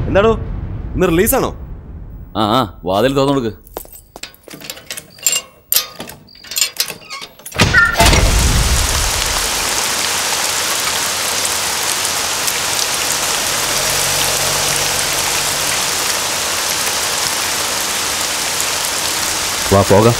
എന്താടോ ഇന്ന് റിലീസാണോ ആ ആ വാതിൽ തുറന്നു കൊടുക്ക് വാ പോകാം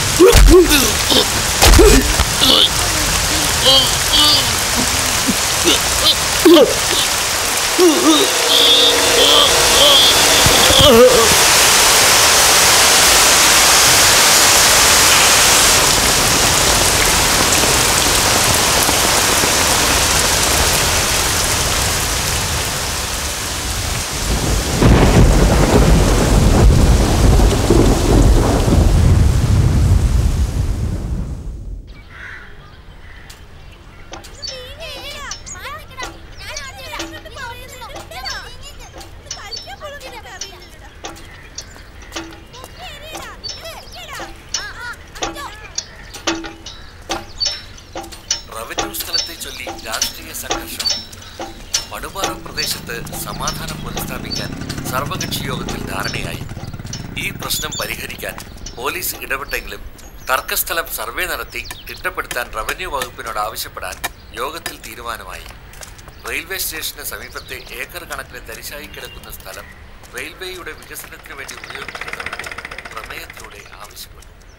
റവന്യൂ സ്ഥലത്തെ ചൊല്ലി രാഷ്ട്രീയ സംഘർഷം പടുപാറ പ്രദേശത്ത് സമാധാനം പുനഃസ്ഥാപിക്കാൻ സർവകക്ഷി യോഗത്തിൽ ധാരണയായി ഈ പ്രശ്നം പരിഹരിക്കാൻ പോലീസ് ഇടപെട്ടെങ്കിലും തർക്കസ്ഥലം സർവേ നടത്തി തിട്ടപ്പെടുത്താൻ റവന്യൂ വകുപ്പിനോട് ആവശ്യപ്പെടാൻ യോഗത്തിൽ തീരുമാനമായി റെയിൽവേ സ്റ്റേഷന് സമീപത്തെ ഏക്കർ കണക്കിന് തരിശായി കിടക്കുന്ന സ്ഥലം റെയിൽവേയുടെ വികസനത്തിന് വേണ്ടി ഉപയോഗിക്കണമെന്ന് പ്രമേയത്തിലൂടെ ആവശ്യപ്പെട്ടു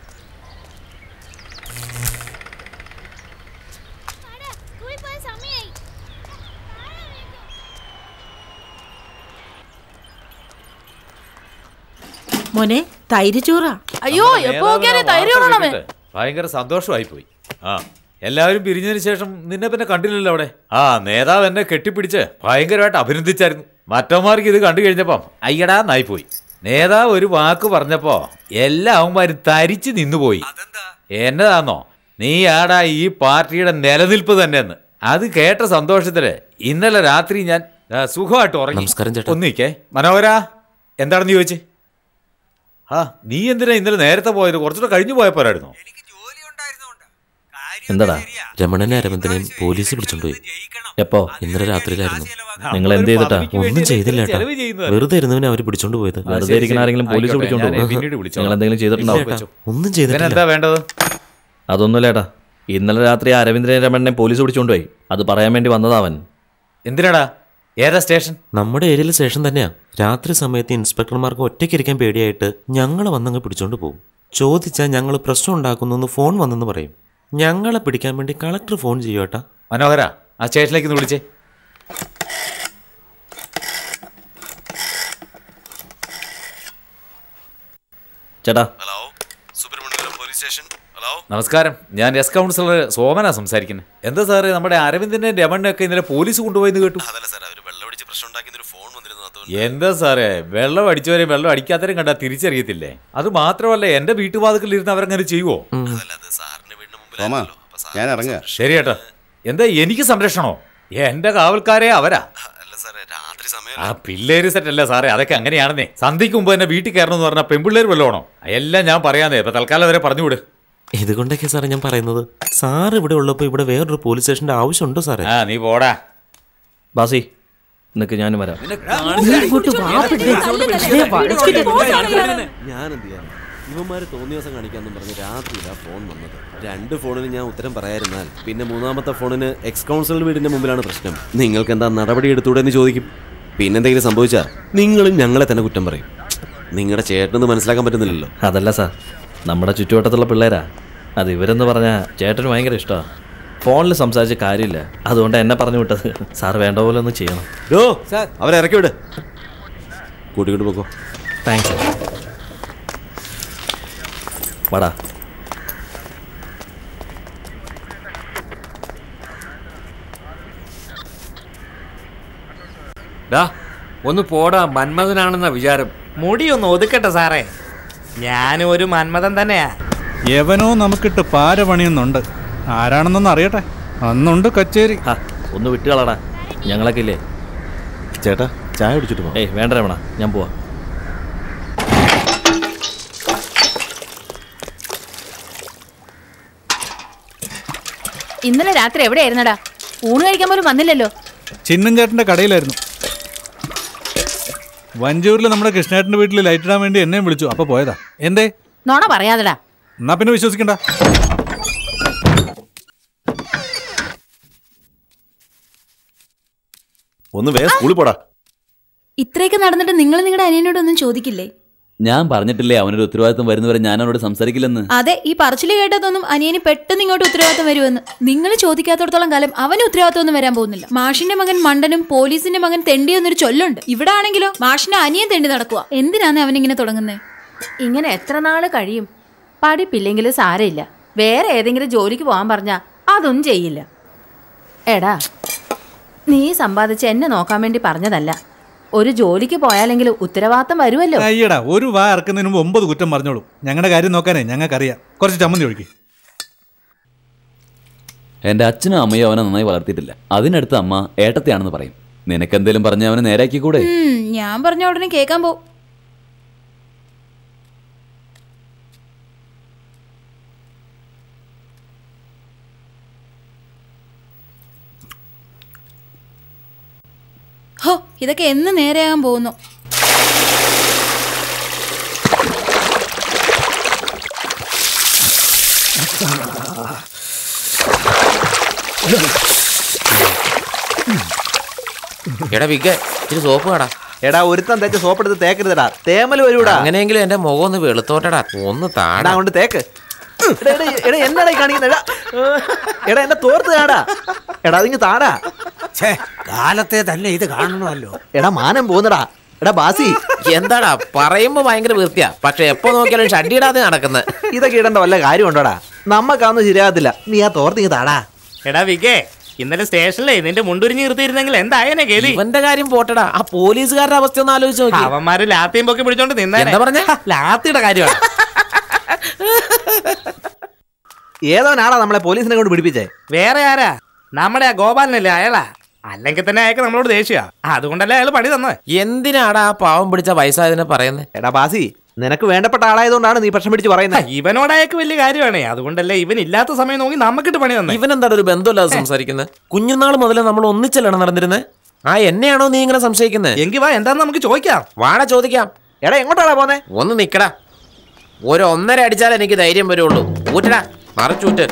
മോനെ തൈര് ചോറാ അയ്യോ എപ്പോ നോക്കിയാലേ തൈര് കൊള്ളണമേ ഭയങ്കര സന്തോഷമായി പോയി ആ എല്ലാവരും പിരിഞ്ഞതിന് ശേഷം നിന്നെ പിന്നെ കണ്ടില്ലല്ലോ അവിടെ ആ നേതാവ് എന്നെ കെട്ടിപ്പിടിച്ച് ഭയങ്കരമായിട്ട് അഭിനന്ദിച്ചായിരുന്നു മറ്റന്മാർക്ക് ഇത് കണ്ടു കഴിഞ്ഞപ്പം അയ്യടാ നായി പോയി നേതാവ് ഒരു വാക്ക് പറഞ്ഞപ്പോ എല്ലാ അവന്മാരും തരിച്ചു നിന്നുപോയി എന്നതാന്നോ നീ ആടാ ഈ പാർട്ടിയുടെ നിലനിൽപ്പ് തന്നെയെന്ന് അത് കേട്ട സന്തോഷത്തില് ഇന്നലെ രാത്രി ഞാൻ ആ, സുഖമായിട്ട് ഉറങ്ങി നമസ്കാരം ചേട്ടാ. ഒന്നിക്കേ മനോഹര എന്താണെന്ന് ചോദിച്ചേ ആ നീ എന്തിനാ ഇന്നലെ നേരത്തെ പോയത് കുറച്ചുകൂടെ കഴിഞ്ഞു പോയപ്പോരായിരുന്നു എന്താടാ രമണനെ അരവിന്ദനെയും പോലീസ് പിടിച്ചോണ്ടുപോയി എപ്പോ ഇന്നലെ രാത്രിയിലായിരുന്നു നിങ്ങൾ എന്ത് ചെയ്തിട്ടാ ഒന്നും ചെയ്തില്ല ഏട്ടാ ചെലവ് ചെയ്യുന്നതല്ലേ? വെറുതെ ഇരുന്നവനെ അവര് പിടിച്ചോണ്ട് പോയത് വെറുതെ ഇരിക്കുന്ന ആരെങ്കിലും പോലീസ് ആയിക്കോട്ടെ, പിടിച്ചോണ്ട് ഞാൻ പോകും പിന്നീട് വിളിച്ചോളാം. നിങ്ങൾ എന്തെങ്കിലും ചെയ്തിട്ടുണ്ടാവും ചേട്ടാ, ഒന്നും എന്താ ചെയ്തിട്ടില്ല വേണ്ടത് അതൊന്നുമില്ല ഏട്ടാ ഇന്നലെ രാത്രി അരവിന്ദനെ രമണനെ പോലീസ് പിടിച്ചോണ്ടുപോയി അത് പറയാൻ വേണ്ടി വന്നതാ അവൻ എന്തിനാടാ ഏതാ സ്റ്റേഷൻ നമ്മുടെ ഏരിയയിലെ സ്റ്റേഷൻ തന്നെയാ രാത്രി സമയത്ത് ഇൻസ്പെക്ടർമാർക്ക് ഒറ്റയ്ക്കിരിക്കാൻ പേടിയായിട്ട് ഞങ്ങളെ വന്നങ്ങ് പിടിച്ചോണ്ട് പോകും ചോദിച്ചാൽ ഞങ്ങൾ പ്രശ്നം ഉണ്ടാക്കുന്നു ഫോൺ വന്നെന്ന് പറയും ഞങ്ങളെ പിടിക്കാൻ വേണ്ടി കളക്ടർ ഫോൺ ചെയ്യും ഏട്ടാ മനോഹര ആ സ്റ്റേഷനിലേക്ക് ഒന്ന് വിളിച്ചേ ചേട്ടാ hello Subramaniapuram police station hello നമസ്കാരം ഞാൻ എസ് കൗൺസിലർ സോമനാ സംസാരിക്കുന്നത് എന്താ സാറേ നമ്മുടെ അരവിന്ദനെ രമണിനൊക്കെ ഇന്നലെ പോലീസ് കൊണ്ടുപോയെന്ന് കേട്ടു അതല്ല സാർ അവർ വെള്ളമടിച്ച് പ്രശ്നം ഉണ്ടാക്കിയ ഒരു ഫോൺ വന്നിരുന്നു അതുകൊണ്ട് എന്താ സാറേ വെള്ളം അടിച്ചവരെയും വെള്ളം അടിക്കാത്തവരെയും കണ്ടാൽ തിരിച്ചറിയത്തില്ലേ അത് മാത്രമല്ല എന്റെ വീട്ടുവാതിക്കൽ ഇരുന്ന് അവരങ്ങനെ ചെയ്യുവോ അതല്ല അത് സാറിന്റെ വീടിന് മുമ്പിലാണല്ലോ അപ്പൊ സാർ ഞാൻ ഇറങ്ങുക ശരി ചേട്ടാ എന്താ എനിക്ക് സംരക്ഷണോ എന്റെ കാവൽക്കാരെ അവരാ അല്ല സാറേ രാത്രി സമയം ആ പിള്ളേര് സെറ്റ് അല്ല സാറേ അതൊക്കെ അങ്ങനെയാണെന്നേ സന്ധ്യക്ക് മുമ്പ് തന്നെ വീട്ടിൽ കയറണം എന്ന് പറഞ്ഞാൽ പെൺപിള്ളേർ വല്ലതാണോ എല്ലാം ഞാൻ പറയാന്നേ ഇപ്പൊ തൽക്കാലം വരെ പറഞ്ഞുവിട് ഇതുകൊണ്ടൊക്കെ സാറേ ഞാൻ പറയുന്നത് സാർ ഇവിടെ ഉള്ളപ്പോൾ ഇവിടെ വേറൊരു പോലീസ് സ്റ്റേഷന്റെ ആവശ്യമുണ്ടോ സാറേ ആ നീ പോടാ ബാസി നിനക്ക് ഞാനും വരാം ഇങ്ങോട്ട് വാ പെണ്ണേ. ദേ, വഴക്കിട്ട് ഞാൻ എന്ത് ചെയ്യാൻ ഇവന്മാര് തോന്നിയ ദിവസം കാണിക്കാന്നും പറഞ്ഞ് രാത്രിയിലാ ഫോൺ വന്നത് രണ്ട് ഫോണിന് ഞാൻ ഉത്തരം പറയാതിരുന്നാൽ പിന്നെ മൂന്നാമത്തെ ഫോണിന് എക്സ് കൗൺസിൽ വീടിന്റെ മുമ്പിലാണ് പ്രശ്നം നിങ്ങൾക്ക് എന്താ നടപടി എടുത്തൂടെ എന്ന് ചോദിക്കും പിന്നെന്തെങ്കിലും സംഭവിച്ചാൽ നിങ്ങളും ഞങ്ങളെ തന്നെ കുറ്റം പറയും നിങ്ങളുടെ ചേട്ടനൊന്നും മനസ്സിലാക്കാൻ പറ്റുന്നില്ലല്ലോ അതല്ല സാർ നമ്മുടെ ചുറ്റുവട്ടത്തുള്ള പിള്ളേരാ അത് ഇവരെന്ന് പറഞ്ഞാൽ ചേട്ടന് ഭയങ്കര ഇഷ്ടമാണ് ഫോണിൽ സംസാരിച്ച കാര്യമില്ല അതുകൊണ്ട് എന്നെ പറഞ്ഞു വിട്ടത് സാർ വേണ്ട പോലെ ഒന്ന് ചെയ്യണം ഡോ അവരെ ഇറക്കി വിട് കൂട്ടിക്കൊണ്ട് പോക്കോ താങ്ക്സ് വാടാ ഡാ ഒന്ന് പോടാ മന്മഥനാണെന്ന വിചാരം മുടി ഒന്ന് ഒതുക്കട്ടെ സാറേ ഞാനും ഒരു മന്മഥൻ തന്നെയാ എവനോ നമുക്കിട്ട് പാര പണിയുന്നുണ്ട് ആരാണെന്നൊന്ന് അറിയട്ടെ അന്നുണ്ട് കച്ചേരി ഹാ ഒന്ന് വിട്ടുകളടാ ഞങ്ങളൊക്കെ ഇല്ലേ ചേട്ടാ ചായ കുടിച്ചിട്ട് പോ ഏയ് വേണ്ട രമണ ഞാൻ പോവാ ഇന്നലെ രാത്രി എവിടെയായിരുന്നടാ ഊണ് കഴിക്കാൻ പോലും വന്നില്ലല്ലോ ചിന്നൻ ചേട്ടന്റെ കടയിലായിരുന്നു വഞ്ചൂരിൽ നമ്മുടെ കൃഷ്ണേട്ടന്റെ വീട്ടിൽ ലൈറ്റ് ഇടാൻ വേണ്ടി എന്നെയും വിളിച്ചു അപ്പൊ പോയതാ എന്തേ നോണ പറയാതെടാ എന്നാ പിന്നെ വിശ്വസിക്കണ്ട ഒന്ന് വേഗം സ്കൂളിൽ പോടാ ഇത്രയൊക്കെ നടന്നിട്ട് നിങ്ങൾ നിങ്ങളുടെ അനിയനോടൊന്നും ചോദിക്കില്ലേ ഞാൻ പറഞ്ഞിട്ടില്ലേ അവനൊരു ഉത്തരവാദിത്വം വരുന്നവരെ ഞാൻ അവനോട് സംസാരിക്കില്ലെന്ന് അതെ ഈ പറച്ചില് കേട്ടതൊന്നും അനിയന് പെട്ടെന്ന് ഇങ്ങോട്ട് ഉത്തരവാദിത്തം വരുമെന്ന് നിങ്ങൾ ചോദിക്കാത്തടത്തോളം കാലം അവന് ഉത്തരവാദിത്തം ഒന്നും വരാൻ പോകുന്നില്ല മാഷിന്റെ മകൻ മണ്ടനും പോലീസിന്റെ മകൻ തെണ്ടിയെന്നൊരു ചൊല്ലുണ്ട് ഇവിടെ ആണെങ്കിലോ മാഷിന്റെ അനിയൻ തെണ്ടി നടക്കുക എന്തിനാണ് അവൻ ഇങ്ങനെ തുടങ്ങുന്നത് ഇങ്ങനെ എത്ര നാള് കഴിയും പഠിപ്പില്ലെങ്കിലും സാരമില്ല വേറെ ഏതെങ്കിലും ജോലിക്ക് പോകാൻ പറഞ്ഞാ അതൊന്നും ചെയ്യില്ല എടാ നീ സമ്പാദിച്ച് എന്നെ നോക്കാൻ വേണ്ടി പറഞ്ഞതല്ല ഒരു ജോലിക്ക് പോയാലെങ്കിലും ഉത്തരവാദിത്തം വരുമല്ലോ അയ്യടാ ഒരു വാ ഇറക്കുന്നതിന് മുമ്പ് ഒമ്പത് കുറ്റം പറഞ്ഞോളൂ ഞങ്ങളുടെ കാര്യം നോക്കാനേ ഞങ്ങൾക്കറിയാം കുറച്ച് ചമ്മന്തി ഒഴുക്കി എന്റെ അച്ഛനും അമ്മയും അവനെ നന്നായി വളർത്തിയിട്ടില്ല അതിനടുത്ത് അമ്മ ഏട്ടത്തെയാണെന്ന് പറയും നിനക്കെന്തേലും പറഞ്ഞ് അവനെ നേരാക്കി കൂടെ ഉം, ഞാൻ പറഞ്ഞ ഉടനെ കേൾക്കാൻ പോ ഹോ ഇതൊക്കെ എന്ന് നേരെയാകാൻ പോകുന്നു എടാ വിഗ് ഇച്ചിരി സോപ്പ് കടാ എടാ ഒരുത്തൻ തേച്ച് സോപ്പ് എടുത്ത് തേക്കരുതടാ തേമൽ വരൂടാ അങ്ങനെയെങ്കിലും എന്റെ മുഖം ഒന്ന് വെളുത്തോട്ടടാ ഒന്ന് എടാ താടാ കൊണ്ട് തേക്ക് എടാ, എടാ, എടാ എന്നാടാ ഈ കാണിക്കുന്നത് എടാ എടാ എന്നെ തോർത്ത് താടാ എടാ അതിങ്ങ് താടാ കാലത്തെ തന്നെ ഇത് കാണണമല്ലോ എടാ മാനം പോകുന്നടാ എടാ ബാസി എന്താടാ പറയുമ്പോ ഭയങ്കര വൃത്തിയാ പക്ഷെ എപ്പോ നോക്കിയാലും ഷഡ്ഡി ഇടാതെ നടക്കുന്നത് ഇതൊക്കെ ഇടേണ്ട വല്ല കാര്യമുണ്ടോടാ നമ്മക്കാവുന്ന ശരിയാകത്തില്ല നീ ആ തോർത്തിങ്ങ് താടാ എടാ വികേ ഇന്നലെ സ്റ്റേഷനിലേ നിന്റെ മുണ്ടുരിഞ്ഞ് നിർത്തിയിരുന്നെങ്കിൽ എന്തായനെ ഗതി ഇവന്റെ കാര്യം പോട്ടടാ ആ പോലീസുകാരുടെ അവസ്ഥ ഒന്ന് ആലോചിച്ച് നോക്കി അവന്മാര് ലാത്തിയും പൊക്കി പിടിച്ചോണ്ട് നിന്നേ എന്താ പറഞ്ഞേ? ലാത്തിയുടെ കാര്യമാണ് ഏതോനാടാ നമ്മളെ പോലീസിനെ കൊണ്ട് പിടിപ്പിച്ചേ വേറെ ആരാ നമ്മുടെ ആ ഗോപാലനല്ലേ അയാളാ അല്ലെങ്കിൽ തന്നെ അയാൾക്ക് നമ്മളോട് ദേഷ്യ അതുകൊണ്ടല്ലേ അയാൾ പണി തന്നത് എന്തിനാടാ ആ പാവം പിടിച്ച വയസ്സായതിനെ പറയുന്നത് എടാ ബാസി നിനക്ക് വേണ്ടപ്പെട്ട ആളായതുകൊണ്ടാണ് നീ പ്രശ്നം പിടിച്ച് പറയുന്നത് ഇവനോട് അയാൾക്ക് വലിയ കാര്യമാണ് അതുകൊണ്ടല്ലേ ഇവൻ ഇല്ലാത്ത സമയം നോക്കി നമുക്കിട്ട് പണി തന്നെ ഇവൻ എന്താണ് ഒരു ബന്ധമില്ലാതെ സംസാരിക്കുന്നത് കുഞ്ഞുനാൾ മുതൽ നമ്മൾ ഒന്നിച്ചല്ലാണ് നടന്നിരുന്നത് ആ എന്നെയാണോ നീ ഇങ്ങനെ സംശയിക്കുന്നത് എങ്കി വാ എന്താന്ന് നമുക്ക് ചോദിക്കാം വാടാ ചോദിക്കാം എടാ എങ്ങോട്ടാടാ പോന്നെ ഒന്ന് നിക്കടാ ഒരു ഒന്നര അടിച്ചാൽ എനിക്ക് ധൈര്യം വരുള്ളൂ ഊറ്റടാ മറച്ചൂറ്റ്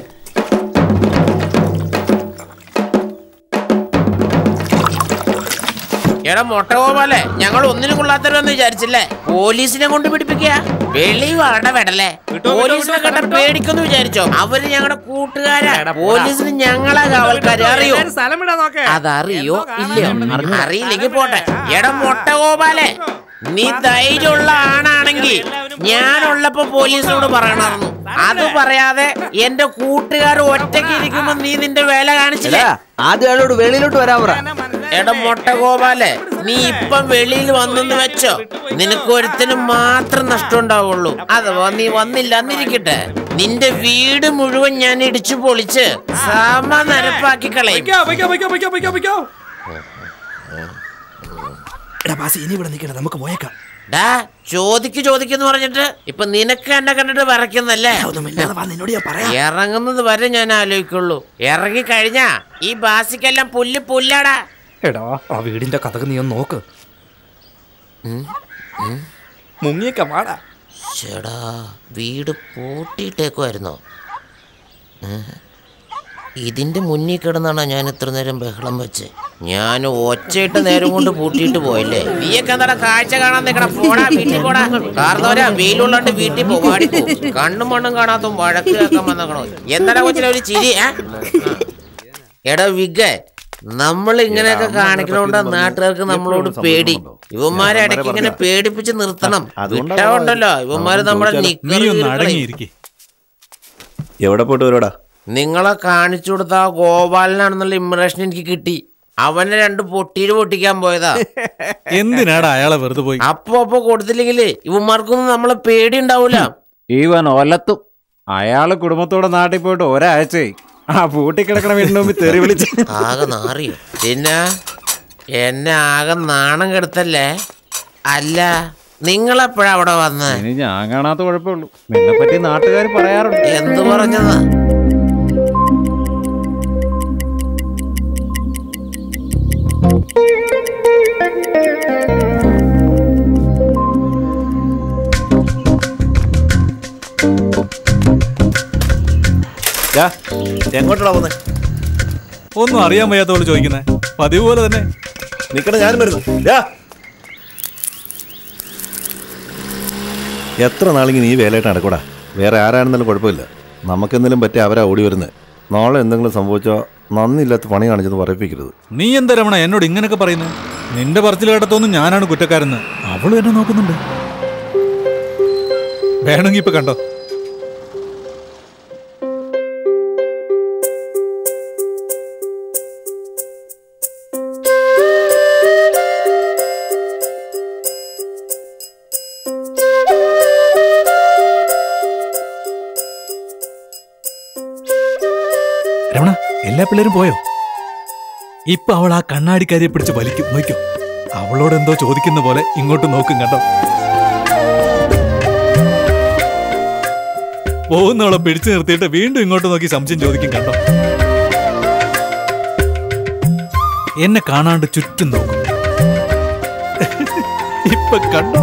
എടാ മൊട്ട പോലെ ഞങ്ങൾ ഒന്നിനും കൊള്ളാത്തവരെന്ന് വിചാരിച്ചില്ലേ പോലീസിനെ കൊണ്ട് പിടിപ്പിക്കുക വെളി വാട വെടല്ലേ പോലീസിനെ കണ്ട പേടിക്കൊന്ന് വിചാരിച്ചോ അവര് ഞങ്ങളുടെ കൂട്ടുകാരാ പോലീസിന് ഞങ്ങളാ കാവൽക്കാര് അറിയോ സ്ഥലം വിടാൻ നോക്കേ അതറിയോ ഇല്ലയോ അറിയില്ലെങ്കിൽ പോട്ടെ എടാ മൊട്ട ഗോപാലെ നീ ധൈര്യമുള്ള ആണാണെങ്കിൽ ഞാനുള്ളപ്പോ പോലീസിനോട് പറയണമായിരുന്നു അത് പറയാതെ എന്റെ കൂട്ടുകാർ ഒറ്റയ്ക്ക് ഇരിക്കുമ്പോ നീ നിന്റെ വേല കാണിച്ചില്ലേ ആദ്യം അയാളോട് വെളിയിലോട്ട് വരാൻ പറ എടാ മൊട്ട ഗോപാലെ നീ ഇപ്പം വെളിയിൽ വന്നെന്ന് വെച്ചോ നിനക്ക് ഒരുത്തിന് മാത്രം നഷ്ടം ഉണ്ടാവുള്ളൂ അഥവാ നീ വന്നില്ല എന്നിരിക്കട്ടെ നിന്റെ വീട് മുഴുവൻ ഞാൻ ഇടിച്ചു പൊളിച്ച് സമ നിരപ്പാക്കി കളയും എടാ ബാസി ഇനി ഇവിടെ നിൽക്കണേ നമുക്ക് പോയേക്കാം ഡാ ചോദിക്ക് ചോദിക്കെന്ന് പറഞ്ഞിട്ട് ഇപ്പൊ നിനക്ക് എന്നെ കണ്ടിട്ട് വിറയ്ക്കുന്നല്ലേ നിന്നോട് ഞാൻ പറയാം ഇറങ്ങുന്നത് വരെ ഞാൻ ആലോചിക്കുള്ളൂ ഇറങ്ങി കഴിഞ്ഞാ ഈ ബാസിക്കെല്ലാം പുല്ല് പുല്ലാടാ എടാ ആ വീടിന്റെ കഥക് നീ ഒന്ന് നോക്ക് മുങ്ങിയേക്ക വാടാ ചേടാ വീട് പൂട്ടിയിട്ടേക്കുമായിരുന്നോ ഇതിന്റെ മുന്നിൽ കിടന്നാണ് ഞാൻ ഇത്ര നേരം ബഹളം വെച്ച് ഞാൻ ഒച്ചയിട്ട് നേരം കൊണ്ട് പൂട്ടിയിട്ട് പോയില്ലേ നീയൊക്കെ എന്താ കാഴ്ച കാണാൻ നിക്കണ പോടാ വീട്ടിൽ പോടാ കാർന്നോരാ വെയിലുള്ളോണ്ട് വീട്ടിൽ പോവാടി കണ്ണും മണ്ണും കാണാത്ത വഴക്ക് കേൾക്കാൻ വന്നേക്കണോ എന്താടാ കൊച്ചിനെ ഒരു ചിരി ഏ? ആ. എടാ വിഗ നമ്മൾ ഇങ്ങനെയൊക്കെ കാണിക്കണോണ്ട് നാട്ടുകാർക്ക് നമ്മളോട് പേടി ഇവന്മാരെ ഇടയ്ക്ക് ഇങ്ങനെ പേടിപ്പിച്ച് നിർത്തണം വിട്ടാ ഉണ്ടല്ലോ ഇവന്മാര് നമ്മുടെ നീ നിക്കറ് ഒന്ന് കീറി കളയും. അടങ്ങിയിരിക്കെ എവിടെ പോയിട്ട് വരോടാ നിങ്ങളെ കാണിച്ചു കൊടുത്ത ആ ഗോപാലനാണെന്നുള്ള ഇംപ്രഷൻ എനിക്ക് കിട്ടി അവനെ രണ്ട് പൊട്ടിയിൽ പൊട്ടിക്കാൻ പോയതാ എന്തിനാടാ അയാളെ വെറുതെ പോയി അപ്പൊ അപ്പൊ കൊടുത്തില്ലെങ്കിലേ ഇവന്മാർക്കൊന്നും നമ്മളെ പേടി ഉണ്ടാവൂല ഇവൻ ഒലത്തും അയാള് കുടുംബത്തോടെ നാട്ടിൽ പോയിട്ട് ഒരാഴ്ചയായി ആ പൂട്ടിക്കിടക്കണ വീടിന് മുമ്പിൽ തെറി വിളിച്ച് ആകെ നാറിയോ പിന്നെ എന്നെ ആകെ നാണം കെടുത്തല്ലേ അല്ല നിങ്ങളെപ്പോഴാ അവിടെ വന്ന് ഇനി ഞാൻ കാണാത്ത കുഴപ്പമുള്ളൂ നിന്നെ പറ്റി നാട്ടുകാർ പറയാറുണ്ട് എന്ത് പറഞ്ഞതാ എങ്ങോട്ടാ പോകുന്നത് ഒന്നും അറിയാൻ വയ്യാത്ത പോലെ ചോദിക്കുന്നേ പതിവ് പോലെ തന്നെ നിക്കണ ഞാനും വരുന്നു ഡാ. എത്ര നാളിങ്ങനെ ഈ വേലയായിട്ട് നടക്കൂടാ വേറെ ആരാണെന്നാലും കുഴപ്പമില്ല നമുക്കെന്തെങ്കിലും പറ്റി അവരാ ഓടി വരുന്നത് നാളെ എന്തെങ്കിലും സംഭവിച്ചോ നന്ദിയില്ലാത്ത പണി കാണിച്ചെന്ന് പറയിപ്പിക്കരുത് നീ എന്താ രമണ എന്നോട് ഇങ്ങനെയൊക്കെ പറയുന്നു നിന്റെ പറച്ചിൽ കേട്ടതൊന്നും ഞാനാണ് കുറ്റക്കാരെന്ന് അവള് എന്നെ നോക്കുന്നുണ്ട് വേണമെങ്കിൽ ഇപ്പൊ കണ്ടോ രമണ എല്ലാ പിള്ളേരും പോയോ ഇപ്പൊ അവൾ ആ കണ്ണാടിക്കാരിയെ പിടിച്ച് വലിക്കും നോക്കും അവളോട് എന്തോ ചോദിക്കുന്ന പോലെ ഇങ്ങോട്ട് നോക്കും കണ്ടോ പോകുന്നവളെ പിടിച്ചു നിർത്തിയിട്ട് വീണ്ടും ഇങ്ങോട്ട് നോക്കി സംശയം ചോദിക്കും കണ്ടോ എന്നെ കാണാണ്ട് ചുറ്റും നോക്കും ഇപ്പൊ കണ്ടോ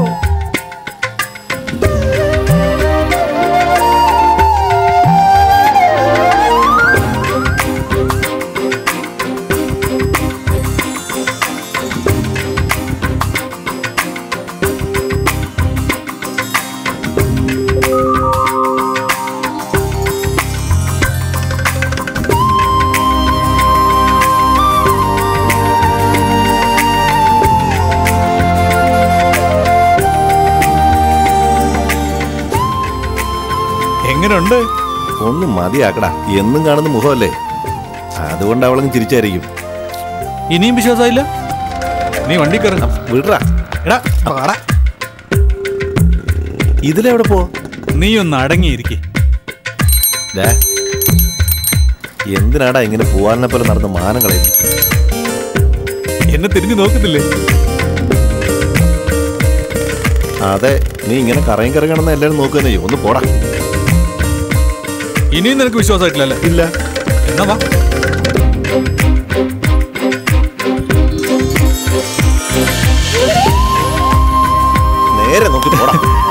എങ്ങനെയുണ്ട് ഒന്നും മതിയാക്കടാ എന്നും കാണുന്ന മുഖമല്ലേ അതുകൊണ്ട് അവളങ്ങ് ചിരിച്ചായിരിക്കും ഇനിയും വിശ്വാസമില്ല നീ വണ്ടി കയറി വിടറാ എടാ പാടാ ഇതിലെവിടെ പോ നീ ഒന്ന് അടങ്ങിയിരിക്കെ ദേ, എന്തിനാടാ ഇങ്ങനെ പൂവാലിനെ പോലെ നടന്ന് മാനം കളയുന്നു എന്നെ തിരിഞ്ഞു നോക്കുന്നില്ലേ അതെ നീ ഇങ്ങനെ കറയും കറങ്ങണമെന്ന് എല്ലാവരും നോക്കുക തന്നെ ചെയ്യും ഒന്ന് പോടാ ഇനിയും നിനക്ക് വിശ്വാസമായിട്ടില്ലല്ലേ ഇല്ല എന്നാ വാ നേരെ നോക്കി പോടാ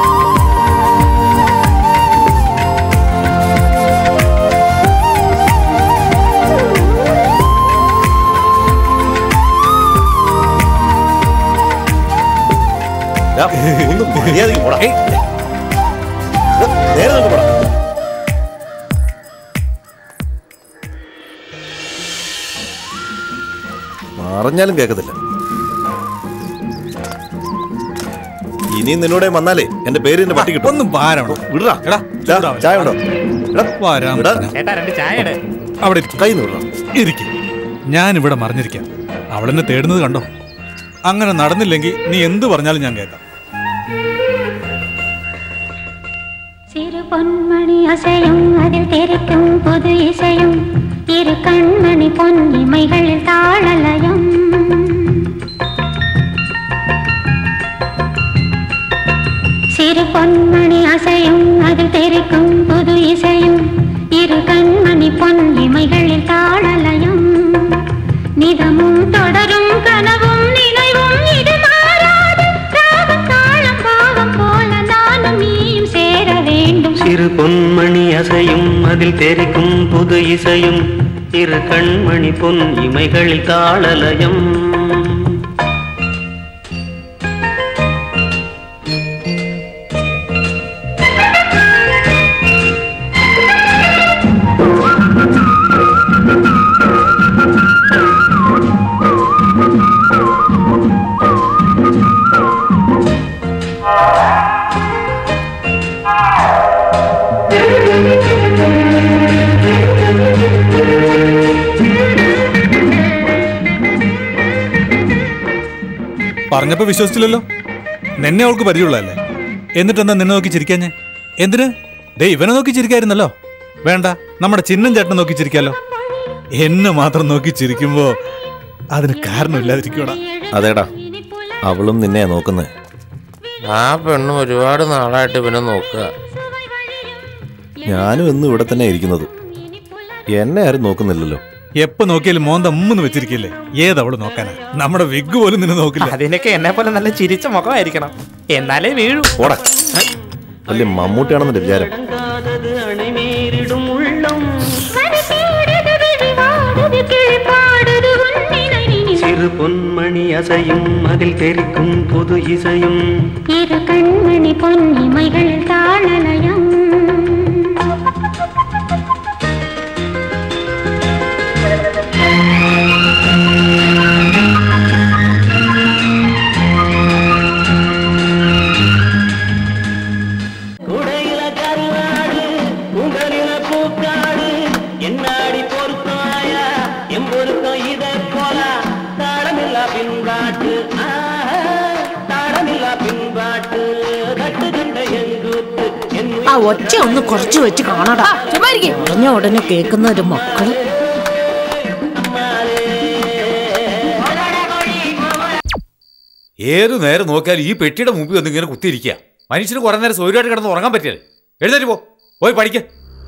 ദാ, ഒന്ന് മര്യാദയ്ക്ക് പോടാ ദാ, നേരെ നോക്കി പോടാ പറഞ്ഞാലും കേൾക്കത്തില്ല ഇനിയും നിന്നോടെ വന്നാലേ എന്റെ പേര് എന്റെ പട്ടി കിട്ടും ഒന്നും ഭാരമാണ് വിടറാ എടാ ദാ, ചായ ഉണ്ടോ എടാ, വരാം വിടാ. ചേട്ടാ രണ്ട് ചായ ഇട്. അവിടെ കൈ വിടറാ ഇരിക്കും ഞാൻ ഇവിടെ മറിഞ്ഞിരിക്കാം അവളെന്നെ തേടുന്നത് കണ്ടോ അങ്ങനെ നടന്നില്ലെങ്കിൽ നീ എന്ത് പറഞ്ഞാലും ഞാൻ കേൾക്കാം சிறு பொன்மணி அசையும் அதில் தெரிக்கும் புது இசையும் இரு கண்மணி பொன்னிமைகளில் தாளலயம் சிறு பொன்மணி அசையும் அதில் தெரிக்கும் புது இசையும் இரு கண்மணி பொன்னிமைகளில் தாளலயம் நிதமும் தொடரும் கனவும் நினைவும் இது மாறாது ராகம் தாளம் பாவம் போல நானும் நீயும் சேர வேண்டும் சிறு பொன்மணி அசையும் அதில் தெரிக்கும் புது இசையும் இரு கண்மணி பொன் இமைகளில் தாளலயம் പറഞ്ഞപ്പോ വിശ്വസിച്ചില്ലല്ലോ നിന്നെ അവൾക്ക് പരിചയമുള്ളതല്ലേ എന്നിട്ടെന്താ നിന്നെ നോക്കി ചിരിക്കാഞ്ഞേ എന്തിന് ദേ ഇവനെ നോക്കി ചിരിക്കായിരുന്നല്ലോ വേണ്ട നമ്മുടെ ചിഹ്നം ചേട്ടനെ നോക്കി ചിരിക്കാലോ എന്നെ മാത്രം നോക്കി ചിരിക്കുമ്പോ അതിന് കാരണമില്ലാതിരിക്കൂടാ അതേടാ അവളും നിന്നെയാ നോക്കുന്നത് ആ പെണ്ണ് ഒരുപാട് നാളായിട്ട് ഇവനെ നോക്കുക ഞാനും എന്നും ഇവിടെ തന്നെ ഇരിക്കുന്നത് എന്നെ ആരും നോക്കുന്നില്ലല്ലോ എപ്പോ നോക്കിയാലും മോന്ത ഉമ്മെന്ന് വെച്ചിരിക്കില്ലേ ഏതവള് നോക്കാനാ നമ്മുടെ വിഗ് പോലും നിന്നെ നോക്കില്ല അതിനൊക്കെ എന്നെ പോലെ നല്ല ചിരിച്ച മുഖമായിരിക്കണം എന്നാലേ വീഴൂ പോടാ വലിയ മമ്മൂട്ടിയാണെന്നെ വിചാരം அணைமீறிடும் உள்ளம் அசையும் அதில் தெரிக்கும் புது இசையும் இரு கண்மணி பொன்னிமைகள் தாளலயம் உடையில கருவாடு உங்களில பூக்காடு என்னாடி பொருத்தாயா எம் பொருத்தம் இதை போல தாளமில்லா பின்பாட்டு ஆஹா, தாளமில்லா பின்பாட்டு கட்டு கண்ட எங்கூத்து என் ആ ഒച്ച ഒന്ന് കുറച്ച് വെച്ച് കാണടാ പറഞ്ഞ ഉടനെ കേൾക്കുന്ന ഒരു മക്കള് ഏതു നേരം നോക്കിയാൽ ഈ പെട്ടിയുടെ മുമ്പിൽ ഒന്ന് ഇങ്ങനെ കുത്തിയിരിക്കുക മനുഷ്യന് കുറെ നേരം സൗകര്യമായിട്ട് കിടന്ന് ഉറങ്ങാൻ പറ്റിയത് എഴുന്നേറ്റ് പോ പോയി പഠിക്ക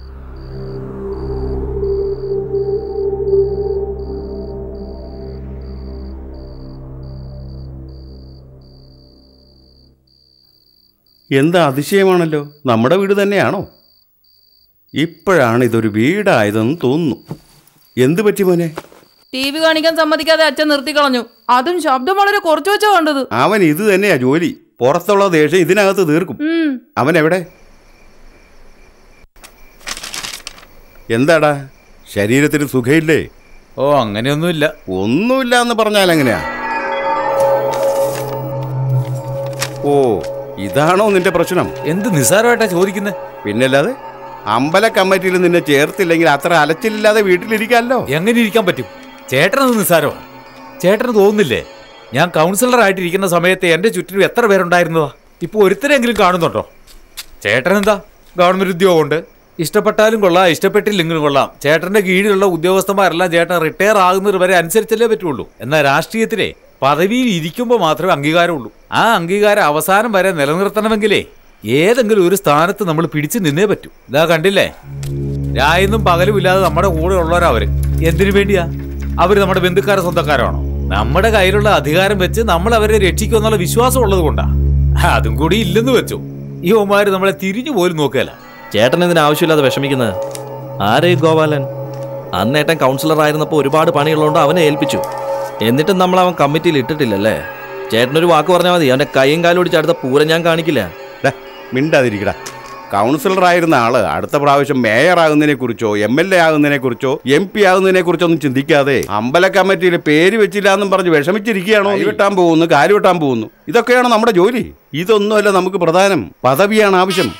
എന്താ അതിശയമാണല്ലോ നമ്മുടെ വീട് തന്നെയാണോ ഇപ്പോഴാണ് ഇതൊരു വീടായതെന്ന് തോന്നുന്നു എന്ത് പറ്റി മോനെ ടി വി കാണിക്കാൻ സമ്മതിക്കാതെ അച്ഛൻ നിർത്തിക്കളഞ്ഞു അതും ശബ്ദം വളരെ കുറച്ചു വെച്ചാ കണ്ടത് അവൻ ഇത് തന്നെയാ ജോലി പുറത്തുള്ള ദേഷ്യം ഇതിനകത്ത് തീർക്കും ഉം. അവൻ എവിടെ എന്താടാ ശരീരത്തിന് സുഖമില്ലേ ഓ അങ്ങനെയൊന്നുമില്ല ഒന്നുമില്ല എന്ന് പറഞ്ഞാൽ എങ്ങനെയാ ഓ ഇതാണോ നിന്റെ പ്രശ്നം എന്ത് നിസ്സാരമായിട്ടാ ചോദിക്കുന്നത് പിന്നല്ലാതെ അമ്പല കമ്മിറ്റിയിൽ നിന്നെ ചേർത്തില്ലെങ്കിൽ അത്ര അലച്ചിലില്ലാതെ വീട്ടിലിരിക്കാമല്ലോ എങ്ങനെ ഇരിക്കാൻ പറ്റും ചേട്ടനത് നിസ്സാരമാണ് ചേട്ടന് തോന്നുന്നില്ലേ ഞാൻ കൗൺസിലർ ആയിട്ടിരിക്കുന്ന സമയത്ത് എന്റെ ചുറ്റിനും എത്ര പേരുണ്ടായിരുന്നതാ ഇപ്പൊ ഒരുത്തരെങ്കിലും കാണുന്നുണ്ടോ ചേട്ടനെന്താ ഗവൺമെന്റ് ഉദ്യോഗമുണ്ട് ഇഷ്ടപ്പെട്ടാലും കൊള്ളാം ഇഷ്ടപ്പെട്ടില്ലെങ്കിലും കൊള്ളാം ചേട്ടന്റെ കീഴിലുള്ള ഉദ്യോഗസ്ഥന്മാരെല്ലാം ചേട്ടൻ റിട്ടയർ ആകുന്നത് വരെ അനുസരിച്ചല്ലേ പറ്റുള്ളൂ എന്നാൽ രാഷ്ട്രീയത്തിലെ പദവിയിൽ ഇരിക്കുമ്പോൾ മാത്രമേ അംഗീകാരമുള്ളൂ ആ അംഗീകാരം അവസാനം വരെ നിലനിർത്തണമെങ്കിലേ ഏതെങ്കിലും ഒരു സ്ഥാനത്ത് നമ്മൾ പിടിച്ചു നിന്നേ പറ്റൂ ഇതാ കണ്ടില്ലേ രായെന്നും പകലും ഇല്ലാതെ നമ്മുടെ കൂടെ ഉള്ളവരാ അവര് എന്തിനു വേണ്ടിയാ അവര് നമ്മുടെ ബന്ധുക്കാരോ സ്വന്തക്കാരാണോ നമ്മുടെ കയ്യിലുള്ള അധികാരം വെച്ച് നമ്മൾ അവരെ രക്ഷിക്കുമെന്നുള്ള വിശ്വാസം ഉള്ളത് കൊണ്ടാ അതും കൂടി ഇല്ലെന്ന് വെച്ചു ഈ ഒമാര് നമ്മളെ തിരിഞ്ഞു പോലും നോക്കുകയല്ല ചേട്ടൻ ഇതിന് ആവശ്യമില്ലാതെ വിഷമിക്കുന്നത് ആരേ ഗോപാലൻ അന്നേട്ടൻ കൗൺസിലർ ആയിരുന്നപ്പോൾ ഒരുപാട് പണികളുണ്ട് അവനെ ഏൽപ്പിച്ചു എന്നിട്ടും നമ്മൾ അവൻ കമ്മിറ്റിയിൽ ഇട്ടിട്ടില്ലല്ലേ ചേട്ടനൊരു വാക്ക് പറഞ്ഞാൽ മതി അവന്റെ കൈയും കാലും ഓടിച്ച് അടുത്ത പൂരം ഞാൻ കാണിക്കില്ല ഡാ, മിണ്ടാതിരിക്കടാ കൗൺസിലർ ആയിരുന്ന ആള് അടുത്ത പ്രാവശ്യം മേയർ ആകുന്നതിനെ കുറിച്ചോ എം എൽ എ ആകുന്നതിനെ കുറിച്ചോ എം പി ആകുന്നതിനെ കുറിച്ചോ ഒന്നും ചിന്തിക്കാതെ അമ്പല കമ്മിറ്റിയിൽ പേര് വെച്ചില്ല എന്നും പറഞ്ഞ് വിഷമിച്ചിരിക്കുകയാണോ കൈ വെട്ടാൻ പോകുന്നു കാല് വെട്ടാൻ പോകുന്നു ഇതൊക്കെയാണ് നമ്മുടെ ജോലി ഇതൊന്നുമല്ല നമുക്ക് പ്രധാനം പദവിയാണ് ആവശ്യം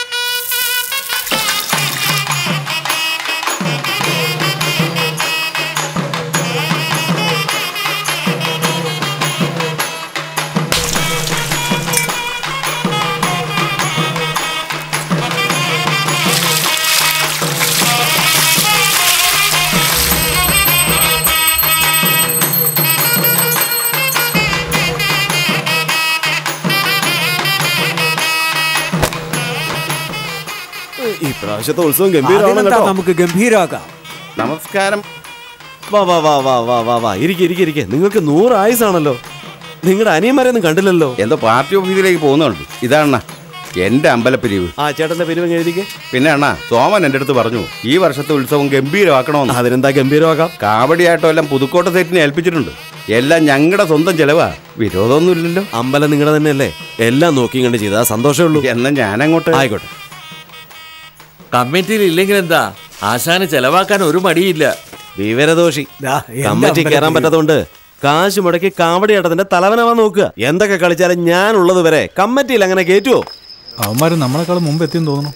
ഈ പ്രാവശ്യത്തെ ഉത്സവം ഗംഭീരമാണ് അതിനെന്താ കേട്ടോ. നമുക്ക് ഗംഭീരമാക്കാം നമസ്കാരം വാ വാ വാ വാ വാ വാ വാ ഇരിക്കെ ഇരിക്കെ ഇരിക്കെ നിങ്ങൾക്ക് നൂറ് ആയുസാണല്ലോ നിങ്ങളുടെ അനിയന്മാരെയൊന്നും കണ്ടില്ലല്ലോ എന്തോ പാർട്ടി ഓഫീസിലേക്ക് പോകുന്നുണ്ട് ഇതാണ് എന്റെ അമ്പലപ്പിരിവ് ആ ചേട്ടന്റെ പിരിവ് എഴുതിക്കെ പിന്നെ അണ്ണാ സോമൻ എന്റെ അടുത്ത് പറഞ്ഞു ഈ വർഷത്തെ ഉത്സവം ഗംഭീരമാക്കണമെന്ന് അതിനെന്താ ഗംഭീരമാക്കാം കാവടിയാട്ടോ എല്ലാം പുതുക്കോട്ട സെറ്റിനെ ഏൽപ്പിച്ചിട്ടുണ്ട് എല്ലാം ഞങ്ങളുടെ സ്വന്തം ചെലവാ വിരോധമൊന്നുമില്ലല്ലോ അമ്പലം നിങ്ങളുടെ തന്നെയല്ലേ എല്ലാം നോക്കി കണ്ട് ചെയ്താ സന്തോഷമേ ഉള്ളൂ എന്നാ ഞാനങ്ങോട്ട് ആയിക്കോട്ടെ കമ്മിറ്റിയിൽ ഇല്ലെങ്കിൽ എന്താ ആശാന് ചെലവാക്കാൻ ഒരു മടിയില്ല വിവരദോഷി കമ്മിറ്റി കയറാൻ പറ്റാത്തതുകൊണ്ട് കാശ് മുടക്കി കാവടി ആട്ടത്തിന്റെ തലവനാവാൻ നോക്കുക എന്തൊക്കെ കളിച്ചാലും ഞാൻ ഉള്ളത് വരെ കമ്മിറ്റിയിൽ അങ്ങനെ കയറ്റുവോ അവന്മാര് നമ്മളെക്കാളും മുമ്പ് എത്തിയെന്ന് തോന്നുന്നു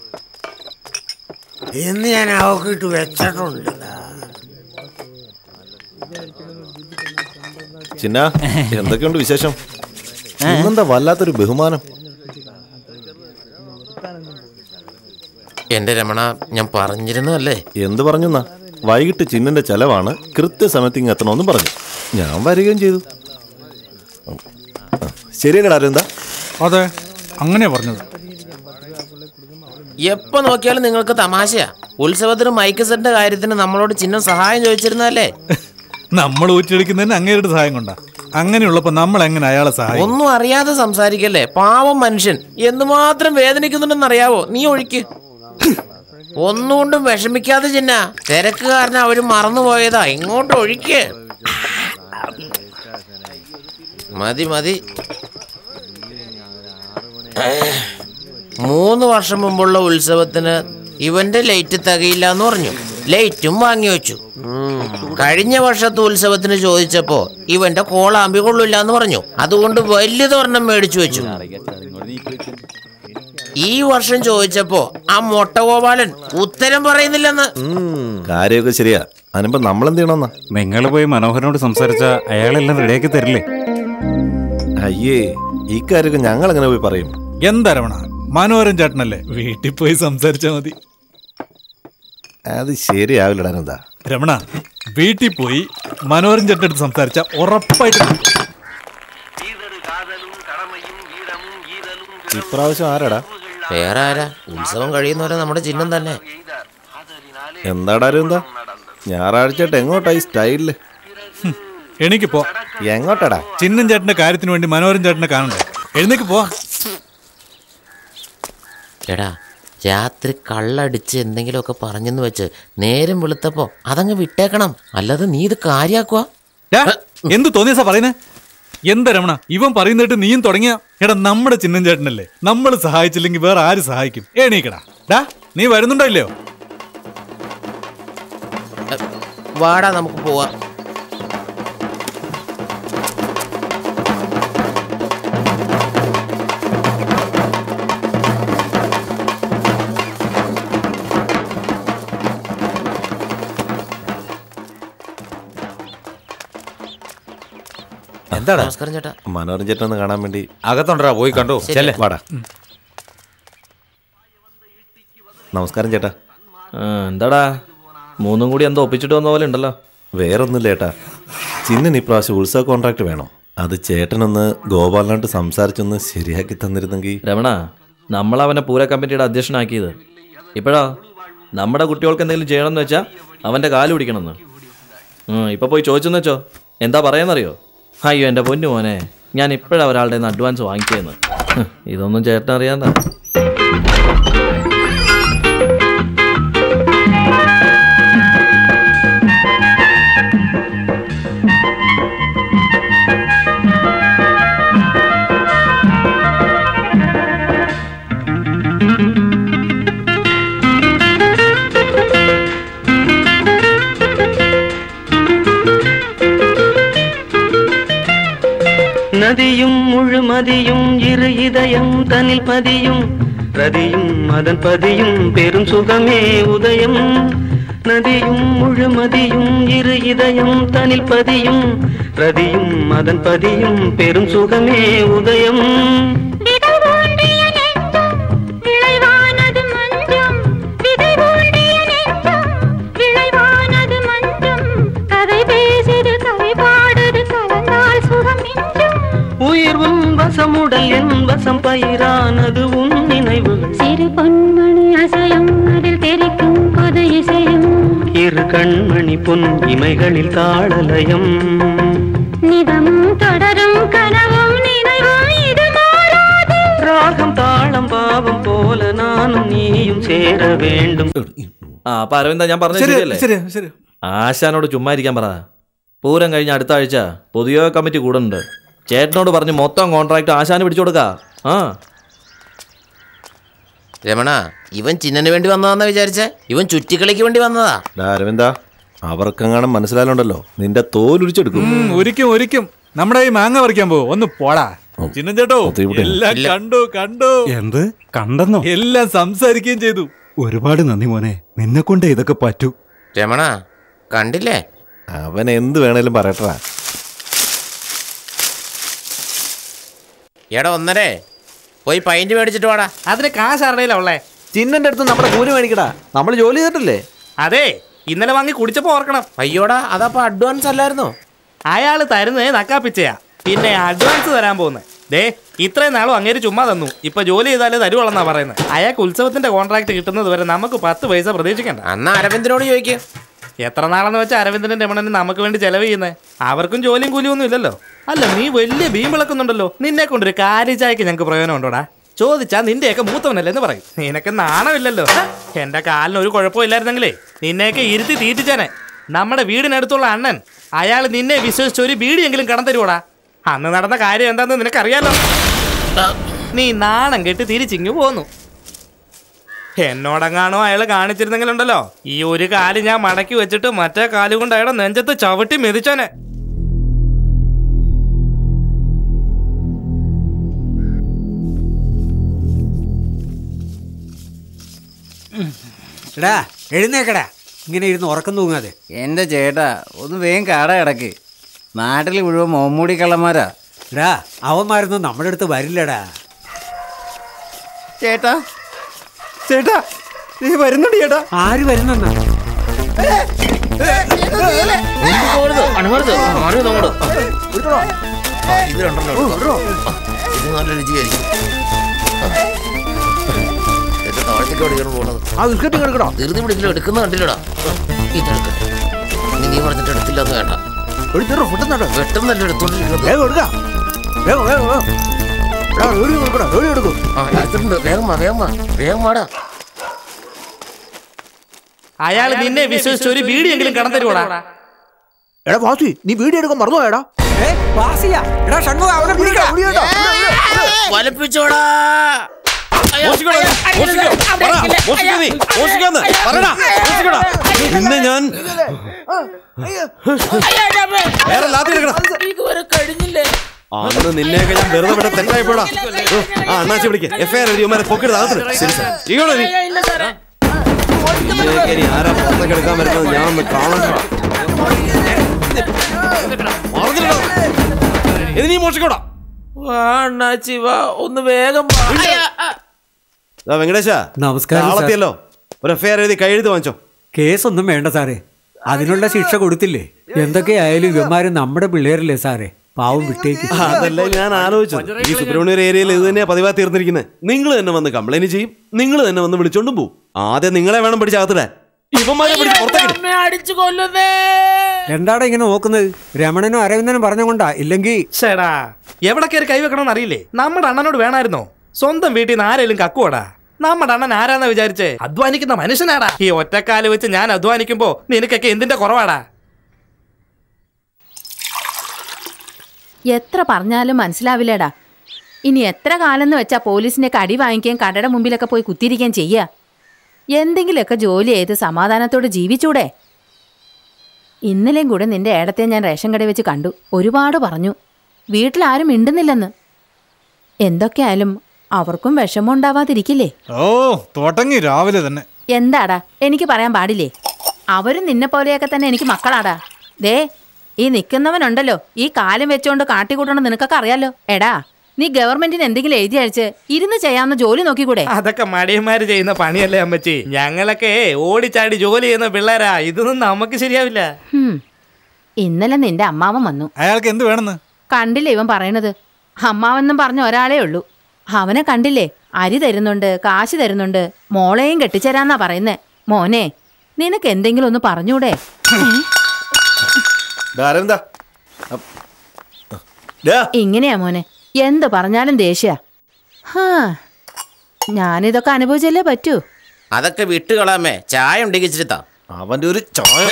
എന്ന് ഞാൻ അവക്കിട്ട് വെച്ചിട്ടുണ്ട് ചിന്ന എന്തൊക്കെയുണ്ട് വിശേഷം ഇന്നെന്താ വല്ലാത്തൊരു ബഹുമാനം എന്റെ രമണ ഞാൻ പറഞ്ഞിരുന്നല്ലേ എന്ത് പറഞ്ഞെന്നാ വൈകിട്ട് ചിന്നന്റെ ചെലവാണ് കൃത്യസമയത്ത് ഇങ്ങ് എത്തണമെന്ന് പറഞ്ഞു ഞാൻ വരികയും ചെയ്തു ശരിയല്ലടാ അരവിന്ദ അതെ അങ്ങനെയാ പറഞ്ഞത് എപ്പോ നോക്കിയാലും നിങ്ങൾക്ക് തമാശയാ ഉത്സവത്തിന് മൈക്ക് സെറ്റിന്റെ കാര്യത്തിന് നമ്മളോട് ചിഹ്നം സഹായം ചോദിച്ചിരുന്നല്ലേ നമ്മൾ ഊറ്റിയെടുക്കുന്നതിന് അങ്ങേരുടെ സഹായം കൊണ്ടാ അങ്ങനെയുള്ളപ്പോ നമ്മൾ എങ്ങനെ അയാളെ സഹായിക്കും ഒന്നും അറിയാതെ സംസാരിക്കല്ലേ പാവം മനുഷ്യൻ എന്തുമാത്രം വേദനിക്കുന്നുണ്ടെന്ന് അറിയാവോ നീ ഒഴിക്ക് ഒന്നുകൊണ്ടും വിഷമിക്കാതെ ചിന്ന തിരക്ക് കാരണം അവര് മറന്നുപോയതാ ഇങ്ങോട്ട് ഒഴിക്ക് മതി മതി മൂന്ന് വർഷം മുമ്പുള്ള ഉത്സവത്തിന് ഇവന്റെ ലൈറ്റ് തികയില്ല എന്ന് പറഞ്ഞു ലൈറ്റും വാങ്ങി വെച്ചു കഴിഞ്ഞ വർഷത്തെ ഉത്സവത്തിന് ചോദിച്ചപ്പോ ഇവന്റെ കോളാമ്പി കൊള്ളില്ല എന്ന് പറഞ്ഞു അതുകൊണ്ട് വലിയതൊരെണ്ണം മേടിച്ചു വെച്ചു ഈ വർഷം ചോദിച്ചപ്പോ ആ മൊട്ട ഗോപാലൻ ഉത്തരം പറയുന്നില്ലെന്ന് കാര്യമൊക്കെ ശരിയാ അതിനിപ്പോ നമ്മളെന്ത് ചെയ്യണമെന്നാ നിങ്ങൾ പോയി മനോഹരനോട് സംസാരിച്ച അയാളെല്ലാം റെഡിയാക്കി തരില്ലേ അയ്യേ ഈ കാര്യമൊക്കെ ഞങ്ങൾ എങ്ങനെ പോയി പറയും എന്താ രമണ മനോഹരൻ ചേട്ടനല്ലേ വീട്ടിൽ പോയി സംസാരിച്ചാ മതി അത് ശരിയാവില്ലടാ എന്താ രമണ വീട്ടിൽ പോയി മനോഹരൻ ചേട്ടൻ്റെ അടുത്ത് സംസാരിച്ച ഉറപ്പായിട്ട് ഇപ്രാവശ്യം ആരാടാ വേറെ ആരാ ഉത്സവം കഴിയുന്നവരെ നമ്മുടെ ചിഹ്നം തന്നെ എന്താടാ എന്താ ഞായറാഴ്ചയായിട്ട് എങ്ങോട്ടായി സ്റ്റൈലില് എനിക്ക് പോ എങ്ങോട്ടാടാ ചിന്നൻ ചേട്ടന്റെ കാര്യത്തിന് വേണ്ടി മനോഹരൻ ചേട്ടനെ കാണണ്ടേ എഴുന്നേക്ക് പോ എടാ രാത്രി കള്ളടിച്ച് എന്തെങ്കിലുമൊക്കെ പറഞ്ഞെന്ന് വെച്ച് നേരം വെളുത്തപ്പോ അതങ്ങ് വിട്ടേക്കണം അല്ലാതെ നീ ഇത് കാര്യാക്കുക ഡാ, എന്ത് തോന്നിയസാ പറയുന്നേ എന്താ രമണ ഇവൻ പറയുന്നിട്ട് നീയും തുടങ്ങിയ എടാ നമ്മുടെ ചിന്നൻ ചേട്ടനല്ലേ നമ്മൾ സഹായിച്ചില്ലെങ്കിൽ വേറെ ആര് സഹായിക്കും എണീക്കടാ ഡാ നീ വരുന്നുണ്ടോ ഇല്ലയോ വാടാ നമുക്ക് പോവാം എന്താടാ നമസ്കാരം ചേട്ടാ മനോഹരൻ ചേട്ടൻ ഒന്ന് കാണാൻ വേണ്ടി അകത്തുണ്ടടാ പോയി കണ്ടു ശരി. ചെല്ലേ വാടാ നമസ്കാരം ചേട്ടാ ആ, എന്താടാ മൂന്നും കൂടി എന്തോ ഒപ്പിച്ചിട്ട് വന്ന പോലെ ഉണ്ടല്ലോ വേറൊന്നുമില്ല ചേട്ടാ ചിന്നൻ ഇപ്രാവശ്യം ഉത്സവ കോൺട്രാക്ട് വേണം അത് ചേട്ടനൊന്ന് ഗോപാലനായിട്ട് സംസാരിച്ചൊന്ന് ശരിയാക്കി തന്നിരുന്നെങ്കിൽ രമണ നമ്മൾ അവനെ പൂര കമ്മിറ്റിയുടെ അധ്യക്ഷനാക്കിയത് ഇപ്പോഴാ നമ്മുടെ കുട്ടികൾക്ക് എന്തെങ്കിലും ചെയ്യണമെന്ന് വെച്ചാൽ അവൻ്റെ കാല് പിടിക്കണമെന്ന് ഉം, ഇപ്പൊ പോയി ചോദിച്ചെന്ന് വെച്ചോ എന്താ പറയാന്നറിയോ അയ്യോ എൻ്റെ പൊന്നു മോനെ ഞാൻ ഇപ്പോഴാണ് ഒരാളുടെ നിന്ന് അഡ്വാൻസ് വാങ്ങിച്ചതെന്ന് ഹ്, ഇതൊന്നും ചേട്ടൻ അറിയാന്നാ நதியும் முழுமதியும் இரு இதயம் தனில் பதியும் ரதியும் அதன் பதியும் பெரும் சுகமே உதயம் நதியும் முழுமதியும் இரு இதயம் தனில் பதியும் ரதியும் அதன் பதியும் பெரும் சுகமே உதயம் விளைவானது மஞ்சம் விதை ஊண்டிய நெஞ்சம் விளைவானது மஞ்சம் கதை பேசுது கவி பாடுது கலந்தால் சுகம் மிஞ்சும் உயிர் உன் வசமுடல் என் வசம் பயிரானது உன் நினைவுகள் சிறு பொன்மணி அசையும் அதில் தெரிக்கும் புது இசையும் இரு கண்மணி பொன் இமைகளில் தாளலயம் நிதமும் தொடரும் கனவும் நினைவும் இது மாறாது ராகம் தாளம் பாவம் போல நானும் നീയും ചേര വേണ്ടും ആ അപ്പൊ അരവിന്ദ ഞാൻ പറഞ്ഞത് ശരി, ശരിയല്ലേ ശരി, ശരി. ആശാനോട് ചുമ്മാ ഇരിക്കാൻ പറ പൂരം കഴിഞ്ഞ അടുത്ത ആഴ്ച പൊതുയോഗ കമ്മിറ്റി കൂടുന്നുണ്ട് ചേട്ടനോട് പറഞ്ഞ് മൊത്തം കോൺട്രാക്ട് ആശാന് പിടിച്ചു കൊടുക്ക ആ രമണ ഇവൻ ചിന്നന് വേണ്ടി വന്നതാന്നാ വിചാരിച്ചേ ഇവൻ ചുറ്റിക്കളിക്ക് വേണ്ടി വന്നതാ ഡാ അരവിന്ദ അവർക്കെങ്ങാനും മനസ്സിലാലുണ്ടല്ലോ നിന്റെ തോലുരിച്ചെടുക്കും ഉം, ഒരിക്കും ഒരിക്കും നമ്മുടെ ഈ മാങ്ങ പറിക്കാൻ പോ ഒന്ന് പോടാ ചിന്നൻ ചേട്ടോ ബുദ്ധിമുട്ടില്ല. എല്ലാം ഇല്ല. കണ്ടു കണ്ടു എന്ത് കണ്ടെന്നോ എല്ലാം സംസാരിക്കുകയും ചെയ്തു ഒരുപാട് നന്ദി മോനെ നിന്നെ കൊണ്ട് ഇതൊക്കെ പറ്റൂ രമണ കണ്ടില്ലേ അവൻ എന്ത് വേണേലും പറയട്ടാ എടാ ഒന്നരേ പോയി പൈന്റ് മേടിച്ചിട്ട് വാടാ അതിന് കാശ് ആരുടെയിലാ ഉള്ളേ ചിന്നന്റെ അടുത്ത് നമ്മുടെ കൂലി മേടിക്കടാ നമ്മൾ ജോലി ചെയ്തിട്ടില്ലേ അതെ ഇന്നലെ വാങ്ങി കുടിച്ചപ്പോ ഓർക്കണം അയ്യോടാ അതപ്പോ അഡ്വാൻസ് അല്ലായിരുന്നോ അയാള് തരുന്നേ നക്കാപ്പിച്ചയാ പിന്നെ അഡ്വാൻസ് തരാൻ പോകുന്നത് ദേ ഇത്രയും നാളും അങ്ങേര് ചുമ്മാ തന്നു ഇപ്പൊ ജോലി ചെയ്താലേ തരുവളെന്നാ പറയുന്നത് അയാൾക്ക് ഉത്സവത്തിന്റെ കോൺട്രാക്ട് കിട്ടുന്നത് വരെ നമുക്ക് പത്ത് പൈസ പ്രതീക്ഷിക്കണ്ട അന്നാ അരവിന്ദനോട് ചോദിക്കുക എത്ര നാളെന്ന് വെച്ചാൽ അരവിന്ദനും രമണനും നമുക്ക് വേണ്ടി ചെലവ് ചെയ്യുന്നേ അവർക്കും ജോലിയും കൂലിയും ഒന്നും ഇല്ലല്ലോ അല്ല നീ വലിയ ഭീം വിളക്കുന്നുണ്ടല്ലോ നിന്നെ കൊണ്ടൊരു കാര്യചായക്ക് ഞങ്ങൾക്ക് പ്രയോജനം ഉണ്ടോടാ ചോദിച്ചാ നിന്റെയൊക്കെ മൂത്തവനല്ലേ എന്ന് പറയും നിനക്ക് നാണമില്ലല്ലോ എന്റെ കാലിന് ഒരു കുഴപ്പമില്ലായിരുന്നെങ്കിലേ നിന്നെയൊക്കെ ഇരുത്തി തീറ്റിച്ചാനെ നമ്മുടെ വീടിനടുത്തുള്ള അണ്ണൻ അയാൾ നിന്നെ വിശ്വസിച്ച് ഒരു ബീഡിയെങ്കിലും കടം തരുവോടാ അന്ന് നടന്ന കാര്യം എന്താന്ന് നിനക്കറിയാലോ നീ നാണം കെട്ട് തിരിച്ചിങ്ങു പോന്നു എന്നോടെങ്ങാണോ അയാൾ കാണിച്ചിരുന്നെങ്കിലുണ്ടല്ലോ ഈ ഒരു കാല് ഞാൻ മടക്കി വെച്ചിട്ട് മറ്റേ കാല് കൊണ്ട് അയാളെ നെഞ്ചത്ത് ചവിട്ടി മെതിച്ചോനെ എടാ എഴുന്നേക്കടാ ഇങ്ങനെ ഇരുന്ന് ഉറക്കം തൂങ്ങാതെ എന്റെ ചേട്ടാ ഒന്ന് വേഗം കട കിടക്ക് നാട്ടിൽ മുഴുവൻ മോമ്മൂടി കള്ളന്മാരാ എടാ അവന്മാരൊന്നും നമ്മുടെ അടുത്ത് വരില്ലടാ ചേട്ടാ ചേട്ടാ നീ വരുന്നുണ്ട് ചേട്ടാ ആര് വരുന്നെന്നാ ഇത് രണ്ടെണ്ണം എടുക്കാം. ഇത് നല്ല രുചിയായിരിക്കും എന്റെ താഴത്തേക്ക് എവിടെയാണ് പോണത് ആ ബിസ്ക്കറ്റ് എടുക്കണോ ധൃതി പിടിക്കലോ എടുക്കുന്ന കണ്ടില്ലടാ ഇതെടുക്കട്ടെ ഇനി നീ പറഞ്ഞിട്ട് എടുത്തില്ലാന്ന് വേണ്ട എടുത്തിട്ടോ പെട്ടെന്നോ വെട്ടുന്നല്ല എടുത്തോണ്ടിരിക്കുന്നത് വേഗം എടുക്കാം വേഗം വേഗം വേഗം എടാ, റേഡിയോ കൊടുക്കടാ റേഡിയോ എടുക്കും ആ എടുത്തിട്ടുണ്ട് വേഗം വാ വേഗം വാ വേഗം വാടാ അയാൾ നിന്നെ വിശ്വസിച്ച് ഒരു ബീഡിയെങ്കിലും കടം തരുവോടാ എടാ വാസി നീ വീഡിയോ എടുക്കാൻ മറന്നു എടാ എടാ ഷൺമുഖ അവനെ പിടിക്കാം വലപ്പിച്ചോടാ പിന്നെ ഞാൻ വേറെ ലാത്തി എടുക്കണം ഇതുവരെ കഴിഞ്ഞില്ലേ അന്ന് നിന്നെയൊക്കെ ഞാൻ വെറുതെ ഇവിടെ തെറ്റായിപ്പോടാ ആ അണ്ണാച്ചി വിളിക്ക എഫ് ഐ ആർ എഴുതി ഉമ്മാരെ പൊക്കിട്ട് താകത്തിന് ശരി സാർ ഇങ്ങോട്ട് നീ ഇതിനെയൊക്കെ ഇനി ആരാ പുറത്തേക്ക് എടുക്കാൻ വരുന്നത് ഞാൻ ഒന്ന് കാണണ്ട പറഞ്ഞിട്ടോ ഇത് നീ മോഷിക്കോടാ വാ അണ്ണാച്ചി വാ ഒന്ന് വേഗം വാ. ദാ വെങ്കടേശ നമസ്കാരം, സാർ. നാളെത്തിയല്ലോ ഒരു എഫ് ഐ ആർ എഴുതി കൈയെഴുതി വാങ്ങിച്ചോ കേസൊന്നും വേണ്ട സാറേ അതിനുള്ള ശിക്ഷ കൊടുത്തില്ലേ എന്തൊക്കെയായാലും ഇവന്മാര് നമ്മുടെ പിള്ളേരല്ലേ സാറേ പാവം വിട്ടേക്ക് അതല്ല ഞാൻ ആലോചിച്ചത് ഈ സുബ്രഹ്മണ്യ ഏരിയയിൽ ഇത് തന്നെയാ പതിവാ തീർന്നിരിക്കുന്നത് നിങ്ങൾ തന്നെ വന്ന് കംപ്ലൈന്റ് ചെയ്യും നിങ്ങൾ തന്നെ വന്ന് വിളിച്ചോണ്ടും പോവും ആദ്യം നിങ്ങളെ വേണം പിടിച്ചകത്തിടാൻ ഇവന്മാരെ പിടിച്ച് പുറത്തേക്ക് അമ്മ അടിച്ചു കൊല്ലുന്നേ എന്താടാ ഇങ്ങനെ നോക്കുന്നത് രമണനും അരവിന്ദനും പറഞ്ഞുകൊണ്ടാ ഇല്ലെങ്കിൽ ചേടാ എവിടെ കയറി കൈവെക്കണമെന്ന് അറിയില്ലേ നമ്മുടെ അണ്ണനോട് വേണമായിരുന്നോ സ്വന്തം വീട്ടിൽ നിന്ന് ആരെങ്കിലും കക്കുവാടാ നമ്മുടെ അണ്ണൻ ആരാന്നാ വിചാരിച്ചേ അധ്വാനിക്കുന്ന മനുഷ്യനാടാ ഈ ഒറ്റക്കാല് വെച്ച് ഞാൻ അധ്വാനിക്കുമ്പോ നിനക്കൊക്കെ എന്തിന്റെ കുറവാടാ എത്ര പറഞ്ഞാലും മനസ്സിലാവില്ലടാ ഇനി എത്ര കാലം വെച്ചാ പോലീസിന്റെ കടി വാങ്ങിക്കുകയും കടയുടെ മുമ്പിലൊക്കെ പോയി കുത്തിയിരിക്കുകയും ചെയ്യുക എന്തെങ്കിലുമൊക്കെ ജോലി ചെയ്ത് സമാധാനത്തോടെ ജീവിച്ചൂടെ ഇന്നലെയും കൂടെ നിന്റെ ഏടത്തെ ഞാൻ റേഷൻ കടയിൽ വെച്ച് കണ്ടു ഒരുപാട് പറഞ്ഞു വീട്ടിലാരും മിണ്ടുന്നില്ലെന്ന് എന്തൊക്കെയായാലും അവർക്കും വിഷമം ഉണ്ടാവാതിരിക്കില്ലേ ഓ തുടങ്ങി രാവിലെ തന്നെ എന്താടാ എനിക്ക് പറയാൻ പാടില്ലേ അവരും നിന്നെ പോലെയൊക്കെ തന്നെ എനിക്ക് മക്കളാടാ ദേ ഈ നിൽക്കുന്നവനുണ്ടല്ലോ ഈ കാലം വെച്ചോണ്ട് കാട്ടിക്കൂട്ടണം നിനക്കൊക്കെ അറിയാലോ എടാ നീ ഗവൺമെന്റിന് എന്തെങ്കിലും എഴുതി അയച്ച് ഇരുന്ന് ചെയ്യാവുന്ന ജോലി നോക്കിക്കൂടെ അതൊക്കെ മടിയന്മാര് ചെയ്യുന്ന പണിയല്ലേ അമ്മച്ചി ഞങ്ങളൊക്കെ ഓടിച്ചാടി ജോലി ചെയ്യുന്ന പിള്ളേരാ ഇതൊന്നും നമുക്ക് ശരിയാവില്ല ഹും. ഇന്നലെ നിന്റെ അമ്മാവൻ വന്നു അയാൾക്ക് എന്ത് വേണമെന്ന് കണ്ടില്ലേ ഇവൻ പറയണത് അമ്മാവെന്നും പറഞ്ഞ ഒരാളേ ഉള്ളൂ അവനെ കണ്ടില്ലേ അരി തരുന്നുണ്ട് കാശ് തരുന്നുണ്ട് മോളെയും കെട്ടിച്ചേരാന്നാ പറയുന്നേ മോനെ നിനക്ക് എന്തെങ്കിലും ഒന്ന് പറഞ്ഞൂടെ അരവിന്ദ ഇങ്ങനെയാ മോനെ എന്ത് പറഞ്ഞാലും ദേഷ്യ ഹാ ഞാനിതൊക്കെ അനുഭവിച്ചല്ലേ പറ്റൂ അതൊക്കെ വിട്ടുകളാമേ ചായ ഉണ്ടെങ്കിൽ ഇച്ചിരി താ അവന്റെ ഒരു ചായ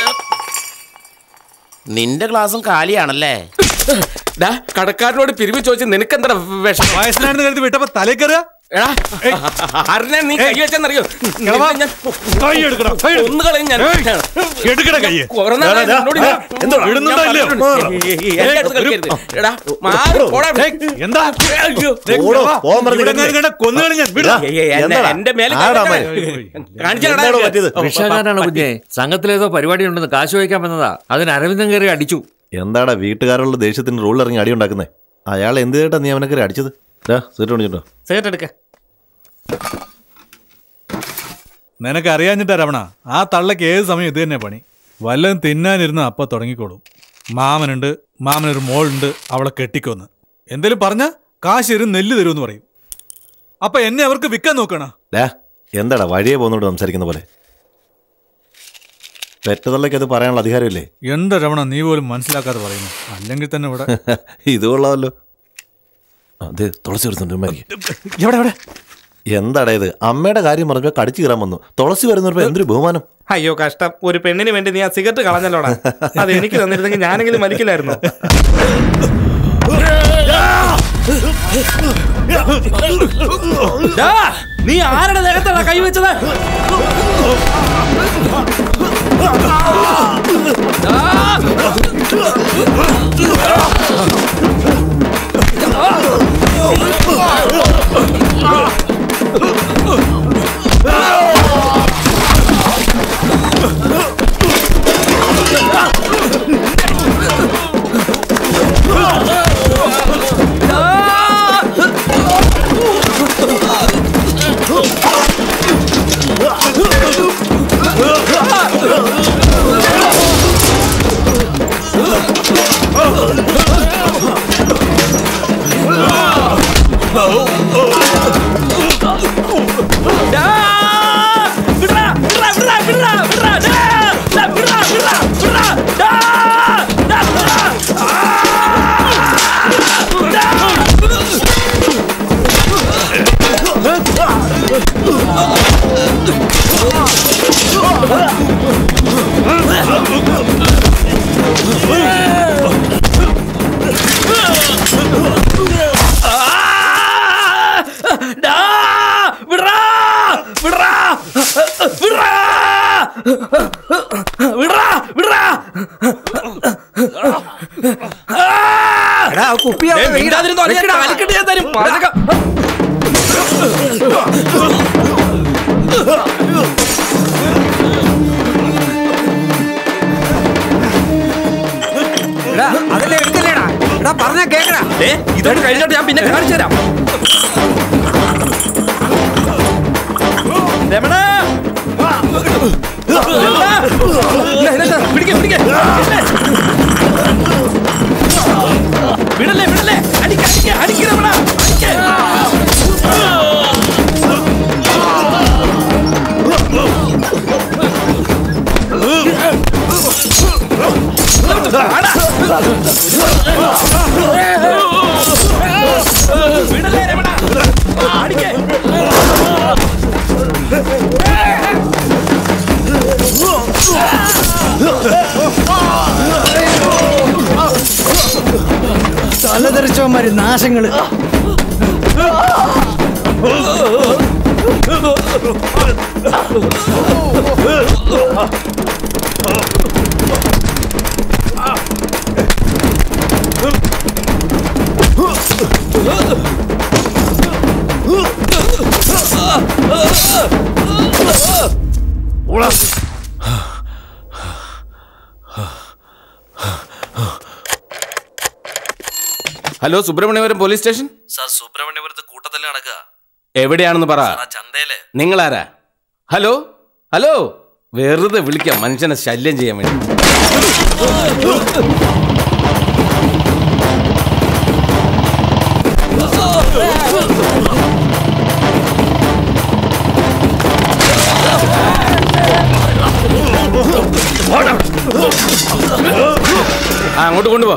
നിന്റെ ക്ലാസ്സും കാലിയാണല്ലേ കടക്കാരനോട് പിരിവ് ചോദിച്ച് നിനക്കെന്താ വിഷമം വയസ്സിനാണെന്ന് കരുതി വിട്ടപ്പോ തലേ കയറുക എടാ, ആരിനെ നീ കൈ വെച്ചെന്നറിയോ കിളവാ. ഞാൻ കൈ എടുക്കണം, കൈ എടുക്കണം. ഒന്ന് കളയും ഞാൻ എടുക്കട കൈ കുറെ നാളായി ദാ, ദാ, നിന്നോട് ഞാൻ- എന്തോ, ഇടുന്നുണ്ടോ ഞാൻ ഇല്ലയോ? പറഞ്ഞിട്ടുണ്ട്. എന്റെ അടുത്ത് കളിക്കരുത്. എടാ, മാറ്, പോടാ. എന്താ അയ്യോ. ഓടോ, പോകാൻ പറഞ്ഞ് ഇവിടെ എങ്ങാനും കണ്ടാ കൊന്നുകളി ഞാൻ. വിടാ. ഏയ്, ഏയ്, എന്നെ- എന്താടാ? എന്റെ മേലെ ആടാ കൈ മോനെ? വെക്കരുത്. കാണിച്ചേടാ. ഭിക്ഷാകാരനാണ് കുഞ്ഞെ സംഘത്തിലേതോ പരിപാടി ഉണ്ടെന്ന് കാശ് വയ്ക്കാൻ വന്നതാ അതിന് അരവിന്ദൻ കയറി അടിച്ചു എന്താടാ വീട്ടുകാരുള്ള ദേഷ്യത്തിന് റൂൾ ഇറങ്ങി അടി ഉണ്ടാക്കുന്നേ അയാൾ എന്ത് ചെയ്തിട്ടാ നീ അവനെ കയറി അടിച്ചത് സീറ്റ് ഓടിച്ചിട്ടോ സേട്ട് എടുക്ക നിനക്ക് അറിയാഞ്ഞിട്ടാ രമണ ആ തള്ളക്ക് ഏത് സമയം ഇത് തന്നെ പണി വല്ലതും തിന്നാനിരുന്ന് അപ്പ തുടങ്ങിക്കോളും മാമനുണ്ട് മാമനൊരു മോളുണ്ട് അവളെ കെട്ടിക്കൊന്ന് എന്തേലും പറഞ്ഞ കാശ് തരും നെല്ല് തരുമെന്ന് പറയും അപ്പൊ എന്നെ അവർക്ക് വിൽക്കാൻ നോക്കണ ഡാ എന്താടാ വഴിയെ പോകുന്നോട് സംസാരിക്കുന്ന പോലെ പെറ്റതള്ളയ്ക്ക് അത് പറയാനുള്ള അധികാരമില്ലേ എന്താ രമണ നീ പോലും മനസ്സിലാക്കാതെ പറയുന്നു അല്ലെങ്കിൽ തന്നെ ഇവിടെ ഇത് കൊള്ളാമല്ലോ അതെ തുളസി എടുത്തുണ്ട് എവിടെ എവിടെ എന്താടാ ഇത് അമ്മയുടെ കാര്യം പറഞ്ഞപ്പോ കടിച്ചു കയറാൻ വന്നു തുളസി വരുന്നപ്പോ എന്തൊരു ബഹുമാനം അയ്യോ കഷ്ടം ഒരു പെണ്ണിന് വേണ്ടി നീ ആ സിഗരറ്റ് കളഞ്ഞല്ലോടാ അത് എനിക്ക് തന്നിരുന്നെങ്കിൽ ഞാനെങ്കിലും വലിക്കില്ലായിരുന്നു ഡാ, നീ ആരുടെ ദേഹത്താണ് കൈവച്ചത് കുപ്പിയാ അതല്ലേ എടുക്കല്ലേടാ എടാ പറഞ്ഞാ കേക്കടാ ഇതൊക്കെ കഴിഞ്ഞിട്ട് ഞാൻ പിന്നെ കാണിച്ചു തരാം രമണ പിടിക്കേ പിടിക്കേ വിടല്ലേ വിടല്ലേ അടിക്ക അടിക്ക അടിക്ക രമണ അടിക്ക വിടല്ലേ രമണ അടിക്കേ തലതെറിച്ചവന്മാര് നാശങ്ങള് hello Subramaniapuram police station sir സുബ്രഹ്മണ്യപുരത്ത് കൂട്ടത്തല്ലേ നടക്കുക എവിടെയാണെന്ന് പറ സാർ, ആ ചന്തയില് നിങ്ങളാരാ ഹലോ ഹലോ വെറുതെ വിളിക്കാം മനുഷ്യനെ ശല്യം ചെയ്യാൻ വേണ്ടി ആ അങ്ങോട്ട് കൊണ്ടുപോ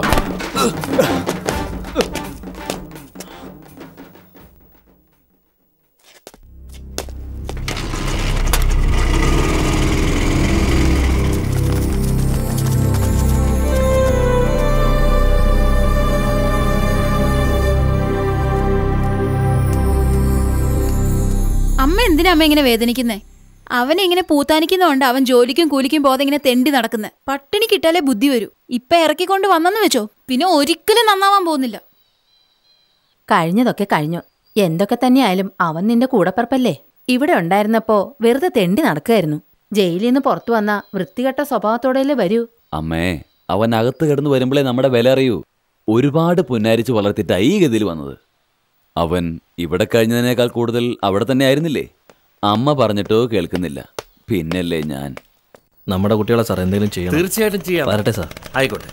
അമ്മ എന്തിനാ അമ്മ ഇങ്ങനെ വേദനിക്കുന്നേ അവനെ ഇങ്ങനെ പൂത്താനിക്കുന്നതുകൊണ്ട് അവൻ ജോലിക്കും കൂലിക്കും പോകാതെ ഇങ്ങനെ തെണ്ടി നടക്കുന്നത് പട്ടിണി കിട്ടാലേ ബുദ്ധി വരൂ ഇപ്പൊ ഇറക്കിക്കൊണ്ട് വന്നെന്ന് വെച്ചോ പിന്നെ ഒരിക്കലും നന്നാവാൻ പോകുന്നില്ല കഴിഞ്ഞതൊക്കെ കഴിഞ്ഞു എന്തൊക്കെ തന്നെയായാലും അവൻ നിന്റെ കൂടപ്പറപ്പല്ലേ ഇവിടെ ഉണ്ടായിരുന്നപ്പോ വെറുതെ തെണ്ടി നടക്കുകയായിരുന്നു ജയിലിൽ നിന്ന് പുറത്തു വന്ന വൃത്തികെട്ട സ്വഭാവത്തോടെയല്ലേ വരൂ അമ്മേ അവൻ അകത്ത് കിടന്ന് വരുമ്പോഴേ നമ്മുടെ വില അറിയൂ ഒരുപാട് പുന്നാരിച്ച് വളർത്തിയിട്ടാ ഈ ഗതിയിൽ വന്നത് അവൻ ഇവിടെ കഴിഞ്ഞതിനേക്കാൾ കൂടുതൽ അവിടെ തന്നെ ആയിരുന്നില്ലേ അമ്മ പറഞ്ഞിട്ടോ കേൾക്കുന്നില്ല പിന്നല്ലേ ഞാൻ നമ്മുടെ കുട്ടികളെ സാർ എന്തെങ്കിലും ചെയ്യണം തീർച്ചയായിട്ടും ചെയ്യാം. വരട്ടെ സാർ ആയിക്കോട്ടെ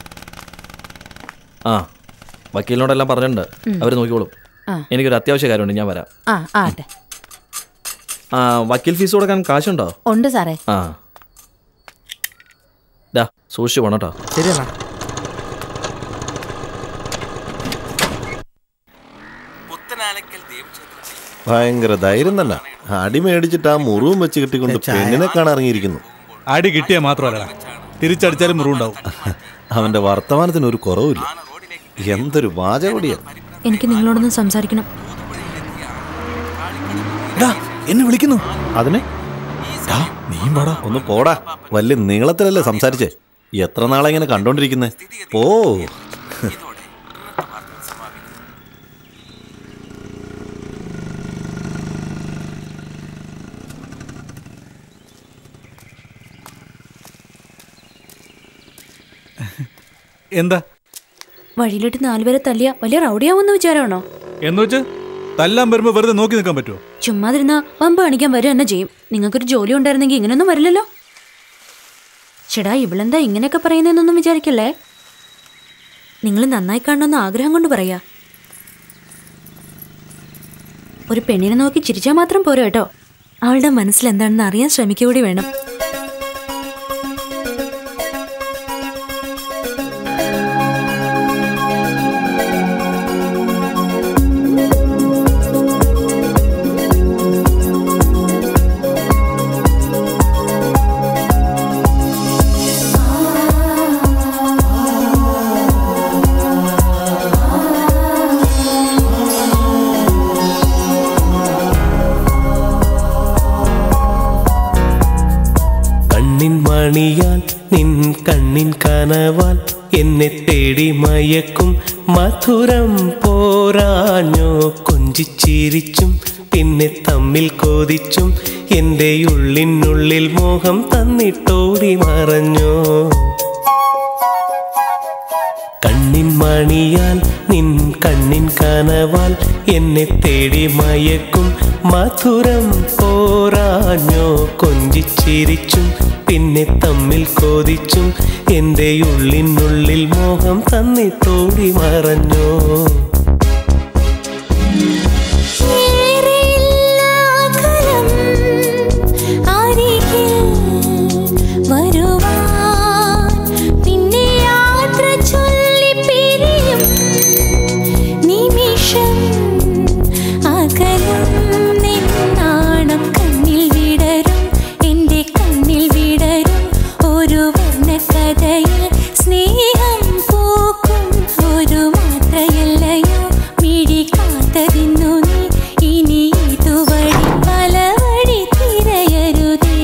ആ വക്കീലിനോടെല്ലാം പറഞ്ഞിട്ടുണ്ട് ഉം. അവർ നോക്കിക്കോളും ആ. എനിക്കൊരു അത്യാവശ്യ കാര്യമുണ്ട് ഞാൻ വരാം ആ ആട്ടെ ആ വക്കീൽ ഫീസ് കൊടുക്കാൻ കാശുണ്ടോ ഉണ്ട് സാറേ ആ ഡാ സൂക്ഷിച്ചു പോണം കേട്ടോ ശരിയെന്നാ ഭയങ്കര ധൈര്യം തന്നെ അടി മേടിച്ചിട്ട് ആ മുറിവും വെച്ച് കിട്ടിക്കൊണ്ട് പെണ്ണിനെ കാണാൻ ഇറങ്ങിയിരിക്കുന്നു അടി കിട്ടിയാൽ മാത്രമല്ലടാ തിരിച്ചടിച്ചാലും മുറിവുണ്ടാവും അവന്റെ വർത്തമാനത്തിന് ഒരു കുറവില്ല എന്തൊരു വാചകടിയാ എനിക്ക് നിങ്ങളോടൊന്ന് സംസാരിക്കണം എന്നെ വിളിക്കുന്നു അതിനെ നീ പാടാ ഒന്ന് പോടാ വലിയ നീളത്തിലല്ലേ സംസാരിച്ചേ എത്ര നാളെ ഇങ്ങനെ കണ്ടോണ്ടിരിക്കുന്നേ പോ എന്താ വഴിയിലിട്ട് നാലുപേരെ തല്ലിയ വലിയ റൗഡിയാവുന്ന വിചാരമാണോ എന്ന് വെച്ച് തല്ലാൻ വരുമ്പോ വെറുതെ നോക്കി നിൽക്കാൻ പറ്റുമോ ചുമ്മാതിരുന്ന വമ്പ് കാണിക്കാൻ വരിക തന്നെ ചെയ്യും നിങ്ങൾക്കൊരു ജോലി ഉണ്ടായിരുന്നെങ്കിൽ ഇങ്ങനെയൊന്നും വരില്ലല്ലോ ചേടാ ഇവളെന്താ ഇങ്ങനെയൊക്കെ പറയുന്നതെന്നൊന്നും വിചാരിക്കല്ലേ നിങ്ങൾ നന്നായി കാണണമെന്ന് ആഗ്രഹം കൊണ്ട് പറയാ ഒരു പെണ്ണിനെ നോക്കി ചിരിച്ചാൽ മാത്രം പോരാ കേട്ടോ അവളുടെ മനസ്സിൽ എന്താണെന്ന് അറിയാൻ ശ്രമിക്കൂടി വേണം കണ്ണിൻ മണിയാൽ നിൻ കണ്ണിൻ കനവാൽ എന്നെ തേടി മയക്കും മധുരം പോരാഞ്ഞോ കൊഞ്ചിച്ചിരിച്ചും പിന്നെ തമ്മിൽ കോതിച്ചും എൻ്റെ ഉള്ളിനുള്ളിൽ മോഹം തന്നിട്ടോടി മറഞ്ഞോ കണ്ണിൻ മണിയാൽ നിൻ കണ്ണിൻ കനവാൽ എന്നെ തേടി മയക്കും മധുരം പോരാഞ്ഞോ കൊഞ്ചിച്ചിരിച്ചും പിന്നെ തമ്മിൽ കോതിച്ചും എൻ്റെ ഉള്ളിനുള്ളിൽ മോഹം തന്നിട്ടോടി മറഞ്ഞോ പിന്നെ യാത്ര ചൊല്ലി പിരിയും നിമിഷം അകലും നിന്നാണം കണ്ണിൽ വിടരും എൻ്റെ കണ്ണിൽ വിടരും ഒരു വർണ്ണ കഥയിൽ സ്നേഹം പൂക്കും ഒരു മാത്രയല്ലയോ മിഴി കാത്തതിന്നു നീ ഇനി ഇതുവഴി പല വഴി തിരയരുതേ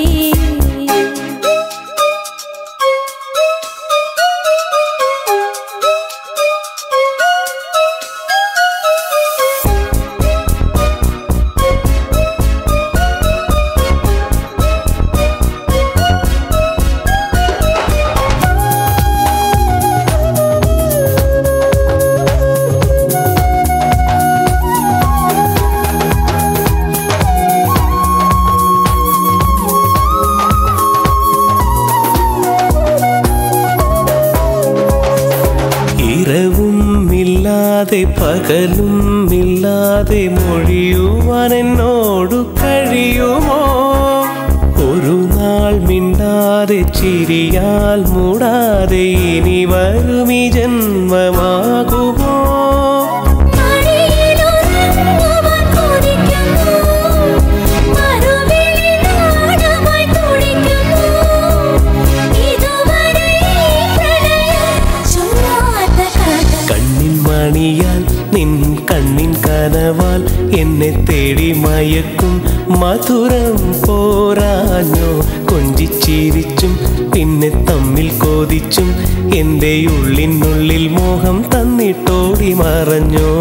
ഇരവും ഇല്ലാതെ പകലും ഇല്ലാതെ മൊഴിയുവാൻ എന്നോടു കഴിയുമോ ഒരു നാൾ മിണ്ടാതെ ചിരിയാൽ മൂടാതെ ഇനി വരുമി ജന്മമാകുമോ മടിയിലൊരുങ്ങുവാൻ കൊതിക്കുന്നു. മറുവിളി നാണമായി തുടിക്കുന്നു. ഇതുവരെ ഈ പ്രണയം ചൊല്ലാത്ത കഥ കണ്ണിൻ മണിയാൽ നിൻ കണ്ണിൻ കനവാൽ എന്നെ തേടി മയക്കും മധുരം പോരാഞ്ഞോ കൊഞ്ചിച്ചിരിച്ചും പിന്നെ തമ്മിൽ കോതിച്ചും എൻ്റെ ഉള്ളിനുള്ളിൽ മോഹം തന്നിട്ടോടി മറഞ്ഞോ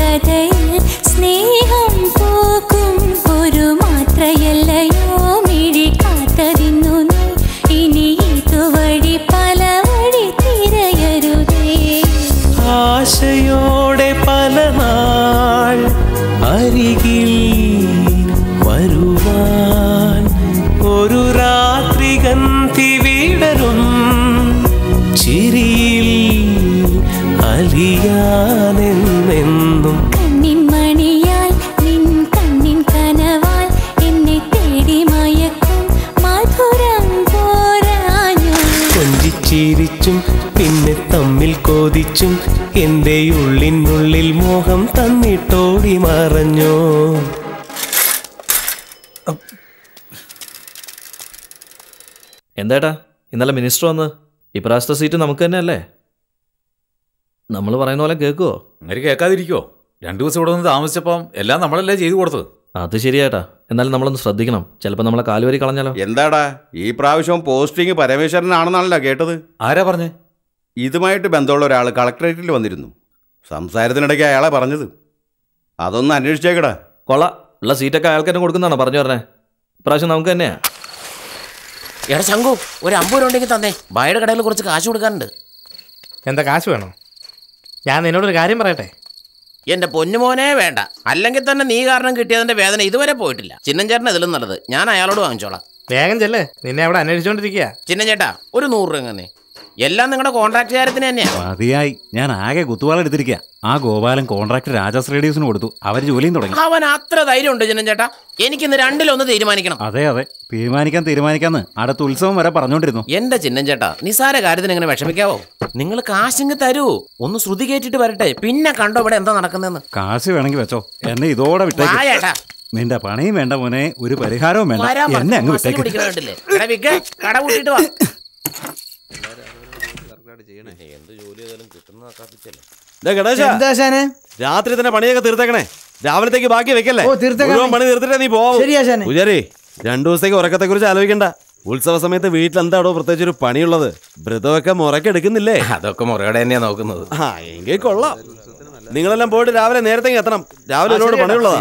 കഥയിൽ സ്നേഹം പോക്കും ഒരു മാത്രയല്ലയോ മിഴി കാത്തതിന്നു നീ ഇനി ഇതുവഴി പല വഴി തിരയരുതേ ആശയോടെ പല നാൾ അരികിൽ വരുവാൻ ഒരു രാത്രി ഗന്ധി വിടരും ചിരിയിൽ അലിയാനെന്നെന്നും കണ്ണിൻ മണിയാൽ നിൻ കണ്ണിൻ കനവാൽ എന്നെ തേടി മയക്കും മധുരം പോരാഞ്ഞു കൊഞ്ചിച്ചിരിച്ചും പിന്നെ തമ്മിൽ കോതിച്ചും എൻ്റെ ഉള്ളിനുള്ളിൽ മോഹം തന്നിട്ടോടി മറഞ്ഞോ എന്താട്ടാ ഇന്നലെ മിനിസ്റ്റർ വന്ന് ഇപ്രാവശ്യത്തെ സീറ്റ് നമുക്ക് തന്നെ അല്ലേ നമ്മൾ പറയുന്ന പോലെ കേൾക്കുവോ അങ്ങനെ കേൾക്കാതിരിക്കോ രണ്ടു ദിവസം ഇവിടെ നിന്ന് താമസിച്ചപ്പം എല്ലാം നമ്മളല്ലേ ചെയ്തു കൊടുത്തത് അത് ശരിയാട്ടാ എന്നാലും നമ്മളൊന്ന് ശ്രദ്ധിക്കണം ചിലപ്പോൾ നമ്മളെ കാലുവരി കളഞ്ഞാലോ എന്താടാ ഈ പ്രാവശ്യം പോസ്റ്റിംഗ് പരമേശ്വരനാണെന്നാണല്ലോ കേട്ടത് ആരാ പറഞ്ഞേ ഇതുമായിട്ട് ബന്ധമുള്ള ഒരാൾ കളക്ടറേറ്റിൽ വന്നിരുന്നു സംസാരത്തിനിടയ്ക്ക് അയാളെ പറഞ്ഞത് അതൊന്ന് അന്വേഷിച്ചേക്കടാ കൊള്ള ഉള്ള സീറ്റൊക്കെ അയാൾക്ക് തന്നെ കൊടുക്കുന്നതാണോ പറഞ്ഞു പറഞ്ഞേ ഇപ്രാവശ്യം നമുക്ക് തന്നെയാ എടാ ശങ്കു ഒരു അമ്പത് രൂപ ഉണ്ടെങ്കിൽ തന്നേ ബായുടെ കടയിൽ കുറച്ച് കാശ് കൊടുക്കാനുണ്ട് എന്താ കാശ് വേണോ ഞാൻ നിന്നോടൊരു കാര്യം പറയട്ടെ എന്റെ പൊന്നുമോനെ വേണ്ട അല്ലെങ്കിൽ തന്നെ നീ കാരണം കിട്ടിയതിന്റെ വേദന ഇതുവരെ പോയിട്ടില്ല ചിന്നൻ ഇതിലും നല്ലത് ഞാൻ അയാളോട് വാങ്ങിച്ചോളാം വേഗം ചെല്ലേ നിന്നെ അവിടെ അന്വേഷിച്ചോണ്ടിരിക്കുക ചിന്നൻ ചേട്ടാ ഒരു നൂറ് രൂപ തന്നെ എല്ലാം നിങ്ങളുടെ കോൺട്രാക്ട് കാര്യത്തിന് തന്നെയാ മതിയായി ഞാൻ ആകെ കുത്തുവാള എടുത്തിരിക്കുക ആ ഗോപാലൻ കോൺട്രാക്ട് രാജാസ് റേഡിയോസിന് കൊടുത്തു അവർ ജോലിയും തുടങ്ങി അവൻ അത്ര ധൈര്യം ഉണ്ട് ചിന്നൻ ചേട്ടാ എനിക്കിന്ന് രണ്ടിലൊന്ന് തീരുമാനിക്കണം അതെ അതെ തീരുമാനിക്കാൻ തീരുമാനിക്കാന്ന് അടുത്ത ഉത്സവം വരെ പറഞ്ഞോണ്ടിരുന്നു എന്റെ ചിന്നൻ ചേട്ടാ നിസാര കാര്യത്തിന് ഇങ്ങനെ വിഷമിക്കാവോ നിങ്ങൾ കാശിങ് തരൂ ഒന്ന് ശ്രുതി കേട്ടിട്ട് വരട്ടെ പിന്നെ കണ്ടോ ഇവിടെ എന്താ നടക്കുന്നതെന്ന് കാശ് വേണമെങ്കിൽ വെച്ചോ എന്നെ ഇതോടെ വാ വിട്ടേക്ക് ചേട്ടാ നിന്റെ പണിയും വേണ്ട മോനെ ഒരു പരിഹാരവും വേണ്ട വരാൻ എന്നെ അങ്ങ് മസിൽ വിട്ടേക്ക് പിടിക്കണ കണ്ടില്ലേ? എടാ വിക്ക്, കട കൂട്ടിട്ട് വാ എന്ത് ജോലി ചെയ്താലും കിട്ടുന്ന രാത്രി തന്നെ പണിയൊക്കെ തീർത്തേക്കണേ രാവിലത്തേക്ക് ബാക്കി വെക്കല്ലേ ഓ, തീർത്തേക്കാം. മുഴുവൻ പണി തീർത്തിട്ടേ നീ പോവൂ ശരി, ആശാനെ. പൂജാരി രണ്ടു ദിവസത്തേക്ക് ഉറക്കത്തെ കുറിച്ച് ആലോചിക്കണ്ട ഉത്സവ സമയത്ത് വീട്ടിൽ എന്താടോ പ്രത്യേകിച്ച് ഒരു പണിയുള്ളത് വ്രതമൊക്കെ മുറക്കെടുക്കുന്നില്ലേ അതൊക്കെ മുറയുടെ തന്നെയാ നോക്കുന്നത് ആ എങ്കിൽ കൊള്ളാം നിങ്ങളെല്ലാം പോയിട്ട് രാവിലെ നേരത്തെ എത്തണം രാവിലെ എന്നോട് പണിയുള്ളതാ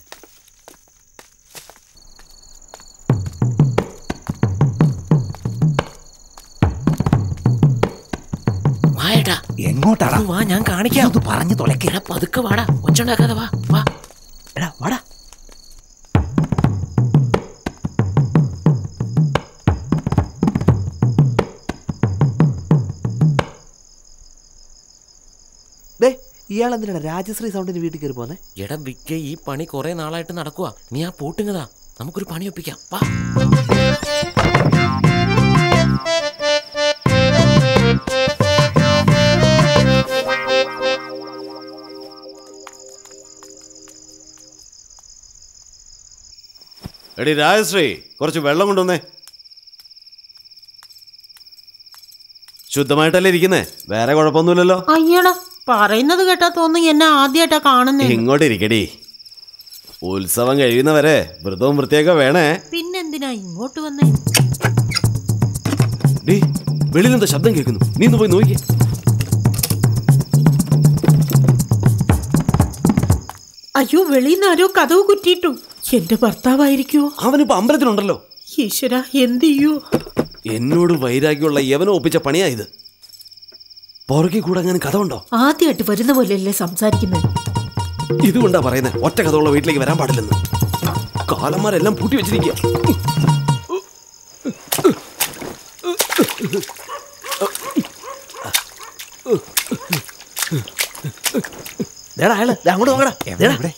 വായേട്ടാ എങ്ങോട്ടാടാ വാ ഞാൻ കാണിക്കാം ഇത് പറഞ്ഞു തുളയ്ക്ക് എടാ പതുക്കെ വാടാ ഒച്ചുണ്ടാക്കാതെ വാ വാ എടാ വാടാ ദേ ഇയാൾ എന്തിനാണ് രാജശ്രീ സൗണ്ടിന് വീട്ടിൽ കയറി പോന്നെ എടാ വിക്ക ഈ പണി കുറെ നാളായിട്ട് നടക്കുക നീ ആ പൂട്ടുങ്ങതാ നമുക്കൊരു പണി ഒപ്പിക്കാം വാ എടി രാജശ്രീ കുറച്ച് വെള്ളം കൊണ്ടുവന്നേ ശുദ്ധമായിട്ടല്ലേ ഇരിക്കുന്നേ വേറെ കുഴപ്പമൊന്നുമില്ലല്ലോ അയ്യടാ പറയുന്നത് കേട്ടാ തോന്നുന്നു എന്നെ ആദ്യമായിട്ടാ കാണുന്നേ ഇങ്ങോട്ട് ഇരിക്കടി ഉത്സവം കഴിയുന്നവരെ വ്രതവും വൃത്തിയൊക്കെ വേണേ പിന്നെന്തിനാ ഇങ്ങോട്ട് വന്നേ ഡി വെളിയിലെന്താ ശബ്ദം കേൾക്കുന്നു നീ ഒന്ന് പോയി നോക്കിയേ അയ്യോ വെളിയിൽ ആരോ കഥവ് കുറ്റിയിട്ടു എന്റെ ഭർത്താവായിരിക്കുമോ അവനിപ്പോ അമ്പലത്തിലുണ്ടല്ലോ ഈശ്വര എന്ത് ചെയ്യൂ എന്നോട് വൈരാഗ്യമുള്ള യവനെ ഒപ്പിച്ച പണിയാ ഇത് പുറകെ കൂടെ അങ്ങനെ കഥ ഉണ്ടോ ആദ്യമായിട്ട് വരുന്ന പോലെയല്ലേ സംസാരിക്കുന്നത് ഇതുകൊണ്ടാ പറയുന്നത് ഒറ്റ കഥയുള്ള വീട്ടിലേക്ക് വരാൻ പാടില്ലെന്ന് കാലന്മാരെല്ലാം പൂട്ടി വെച്ചിരിക്കുക ദേടാ അയാള് ദേ അങ്ങോട്ട് നോക്കടാ ദേടാ.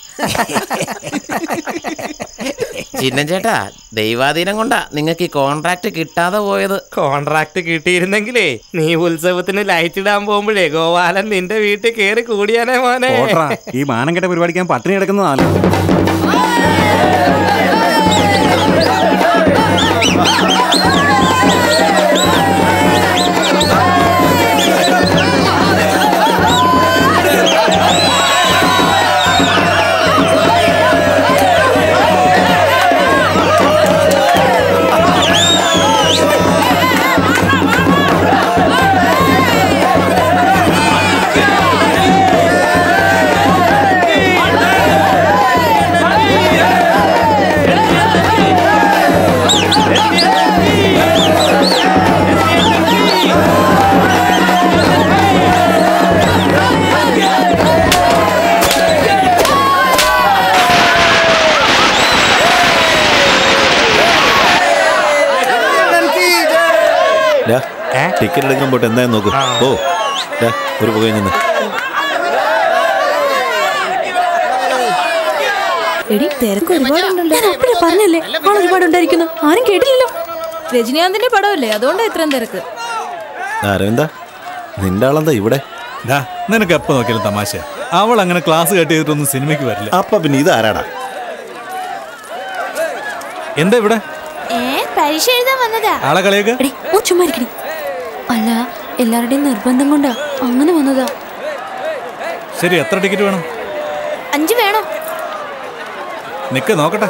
ചിന്നൻ ചേട്ടാ ദൈവാധീനം കൊണ്ടാ നിങ്ങൾക്ക് ഈ കോൺട്രാക്ട് കിട്ടാതെ പോയത് കോൺട്രാക്ട് കിട്ടിയിരുന്നെങ്കിലേ നീ ഉത്സവത്തിന് ലൈറ്റ് ഇടാൻ പോകുമ്പോഴേ ഗോപാലൻ നിന്റെ വീട്ടിൽ കയറി കൂടിയാനേ മോനെ ഓട്രാ ഈ മാനം കെട്ട പരിപാടിക്ക് ഞാൻ പട്ടിണി കിടക്കുന്നതാണല്ലോ ആ ടിക്കറ്റ് എടുക്കാൻ പോയിട്ട് എന്തായാലും നോക്കൂ ഓ ദാ, ഒരു പുകയിൽ നിന്ന് എടി തിരക്ക് ഒരുപാടുണ്ടല്ലോ ഞാൻ അപ്പഴേ പറഞ്ഞല്ലേ ആൾ ഒരുപാടുണ്ടായിരിക്കുന്നു ആരും കേട്ടില്ലല്ലോ രജനീകാന്തിന്റെ പടമല്ലേ അതുകൊണ്ടാ ഇത്രയും തിരക്ക് അരവിന്ദ നിന്റെ ആളെന്താ ഇവിടെ ഡാ നിനക്ക് എപ്പോ നോക്കിയാലും തമാശ അവൾ അങ്ങനെ ക്ലാസ് കട്ട് ചെയ്തിട്ടൊന്നും സിനിമയ്ക്ക് വരില്ല അപ്പൊ പിന്നെ ഇത് ആരാടാ എന്താ ഇവിടെ ഏ പരീക്ഷ എഴുതാൻ വന്നതാ ആളെ കളിയൊക്കെ എടി ഓ ചുമ്മാ ഇരിക്കടി അല്ല എല്ലാവരുടെയും നിർബന്ധം കൊണ്ടാ അങ്ങനെ വന്നതാ ശരി എത്ര ടിക്കറ്റ് വേണം അഞ്ചു വേണം നിക്ക് നോക്കട്ടെ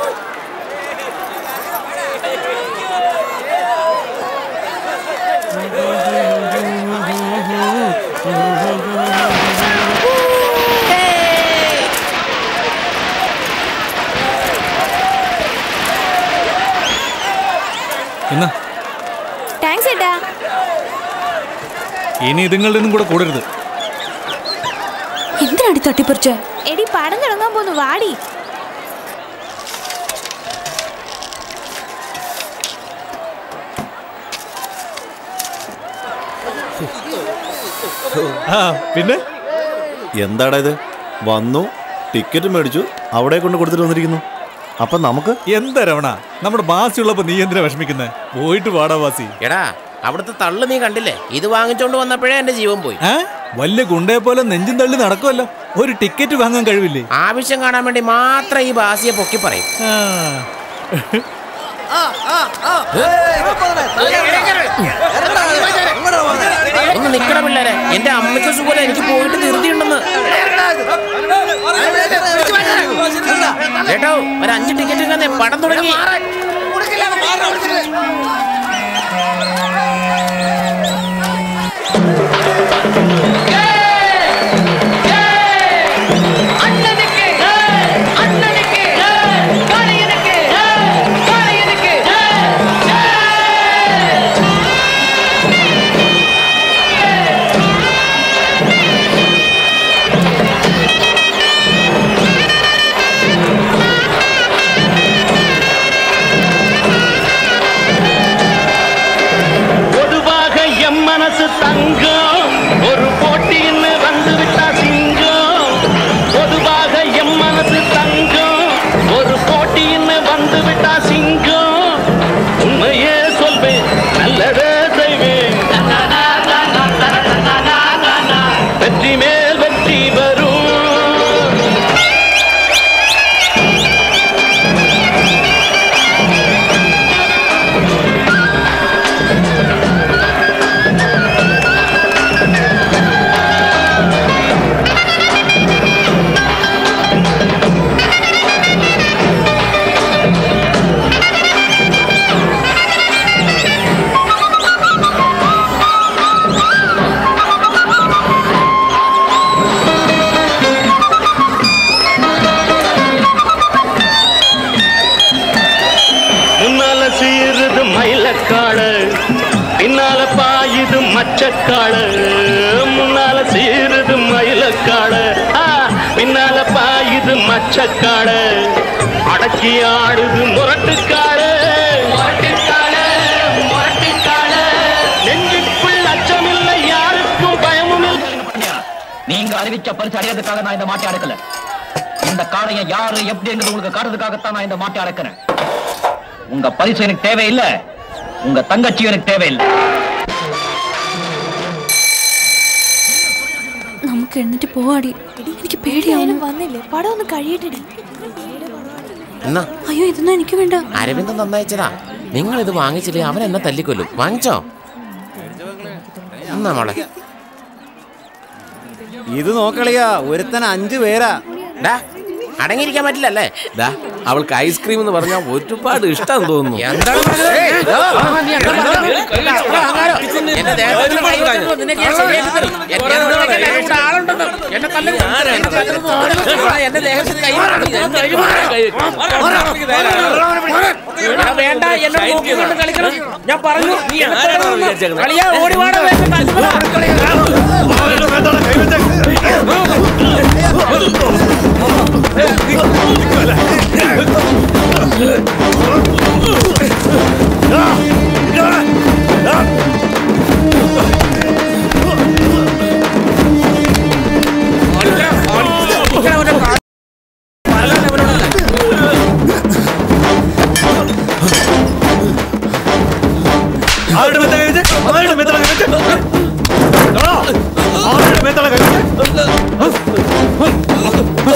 എന്നാ താങ്ക്സ് ഏട്ടാ ഇനി ഇതുങ്ങളുടെ ഒന്നും കൂടെ കൂടരുത് എന്തിനാടി തട്ടിപ്പറിച്ച എടി പടം തുടങ്ങാൻ പോന്നു വാടി ആ പിന്നെ എന്താടാ ഇത് വന്നു ടിക്കറ്റ് മേടിച്ചു അവിടെ കൊണ്ട് കൊടുത്തിട്ട് വന്നിരിക്കുന്നു അപ്പൊ നമുക്ക് എന്താ രമണ നമ്മുടെ ബാസി ഉള്ളപ്പോ നീ എന്തിനാ വിഷമിക്കുന്നേ പോയിട്ട് പാടാ ബാസി എടാ അവിടുത്തെ തള്ളു നീ കണ്ടില്ലേ ഇത് വാങ്ങിച്ചോണ്ട് വന്നപ്പോഴേ എന്റെ ജീവൻ പോയി ഏ വലിയ ഗുണ്ടയെ പോലെ നെഞ്ചും തള്ളി നടക്കുമല്ലോ ഒരു ടിക്കറ്റ് വാങ്ങാൻ കഴിവില്ലേ ആവശ്യം കാണാൻ വേണ്ടി മാത്രം ഈ ബാസിയെ പൊക്കി പറയും ഒന്ന് നിക്കണ പിള്ളേരെ എന്റെ അമ്മയ്ക്ക് സുഖം എനിക്ക് പോയിട്ട് ധൃതിയുണ്ടെന്ന് കേട്ടോ ഒരു അഞ്ച് ടിക്കറ്റ് തന്നെ പടം തുടങ്ങി பொதுவாக எம் மனசு தங்கம் ஒரு போட்டின்னு வந்து விட்டா சிங்கம் பொதுவாக எம் மனசு தங்கம் ஒரு போட்டின்னு வந்து விட்டா சிங்கம் உண்மையே சொல்வேன் நல்லதே செய்வேன் வெற்றி மேல் வெற்றி வரும் முன்னால சீருது மயிலக்காடு பின்னால பாயுது மச்சக்காடு முன்னால சீருது மயிலக்காடு ஆ, பின்னால பாயுது மச்சக்காடு அடக்கி ஆடுது முரட்டுக்காடு முரட்டுக்காடு முரட்டுக்காடு நெஞ்சுக்குள் அச்சமில்லை யாருக்கும் பயமும் இல்லை நீங்க அறிவிச்ச பரிசு அடையறதுக்காக நான் இந்த மாட்டை அடக்கல இந்த காளைய யாரு எப்படிங்கிறது உங்களுக்கு காட்டுறதுக்காகத்தான் நான் இந்த மாட்டை அடக்கிறேன் உங்க பரிசு எனக்கு தேவையில்லை உங்க தங்கச்சி எனக்கு தேவையில்லை നമുക്ക് എന്നിട്ട് പോവാടി എനിക്ക് പേടിയാവും വന്നില്ലേ പടം ഒന്ന് കഴിയട്ടെടി എന്നാ അയ്യോ ഇതൊന്നും എനിക്ക് വേണ്ട അരവിന്ദൻ നന്നായിച്ചതാ നിങ്ങൾ ഇത് വാങ്ങിച്ചില്ലേ അവൻ എന്നെ തല്ലിക്കൊല്ലും വാങ്ങിച്ചോ എന്നാ മോളെ ഇത് നോക്കളിയാ ഒരുത്തൻ അഞ്ചു പേരാ ഡാ അടങ്ങിയിരിക്കാൻ പറ്റില്ലല്ലേ ദാ, അവൾക്ക് ഐസ്ക്രീം എന്ന് പറഞ്ഞാൽ ഒരുപാട് ഇഷ്ടം തോന്നുന്നു എന്താണ് പറഞ്ഞത്? ഏയ്, ദാ, നീ എന്താണ് പറഞ്ഞത്? അഹങ്കാരം. എന്റെ ദേഹത്തിന് കൈ വെച്ചപ്പോ നിനക്ക് ഞാൻ ശരിയാക്കി തരും. എന്നെ നിനക്ക് എന്നെ കൂടെ ആളുണ്ടെന്ന്. എന്നെ തല്ലരുത്. എന്നെ തല്ലരുത്. ആ, എന്റെ ദേഹത്തിന് കൈ വെക്കണം. എന്നെ കൈ വെക്കണം. എടാ, വേണ്ട എന്നെ നോക്കിക്കൊണ്ട് കളിക്കണം ഞാൻ പറഞ്ഞു നീ എന്നെ തല്ലരുതെന്ന്. കളിയാ ഓടി വാടാ വേഗം തല്ലുവാ. Ah!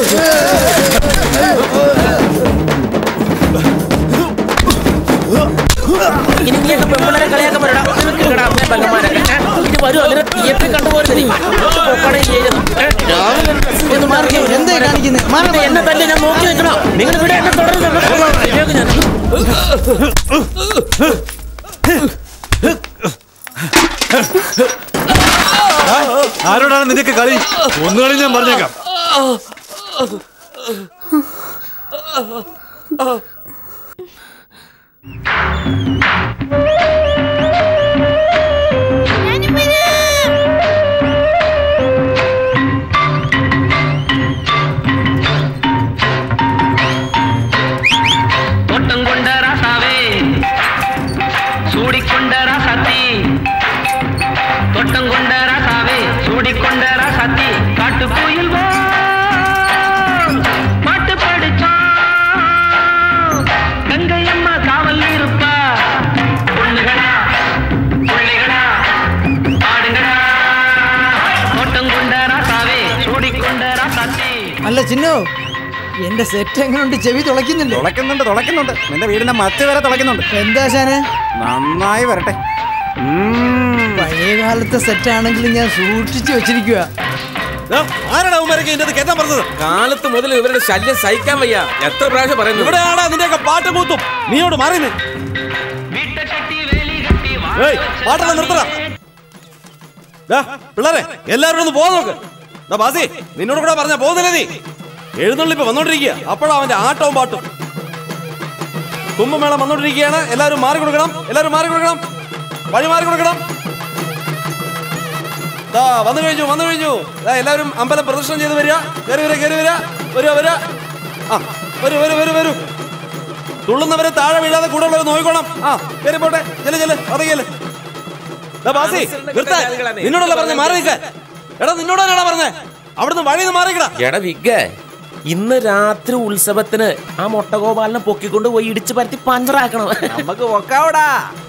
ഇനി നീ എന്നെ പെമ്പിള്ളേരെ കളിയാക്കാൻ പറയടാ നിനക്ക് ഇല്ലടാ അമ്മേ പെങ്ങന്മാരെ ഏ? ഇനി വരും അതിനെ തിയേറ്ററിൽ കണ്ടുപോരുത് നീ പൊക്കട ഈ ഏരിയ. ഏ? രാവിലെ ഒരു ബസ്സിൽ നിന്ന് മാറി എന്താ കാണിക്കുന്നത്? മാറ്, ഇത് എന്നെ തല്ലി ഞാൻ നോക്കി നിൽക്കണോ നിങ്ങൾ ഇവിടെ എന്നെ തുടരുന്നുണ്ട് ശരിയാക്കും ഞാൻ ആരോടാണ് നിനക്ക് കളി ഒന്നുകളി ഞാൻ പറഞ്ഞേക്കാം തോട്ടം കൊണ്ട രാസാവേ സൂടിക്കൊണ്ട രാസാത്തി തോട്ടം കൊണ്ട രാസാവേ സൂടിക്കൊണ്ട രാസാത്തി കാട്ടുകുയിൽ വോ பாட்டு படிச்சோம் கங்கையம்மா காவல் இருப்பா பொண்ணுகளா பிள்ளைகளா ஆடுங்களா தோட்டம் கொண்ட ராசாவே சூடிக்கொண்ட ராசாத்தி അല്ല ചിന്നു എന്റെ സെറ്റ് എങ്ങനെയുണ്ട് ചെവി തുളയ്ക്കുന്നില്ല തുളയ്ക്കുന്നുണ്ട് തുളയ്ക്കുന്നുണ്ട് നിന്റെ വീടിന്റെ മറ്റ് വരെ തുളയ്ക്കുന്നുണ്ട് എന്താ ശാനെ നന്നായി വരട്ടെ പഴയ കാലത്തെ സെറ്റ് ആണെങ്കിൽ ഞാൻ സൂക്ഷിച്ചു വെച്ചിരിക്കുക ആരാണ് അവന്മാരൊക്കെ ഇതിന്റെ കേട്ടാൻ പറഞ്ഞത് കാലത്ത് മുതൽ ഇവരുടെ ശല്യം സഹിക്കാൻ വയ്യ എത്ര പ്രാവശ്യം പറയുന്നു ഇവിടെയാടാ നിന്റെയൊക്കെ പാട്ട് കൂത്തും നീയോട് മാറിന് പാട്ടെല്ലാം നിർത്തടാ ദാ, പിള്ളേരെ എല്ലാവരും ഒന്ന് പോകാൻ നോക്ക് ദാ ബാസി നിന്നോട് കൂടെ പറഞ്ഞ പോകുന്നില്ല നീ എഴുന്നള്ളിപ്പ് വന്നോണ്ടിരിക്കുക അപ്പോഴാ അവന്റെ ആട്ടവും പാട്ടും കുംഭമേളം വന്നോണ്ടിരിക്കുകയാണ് എല്ലാവരും മാറി കൊടുക്കണം എല്ലാവരും മാറി കൊടുക്കണം വഴി മാറി കൊടുക്കണം ദാ വന്നു കഴിഞ്ഞു വന്നു കഴിഞ്ഞു ദാ എല്ലാവരും അമ്പലം പ്രദർശനം ചെയ്ത് വരിക കയറി വരിക കയറി വരിക വരിക വരിക ആ വരൂ വരൂ വരൂ വരൂ തുള്ളുന്നവരെ താഴെ വീഴാതെ കൂടെ ഉള്ളവർ നോക്കിക്കോണം ആ കയറി പോട്ടെ ചെല്ല് ചെല്ല് അതയ്യല്ലേ ദാ ബാസി നിർത്താൻ നിന്നോടല്ല പറഞ്ഞ മാറി നിൽക്കാൻ എടാ നിന്നോടാണോ പറഞ്ഞേ അവിടുന്ന് വഴി മാറിക്കടാ എടാ വിഗ് ഇന്ന് രാത്രി ഉത്സവത്തിന് ആ മൊട്ടഗോപാലിനെ പൊക്കിക്കൊണ്ട് പോയി ഇടിച്ചു പരത്തി പഞ്ചറാക്കണം നമുക്ക് ഒക്കാവടാ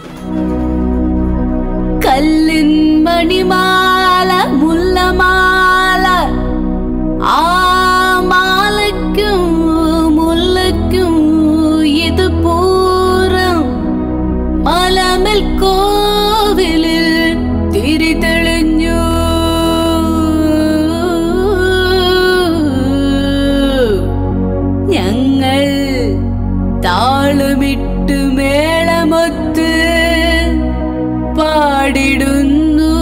കല്ലിൻ മണിമാല മുല്ലമാല ആ മാലയ്ക്കും മുല്ലയ്ക്കും ഇത് പൂരം മലമൽ കോവിലിൽ തിരി തെളിഞ്ഞു ഞങ്ങൾ താളമിട്ട് മേളമൊത്ത് പാടിടുന്നു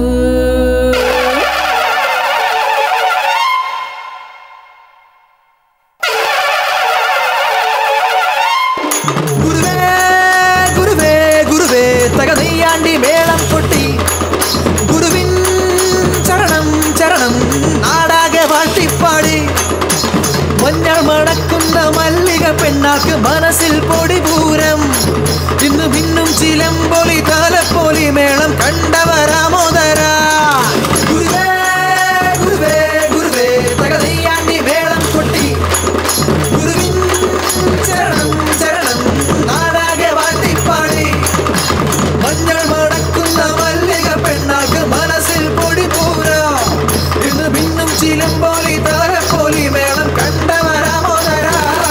ഗുരുവേ ഗുരുവേ തകനെയ്യാണ്ടി മേളം കൊട്ടി ഗുരുവിൻ ചരണം ചരണം നാടാകെ വാട്ടിപ്പാടി മഞ്ഞൾ മണക്കുന്ന മല്ലിക പെണ്ണാക്ക് മനസ്സിൽ പൊടിപൂരം ഇന്ന് ഭിന്നും ചിലമ്പൊലി താലപ്പൊലി മേളം കണ്ടവരാമോദര ഗുരുവേ ഗുരുവേ ഗുരുവേ തകനെയ്യാണ്ടി മേളം കൊട്ടി ഗുരുവിൻ ചരണം ചരണം നാടാകെ വാട്ടിപ്പാടി മഞ്ഞൾ മടക്കുന്ന മല്ലിക പെണ്ണാക്ക് മനസ്സിൽ പൊടി പൂര ഇന്ന് ഭിന്നും ചിലമ്പോലി താരപ്പോലി മേളം കണ്ടവരാമോദര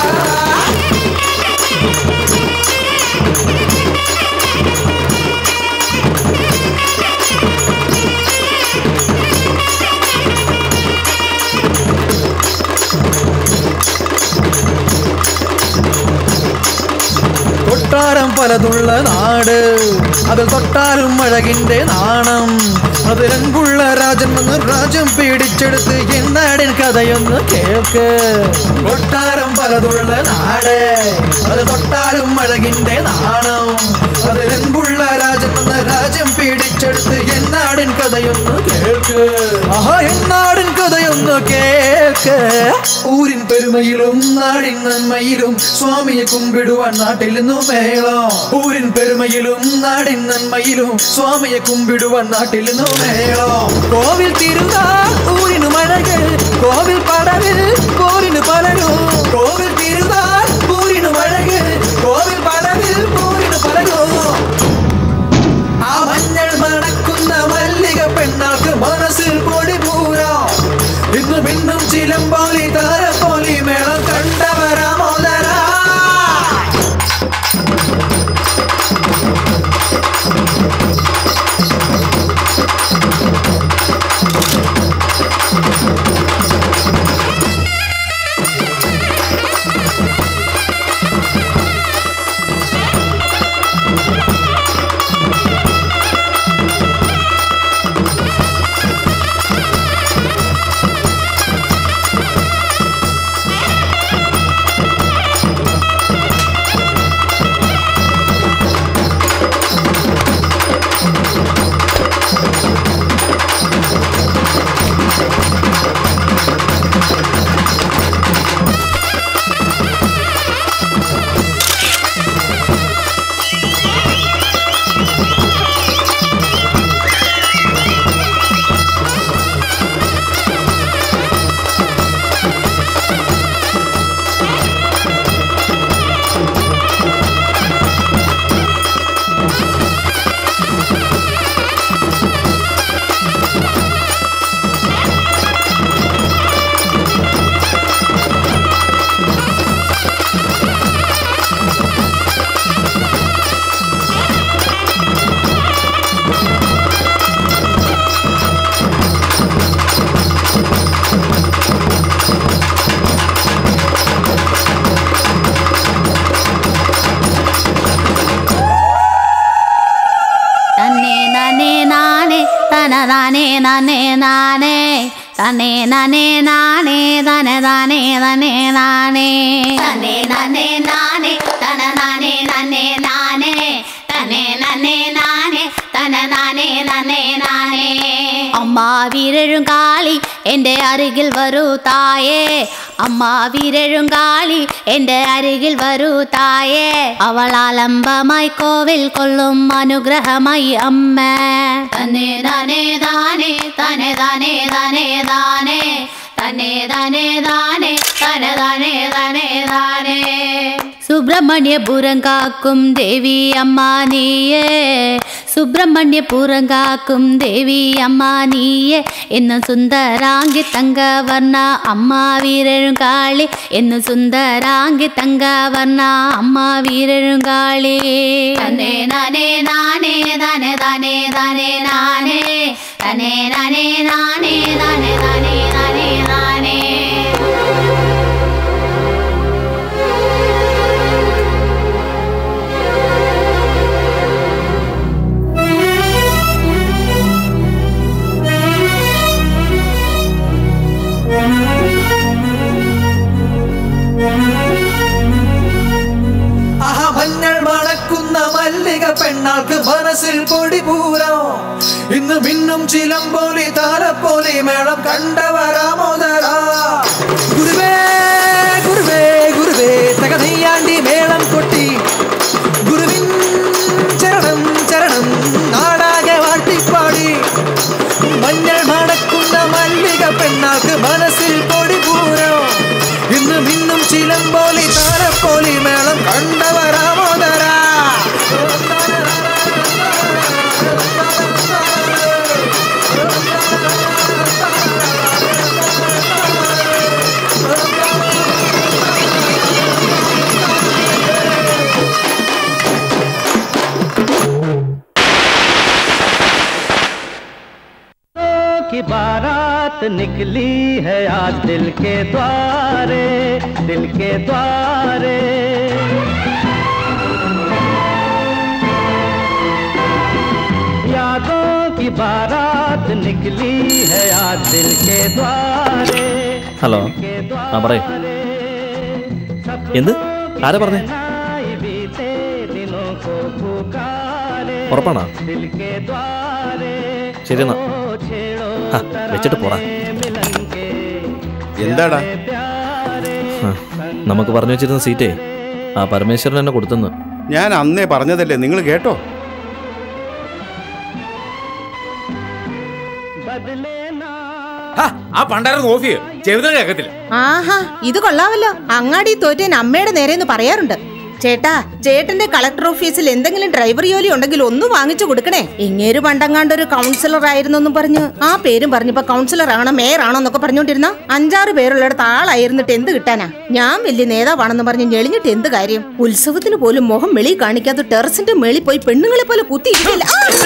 കൊട്ടാരം പലതുള്ള നാട് അതിൽ തൊട്ടാലും അഴകിന്റെ നാണം അതിലൻപുള്ള രാജൻ വന്ന് രാജ്യം പീഡിച്ചെടുത്ത് എന്നാടിൻ കഥയൊന്ന് കേൾക്ക് കൊട്ടാരം പലതുള്ള നാട് അത് തൊട്ടാലും അഴകിന്റെ നാണം അതിലൻപുള്ള രാജൻ വന്ന് രാജ്യം പീഡിച്ചെടുത്ത് എന്നാടിൻ കഥയൊന്ന് കേൾക്ക് ആഹാ എന്നാടിൻ കഥയൊന്ന് കേൾക്ക് ഊരിൻ പെരുമയിലും നാടിൻ നന്മയിലും സ്വാമിയെ കുമ്പിടുവാൻ നാട്ടിൽ നിന്നു മേളം ഊരിൻ പെരുമയിലും നാടിൻ നന്മയിലും സ്വാമിയെ കുമ്പിടുവാൻ നാട്ടിൽ നിന്നു മേളം കോവിൽ തിരുനാൾ ഊരിനു മഴകൾ കോവിൽ പടവിൽ പോരിന് പലരും കോവിൽ തിരുനാൾ ഊരിനു മഴകൾ കോവിൽ പടവിൽ പോരിന് പലരും ആ മഞ്ഞൾ മണക്കുന്ന മല്ലിക പെണ്ണാൾക്ക് മനസ്സിൽ പൊടി പൂര ഇന്ന് പിന്നും ചിലമ്പാളി താരം താനേ നനേ നാനേ തനേ നനേ നാനേ തന താനേ നനേ നാനേ തനേ നനേ നാനേ തന നാനേ നനേ നാനേ തനേ നനേ നാനേ തന നാനേ നനേ നാനേ അമ്മ വീരഴും കാളി എൻ്റെ അരികിൽ വരൂ തായേ അമ്മ വീരഴും കാളി എൻ്റെ അരികിൽ വരൂ തായേ അവൾ ആലംബമായി കോവിൽ കൊള്ളും അനുഗ്രഹമായി അമ്മ തന്നെ താനേ താനേ തന്നെ താനേ താനേ താനേ തന്നെ താനേ താനേ തന്നെ താനേ താനേ താനേ സുബ്രഹ്മണ്യപുരം കാക്കും ദേവി അമ്മ നീയേ സുബ്രഹ്മണ്യപുരം കാക്കും ദേവി അമ്മ നീയേ എന്ന് സുന്ദരാങ്കി തങ്കവർണ്ണ അമ്മ വീരഴും കാളി എന്ന് സുന്ദരാങ്കി തങ്കവർണ്ണ അമ്മ വീരഴും കാളി തന്നെ നാനേ നാനേ താനേ താനേ താനേ നാനേ തന്നെ നാനേ നാനേ താനേ താനേ താനേ നാനേ ആഹാ മഞ്ഞൾ മണക്കുന്ന മല്ലിക പെണ്ണാൾക്ക് മനസ്സിൽ പൊടിപൂരോ ഇന്ന് മിന്നും ചിലമ്പോലി താലപ്പോലി മേളം കണ്ടവരാമോദര ഗുരുവേ ഗുരുവേ ഗുരുവേ തകനെയ്യാണ്ടി മേളം കൊട്ടി ഗുരുവിൻ ചരണം ചരണം നാടാകെ വാട്ടിപ്പാടി മഞ്ഞൾ മണക്കുന്ന മല്ലിക പെണ്ണാൾക്ക് മനസ്സിൽ പൊടിപൂരോ ഇന്ന് മിന്നും ചിലമ്പോലി താരപ്പോലി മേളം കണ്ടവരാമോദര की बारात निकली है आज दिल के द्वारे दिल के द्वारे यादों की बारात निकली है आज दिल के द्वारे ഹലോ ആ പറയൂ എന്ത് ആരാ പറഞ്ഞേ ഉറപ്പാണോ ശരി എന്നാ ആ, വെച്ചിട്ട് പോടാ എന്താടാ ആ, നമുക്ക് പറഞ്ഞു വെച്ചിരുന്ന സീറ്റേ ആ പരമേശ്വരൻ എന്നെ കൊടുത്തെന്ന് ഞാൻ അന്നേ പറഞ്ഞതല്ലേ നിങ്ങൾ കേട്ടോ ആ പണ്ടായിരുന്നു ഓഫ് ചെയ്യ ചെവിതം കേൾക്കത്തില്ല ആഹാ ഇത് കൊള്ളാമല്ലോ അങ്ങാടി തോറ്റേൻ അമ്മയുടെ നേരെന്ന് പറയാറുണ്ട് ചേട്ടാ ചേട്ടന്റെ കളക്ടർ ഓഫീസിൽ എന്തെങ്കിലും ഡ്രൈവർ ജോലി ഉണ്ടെങ്കിൽ ഒന്ന് വാങ്ങിച്ചു കൊടുക്കണേ ഇങ്ങേര് പണ്ടങ്ങാണ്ട് ഒരു കൗൺസിലർ ആയിരുന്നെന്നും പറഞ്ഞു ആ പേരും പറഞ്ഞപ്പോ കൗൺസിലർ ആണോ മേയർ ആണോ എന്നൊക്കെ പറഞ്ഞോണ്ടിരുന്ന അഞ്ചാറ് പേരുള്ളിടത്ത് ആളായിരുന്നിട്ട് എന്ത് കിട്ടാനാ ഞാൻ വലിയ നേതാവാണെന്ന് പറഞ്ഞ് ഞെളിഞ്ഞിട്ട് എന്ത് കാര്യം ഉത്സവത്തിന് പോലും മുഖം വെളി കാണിക്കാതെ ടെറസിന്റെ മേളിൽ പോയി പെണ്ണുങ്ങളെ പോലെ കുത്തിയിരിക്കില്ല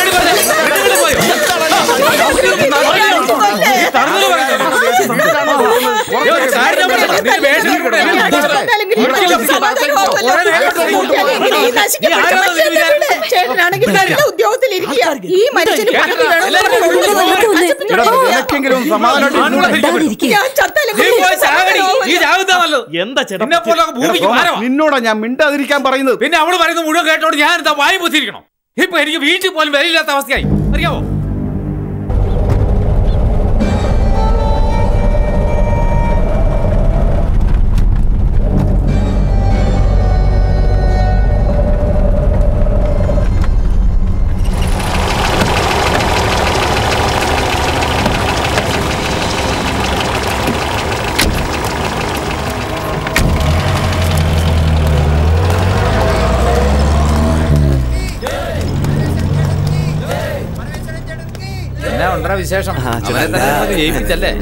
ചേട്ടനാണെങ്കിൽ നല്ല ഉദ്യോഗത്തിലിരിക്കുക ഈ മനുഷ്യന് പദവി നിനക്കെങ്കിലും സമാധാനമായിട്ട് ഞാൻ ചത്താലും എന്താ ചേട്ടാ നിന്നോടാ ഞാൻ മിണ്ടാതിരിക്കാൻ പറയുന്നത് പിന്നെ അവള് പറയുന്നത് മുഴുവൻ കേട്ടോണ്ട് ഞാൻ എന്താ വായി പൊത്തിരിക്കണം ഇപ്പൊ എനിക്ക് വീട്ടിൽ പോലും വരില്ലാത്ത അവസ്ഥയായി അറിയാവോ എന്നാ ഉണ്ടാ വിശേഷം അവനെ തന്നെ നമുക്ക് ജയിപ്പിച്ചല്ലേ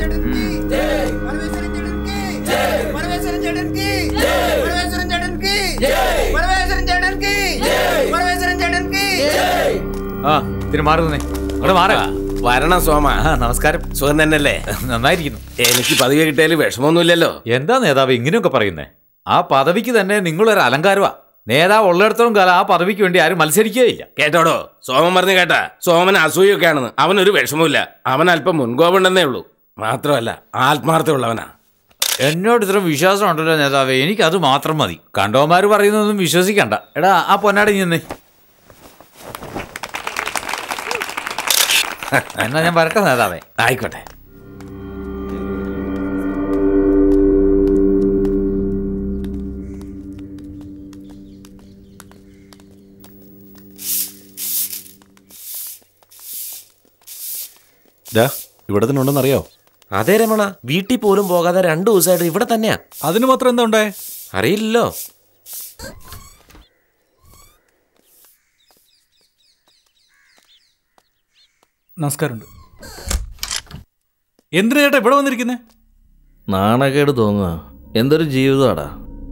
ആ ഇതിന് മാറി നിന്നേ അവിടെ മാറാ വരണം സോമ നമസ്കാരം സുഖം തന്നെയല്ലേ നന്നായിരിക്കുന്നു എനിക്ക് പദവി കിട്ടിയാൽ വിഷമമൊന്നുമില്ലല്ലോ എന്താ നേതാവ് ഇങ്ങനെയൊക്കെ പറയുന്നേ ആ പദവിക്ക് തന്നെ നിങ്ങളൊരു അലങ്കാരമാ നേതാവ് ഉള്ളിടത്തോളം കാലം ആ പദവിക്ക് വേണ്ടി ആരും മത്സരിക്കുകയില്ല കേട്ടോടോ സോമൻ പറഞ്ഞു കേട്ടാ സോമൻ അസൂയൊക്കെയാണെന്ന് അവനൊരു വിഷമമില്ല അവൻ അല്പം മുൻകോപുണ്ടെന്നേ ഉള്ളൂ മാത്രമല്ല ആത്മാർത്ഥമുള്ളവനാ എന്നോട് ഇത്ര വിശ്വാസം ഉണ്ടല്ലോ നേതാവേ എനിക്ക് അത് മാത്രം മതി കണ്ടോമാര് പറയുന്നതൊന്നും വിശ്വസിക്കണ്ട എടാ ആ പൊന്നാടി നിന്നേ എന്നാ ഞാൻ വരട്ടെ നേതാവേ ആയിക്കോട്ടെ ഡാ ഇവിടെ തന്നെ ഉണ്ടെന്ന് അറിയാവോ അതെ രമണ വീട്ടിൽ പോലും പോകാതെ രണ്ടു ദിവസമായിട്ട് ഇവിടെ തന്നെയാ അതിന് മാത്രം എന്താ ഉണ്ടായേ അറിയില്ലല്ലോ നമസ്കാരമുണ്ട് എന്തിനാ ചേട്ടാ ഇവിടെ വന്നിരിക്കുന്നേ നാണക്കേട് തോന്നുക എന്തൊരു ജീവിതമാടാ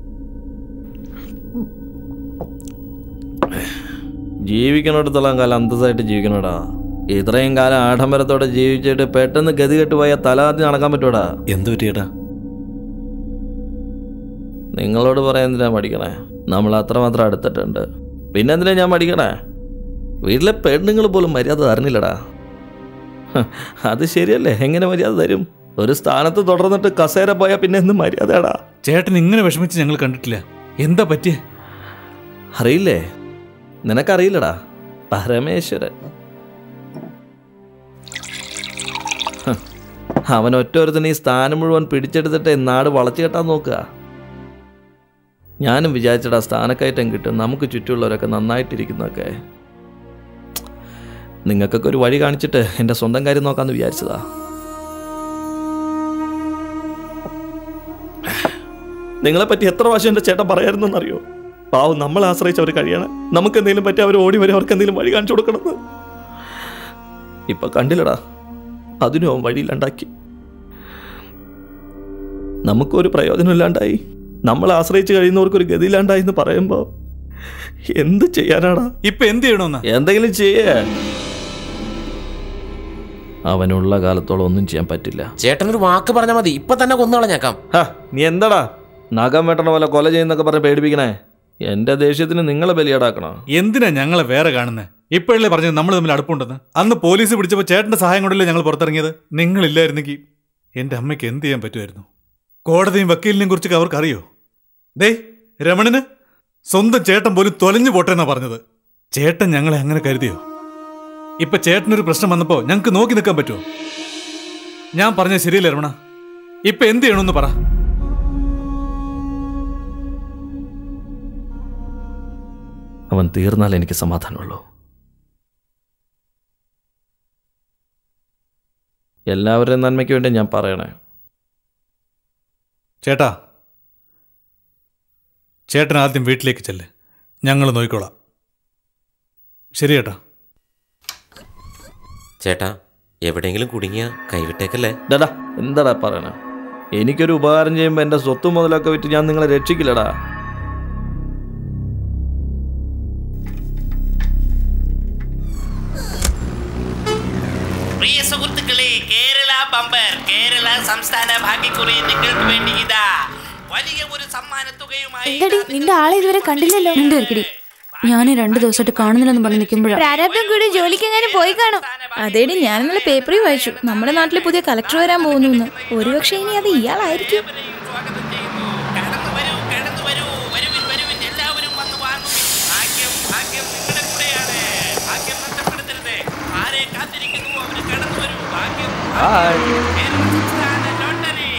ജീവിക്കണിടത്തോളം കാലം അന്തസ്സായിട്ട് ജീവിക്കണടാ ഇത്രയും കാലം ആഡംബരത്തോടെ ജീവിച്ചിട്ട് പെട്ടെന്ന് ഗതി കെട്ടുപോയ തലാതി നടക്കാൻ പറ്റൂടാ എന്ത് പറ്റിയേട്ടാ നിങ്ങളോട് പറയാൻ എന്തിനാ പഠിക്കണേ നമ്മൾ അത്രമാത്രം അടുത്തിട്ടുണ്ട് പിന്നെ എന്തിനാ ഞാൻ പഠിക്കണേ വീട്ടിലെ പെണ്ണുങ്ങൾ പോലും മര്യാദ തരണില്ലടാ ഹ, അത് ശരിയല്ലേ എങ്ങനെ മര്യാദ തരും ഒരു സ്ഥാനത്ത് തുടർന്നിട്ട് കസേര പോയാൽ പിന്നെ എന്ത് മര്യാദയാടാ ചേട്ടൻ ഇങ്ങനെ വിഷമിച്ച് ഞങ്ങൾ കണ്ടിട്ടില്ല എന്താ പറ്റിയേ അറിയില്ലേ നിനക്കറിയില്ലടാ പരമേശ്വരൻ ഹ, അവൻ ഒറ്റൊരുത്തിന് ഈ സ്ഥാനം മുഴുവൻ പിടിച്ചെടുത്തിട്ട് നാട് വളച്ചു കെട്ടാൻ നോക്കുക ഞാനും വിചാരിച്ചടാ സ്ഥാനക്കയറ്റം കിട്ടും നമുക്ക് ചുറ്റുമുള്ളവരൊക്കെ നന്നായിട്ടിരിക്കുന്നതൊക്കെ നിങ്ങൾക്കൊക്കെ ഒരു വഴി കാണിച്ചിട്ട് എൻ്റെ സ്വന്തം കാര്യം നോക്കാമെന്ന് വിചാരിച്ചതാ നിങ്ങളെപ്പറ്റി എത്ര പ്രാവശ്യം എൻ്റെ ചേട്ടൻ പറയായിരുന്നെന്നറിയോ പാവം നമ്മളെ ആശ്രയിച്ച് അവർ കഴിയണം നമുക്ക് എന്തെങ്കിലും പറ്റി അവർ ഓടി വരും അവർക്ക് എന്തെങ്കിലും വഴി കാണിച്ചു കൊടുക്കണമെന്ന് ഇപ്പൊ കണ്ടില്ലടാ അതിനും അവൻ വഴിയില്ലാണ്ടാക്കി നമുക്കൊരു പ്രയോജനമില്ലാണ്ടായി നമ്മളെ ആശ്രയിച്ച് കഴിയുന്നവർക്ക് ഒരു ഗതിയില്ലാണ്ടായി എന്ന് പറയുമ്പോൾ എന്ത് ചെയ്യാനാടാ ഇപ്പൊ എന്ത് ചെയ്യണമെന്നാ എന്തെങ്കിലും ചെയ്യേ അവനുള്ള കാലത്തോളം ഒന്നും ചെയ്യാൻ പറ്റില്ല ചേട്ടനൊരു വാക്ക് പറഞ്ഞാൽ മതി ഇപ്പൊ തന്നെ കൊന്നുകളഞ്ഞേക്കാം ഹ, നീ എന്താടാ നഖം വെട്ടണ പോലെ കൊല ചെയ്യുന്നൊക്കെ പറഞ്ഞ് പേടിപ്പിക്കണേ എന്റെ ദേഷ്യത്തിന് നിങ്ങളെ ബലിയാടാക്കണോ എന്തിനാ ഞങ്ങളെ വേറെ കാണുന്നത് ഇപ്പോഴല്ലേ പറഞ്ഞത് നമ്മൾ തമ്മിൽ അടുപ്പുണ്ടെന്ന് അന്ന് പോലീസ് പിടിച്ചപ്പോൾ ചേട്ടന്റെ സഹായം കൊണ്ടല്ലേ ഞങ്ങൾ പുറത്തിറങ്ങിയത് നിങ്ങളില്ലായിരുന്നെങ്കിൽ എന്റെ അമ്മയ്ക്ക് എന്ത് ചെയ്യാൻ പറ്റുമായിരുന്നു കോടതിയും വക്കീലിനെയും കുറിച്ചൊക്കെ അവർക്ക് അറിയോ ദേ രമണന് സ്വന്തം ചേട്ടൻ പോലും തൊലഞ്ഞു പോട്ടെ എന്നാ പറഞ്ഞത് ചേട്ടൻ ഞങ്ങളെ അങ്ങനെ കരുതിയോ ഇപ്പൊ ചേട്ടനൊരു പ്രശ്നം വന്നപ്പോ ഞങ്ങൾക്ക് നോക്കി നിൽക്കാൻ പറ്റുമോ ഞാൻ പറഞ്ഞത് ശരിയല്ലേ രമണ ഇപ്പൊ എന്ത് ചെയ്യണമെന്ന് പറ അവൻ തീർന്നാൽ എനിക്ക് സമാധാനമുള്ളൂ എല്ലാവരുടെയും നന്മയ്ക്ക് വേണ്ടി ഞാൻ പറയണേ ചേട്ടാ ചേട്ടൻ ആദ്യം വീട്ടിലേക്ക് ചെല്ല് ഞങ്ങൾ നോക്കിക്കോളാം ശരി ചേട്ടാ ചേട്ടാ എവിടെയെങ്കിലും കുടുങ്ങിയ കൈവിട്ടേക്കല്ലേ ഡാ എന്താടാ പറയണേ എനിക്കൊരു ഉപകാരം ചെയ്യുമ്പോൾ എൻ്റെ സ്വത്ത് മുതലൊക്കെ വിറ്റ് ഞാൻ നിങ്ങളെ രക്ഷിക്കില്ലടാ പ്രിയ സുഹൃത്തുക്കളെ കേരള ബമ്പർ കേരള സംസ്ഥാന ഭാഗ്യക്കുറി നിങ്ങൾക്ക് വേണ്ടി ഇതാ വലിയ ഒരു സമ്മാനത്തുകയുമായി എന്തടി നിന്റെ ആളെ ഇതുവരെ കണ്ടില്ലല്ലോ മിണ്ടായിരിക്കടി ഞാൻ രണ്ടു ദിവസമായിട്ട് കാണുന്നില്ലെന്ന് പറഞ്ഞ് നിൽക്കുമ്പോഴാണ് പ്രാരാബ്ദം കൂടി ജോലിക്ക് എങ്ങനെ പോയി കാണും അതേടി ഞാൻ ഇന്നലെ പേപ്പറിൽ വായിച്ചു നമ്മുടെ നാട്ടിൽ പുതിയ കളക്ടർ വരാൻ പോകുന്നു എന്ന് ഒരുപക്ഷെ ഇനി അത് ഇയാളായിരിക്കും ആരെ കാത്തിരിക്കുന്നു അവര് കടന്നു വരൂ ഭാഗ്യം ഹായ് കേരള സംസ്ഥാന ലോട്ടറി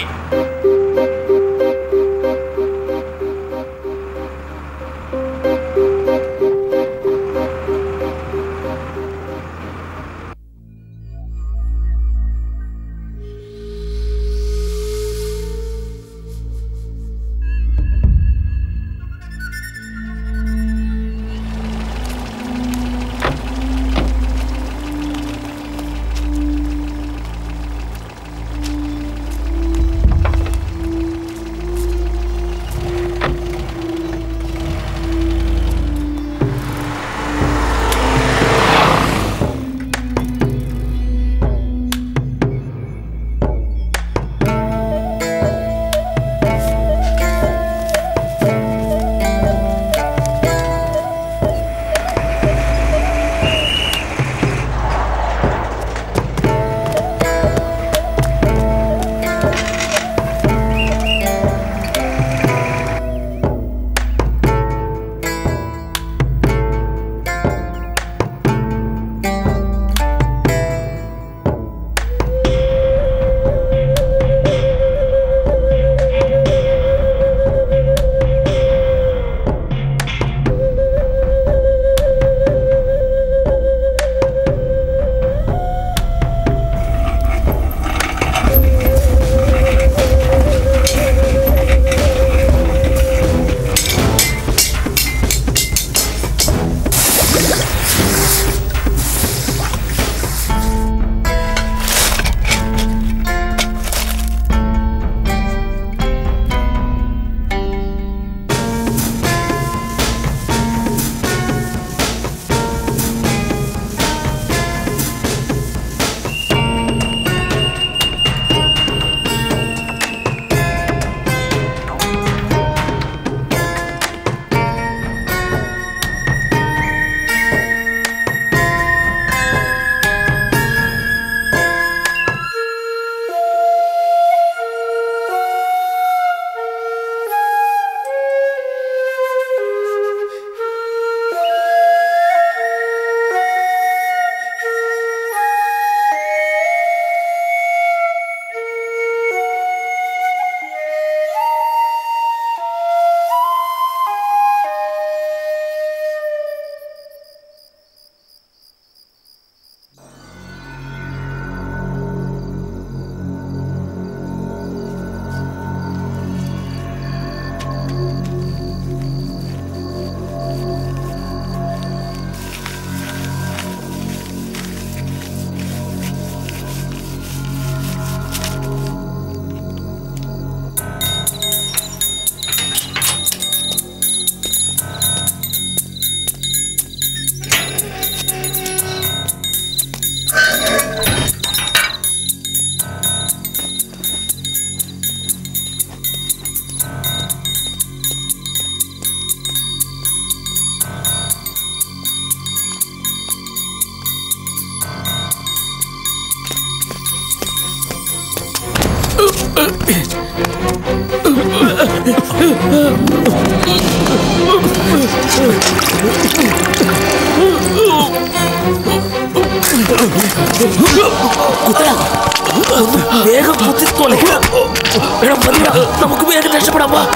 വേഗം കുത്തിത്തോലെ എടാ മതിയെടാ, നമുക്ക് വേഗം രക്ഷപ്പെടാം വാ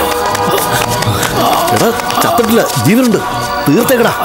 എടാ ചത്തിട്ടില്ല ജീവനുണ്ട് തീർത്തേക്കടാ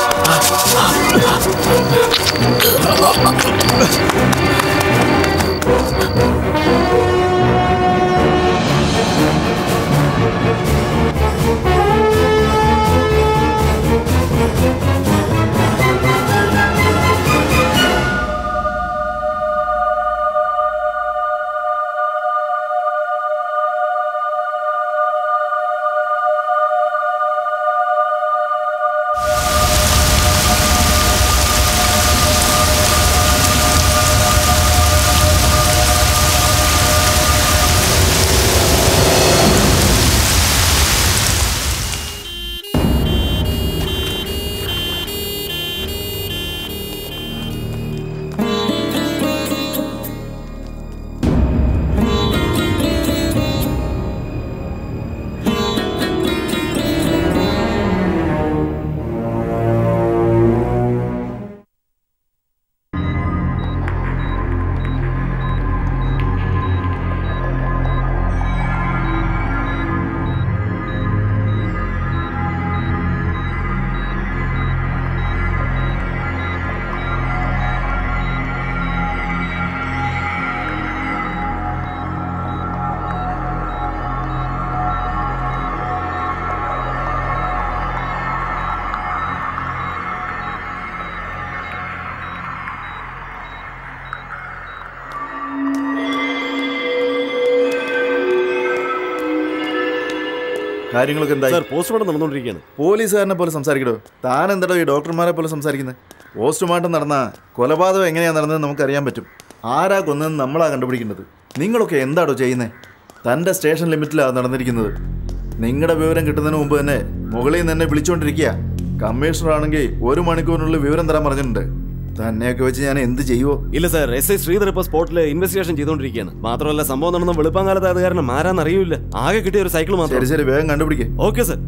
കാര്യങ്ങളൊക്കെ എന്തായി സാർ പോസ്റ്റ്മോർട്ടം നടന്നുകൊണ്ടിരിക്കുകയാണ് പോലീസുകാരനെ പോലെ സംസാരിക്കടോ താൻ എന്താടോ ഈ ഡോക്ടർമാരെ പോലെ സംസാരിക്കുന്നത് പോസ്റ്റ്മോർട്ടം നടന്ന കൊലപാതകം എങ്ങനെയാ നടന്നത് നമുക്കറിയാൻ പറ്റും ആരാ കൊന്നതെന്ന് നമ്മളാ കണ്ടുപിടിക്കേണ്ടത് നിങ്ങളൊക്കെ എന്താടോ ചെയ്യുന്നത് തൻ്റെ സ്റ്റേഷൻ ലിമിറ്റിലാണ് നടന്നിരിക്കുന്നത് നിങ്ങളുടെ വിവരം കിട്ടുന്നതിന് മുമ്പ് തന്നെ മുകളിൽ നിന്ന് എന്നെ വിളിച്ചുകൊണ്ടിരിക്കുക കമ്മീഷണർ ആണെങ്കിൽ ഒരു മണിക്കൂറിനുള്ളിൽ വിവരം തരാൻ പറഞ്ഞിട്ടുണ്ട് തന്നെയൊക്കെ വെച്ച് ഞാൻ എന്ത് ചെയ്യുവോ ഇല്ല സാർ എസ് ഐ ശ്രീധർ ഇപ്പോൾ സ്പോട്ടിൽ ഇൻവെസ്റ്റിഗേഷൻ ചെയ്തുകൊണ്ടിരിക്കുകയാണ് മാത്രമല്ല സംഭവം നടന്ന വെളുപ്പാങ്കാലത്ത് അത് കാരണം ആരാന്ന് അറിയില്ല ആകെ കിട്ടിയ ഒരു സൈക്കിൾ മാത്രം ശരി ശരി വേഗം കണ്ടുപിടിക്കേ ഓക്കെ സാർ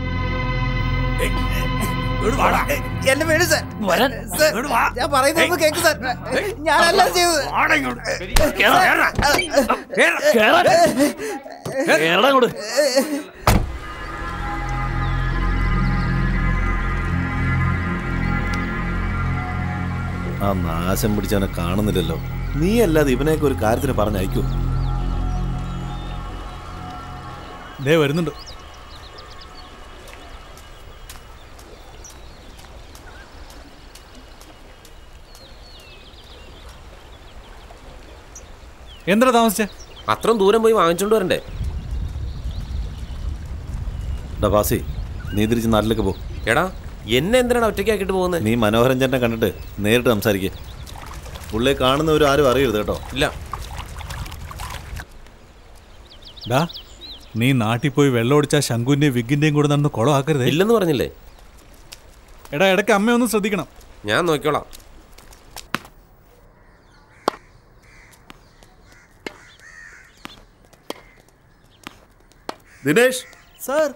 എന്നെ വേണു സാർ സാർ, ഞാൻ പറയുന്നത് കേക്ക് സാർ ഞാനല്ല ചെയ്തത് ആ നാശം പിടിച്ചവനെ കാണുന്നില്ലല്ലോ നീ അല്ലാതെ ഇവനെയൊക്കെ ഒരു കാര്യത്തിന് പറഞ്ഞയക്കൂ ദേ വരുന്നുണ്ട് എന്താ താമസിച്ചേ അത്രയും ദൂരം പോയി വാങ്ങിച്ചോണ്ട് വരണ്ടേ ഡാ ബാസി നീ തിരിച്ച് നാട്ടിലേക്ക് പോ എടാ എന്നെ എന്തിനാണ് ഒറ്റയ്ക്കാക്കിട്ട് പോകുന്നത് നീ മനോഹരൻ ചേട്ടനെ കണ്ടിട്ട് നേരിട്ട് സംസാരിക്കേ പുള്ളിയെ കാണുന്നവരും ആരും അറിയരുത് കേട്ടോ ഇല്ല ഡാ നീ നാട്ടിൽ പോയി വെള്ളം ഒടിച്ച ശംഖുവിന്റെയും വിഗിന്റെയും കൂടെ നടന്ന് കുളമാക്കരുതേ ഇല്ലെന്ന് പറഞ്ഞില്ലേ എടാ ഇടയ്ക്ക് അമ്മയൊന്ന് ശ്രദ്ധിക്കണം ഞാൻ നോക്കിക്കോളാം ദിനേഷ് സാർ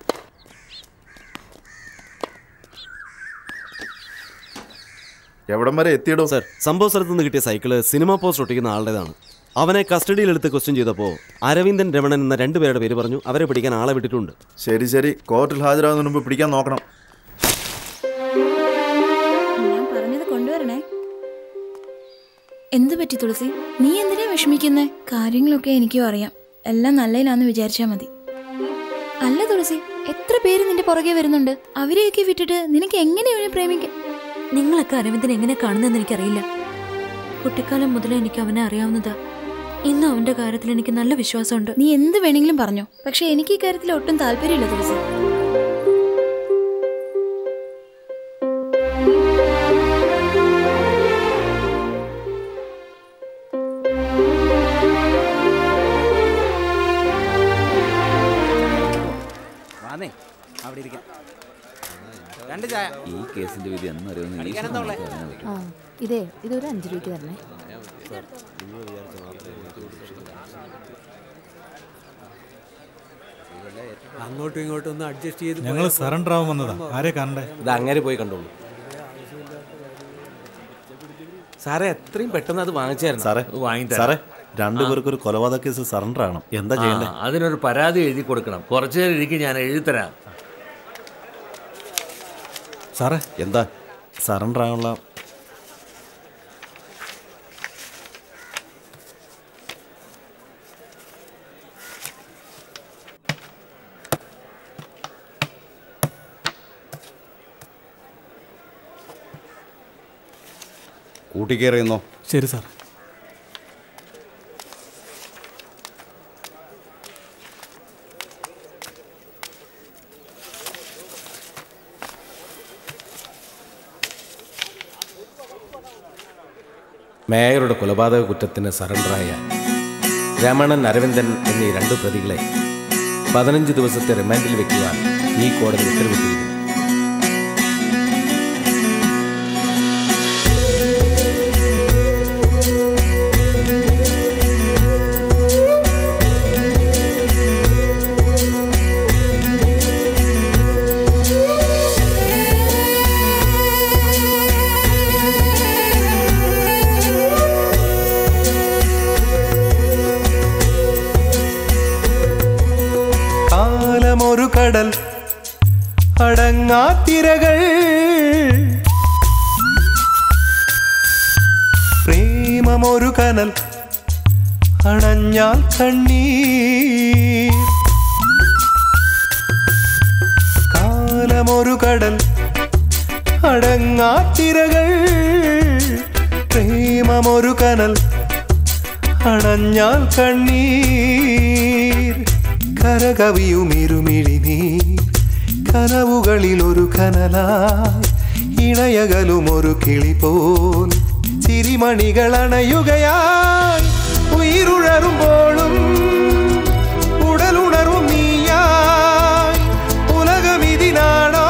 എവിടം വരെ എത്തിയിടോ സാർ സംഭവ സ്ഥലത്ത് നിന്ന് കിട്ടിയ സൈക്കിള് സിനിമ പോസ്റ്റ് ഒട്ടിക്കുന്ന ആളുടേതാണ് അവനെ കസ്റ്റഡിയിലെടുത്ത് ക്വസ്റ്റ്യൻ ചെയ്തപ്പോൾ അരവിന്ദൻ രമണൻ എന്ന രണ്ടുപേരുടെ പേര് പറഞ്ഞു അവരെ പിടിക്കാൻ ആളെ വിട്ടിട്ടുണ്ട് ശരി ശരി കോർട്ടിൽ ഹാജരാകുന്നതിന് മുമ്പ് പിടിക്കാൻ നോക്കണം ഞാൻ പറഞ്ഞത് കൊണ്ടുവരണേ എന്ത് പറ്റി തുളസി നീ എന്തിനാ വിഷമിക്കുന്നേ കാര്യങ്ങളൊക്കെ എനിക്കും അറിയാം എല്ലാം നല്ലതിനാന്ന് വിചാരിച്ചാ മതി അല്ല തുളസി എത്ര പേര് നിന്റെ പുറകെ വരുന്നുണ്ട് അവരെയൊക്കെ വിട്ടിട്ട് നിനക്ക് എങ്ങനെ ഇവനെ പ്രേമിക്കാം നിങ്ങളൊക്കെ അരവിന്ദൻ എങ്ങനെ കാണുന്നതെന്ന് എനിക്കറിയില്ല കുട്ടിക്കാലം മുതലേ എനിക്ക് അവനെ അറിയാവുന്നതാ ഇന്നും അവന്റെ കാര്യത്തിൽ എനിക്ക് നല്ല വിശ്വാസമുണ്ട് നീ എന്ത് വേണമെങ്കിലും പറഞ്ഞോ പക്ഷെ എനിക്ക് ഈ കാര്യത്തിൽ ഒട്ടും താല്പര്യമില്ല തുളസി വാന്നേ അവിടെ ഇരിക്കാം രണ്ട് ചായ ഈ കേസിന്റെ വിധി എന്നറിയുമെന്ന് അടിക്കാനെന്താ ഉള്ളേ? ആ ഇതേ ഇതൊരു അഞ്ച് രൂപയ്ക്ക് തരണേ അങ്ങോട്ടും ഇങ്ങോട്ടും ഒന്ന് അഡ്ജസ്റ്റ് ചെയ്ത് ഞങ്ങൾ സറണ്ടർ ആവാൻ വന്നതാ ആരെ കാണണ്ടേ ഇത് അങ്ങനെ പോയി കണ്ടോളൂ സാറേ എത്രയും പെട്ടെന്ന് അത് വാങ്ങിച്ചായിരുന്നു സാറേ വാങ്ങിത്തരാം. സാറേ രണ്ടുപേർക്ക് ഒരു കൊലപാതക കേസ് സറണ്ടർ ആകണം എന്താ ചെയ്യണ്ടേ ആ, അതിനൊരു പരാതി എഴുതി കൊടുക്കണം കുറച്ചു നേരം ഇരിക്കും ഞാൻ എഴുതിത്തരാം സാറേ എന്താ സറണ്ടർ ആകാനുള്ള കൂട്ടിക്കേറിയെന്നോ ശരി സാർ മേയറുടെ കൊലപാതക കുറ്റത്തിന് സറണ്ടറായ രമണൻ അരവിന്ദൻ എന്നീ രണ്ടു പ്രതികളെ പതിനഞ്ച് ദിവസത്തെ റിമാൻഡിൽ വെക്കുവാൻ ഈ കോടതി ഉത്തരവിട്ടിരിക്കുന്നു കാലമൊരു കടൽ അടങ്ങാത്തിരകൾ പ്രേമമൊരു കനൽ അണഞ്ഞാൽ കണ്ണീർ കാലമൊരു കടൽ അടങ്ങാത്തിരകൾ പ്രേമമൊരു കനൽ അണഞ്ഞാൽ കണ്ണീർ കരകവിയുമിരുമിഴി നീ കനവുകളിൽ ഒരു കനലായി ഇണയകലും ഒരു കിളി പോൽ ചിരിമണികൾ അണയുകയായി ഉயிருഴറുമ്പോഴും ഉടലുണർവും നീയായി ഉലകമിതിനാണോ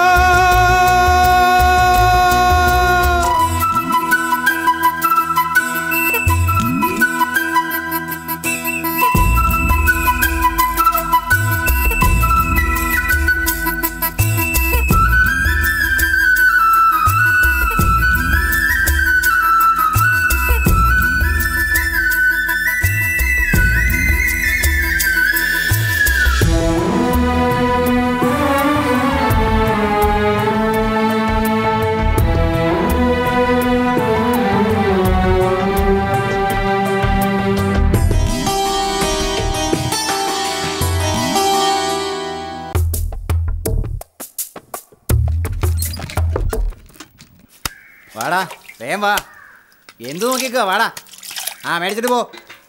വാടാ വേഗം വാ എന്ത് നോക്കിക്കോ വാടാ ആ മേടിച്ചിട്ട് പോ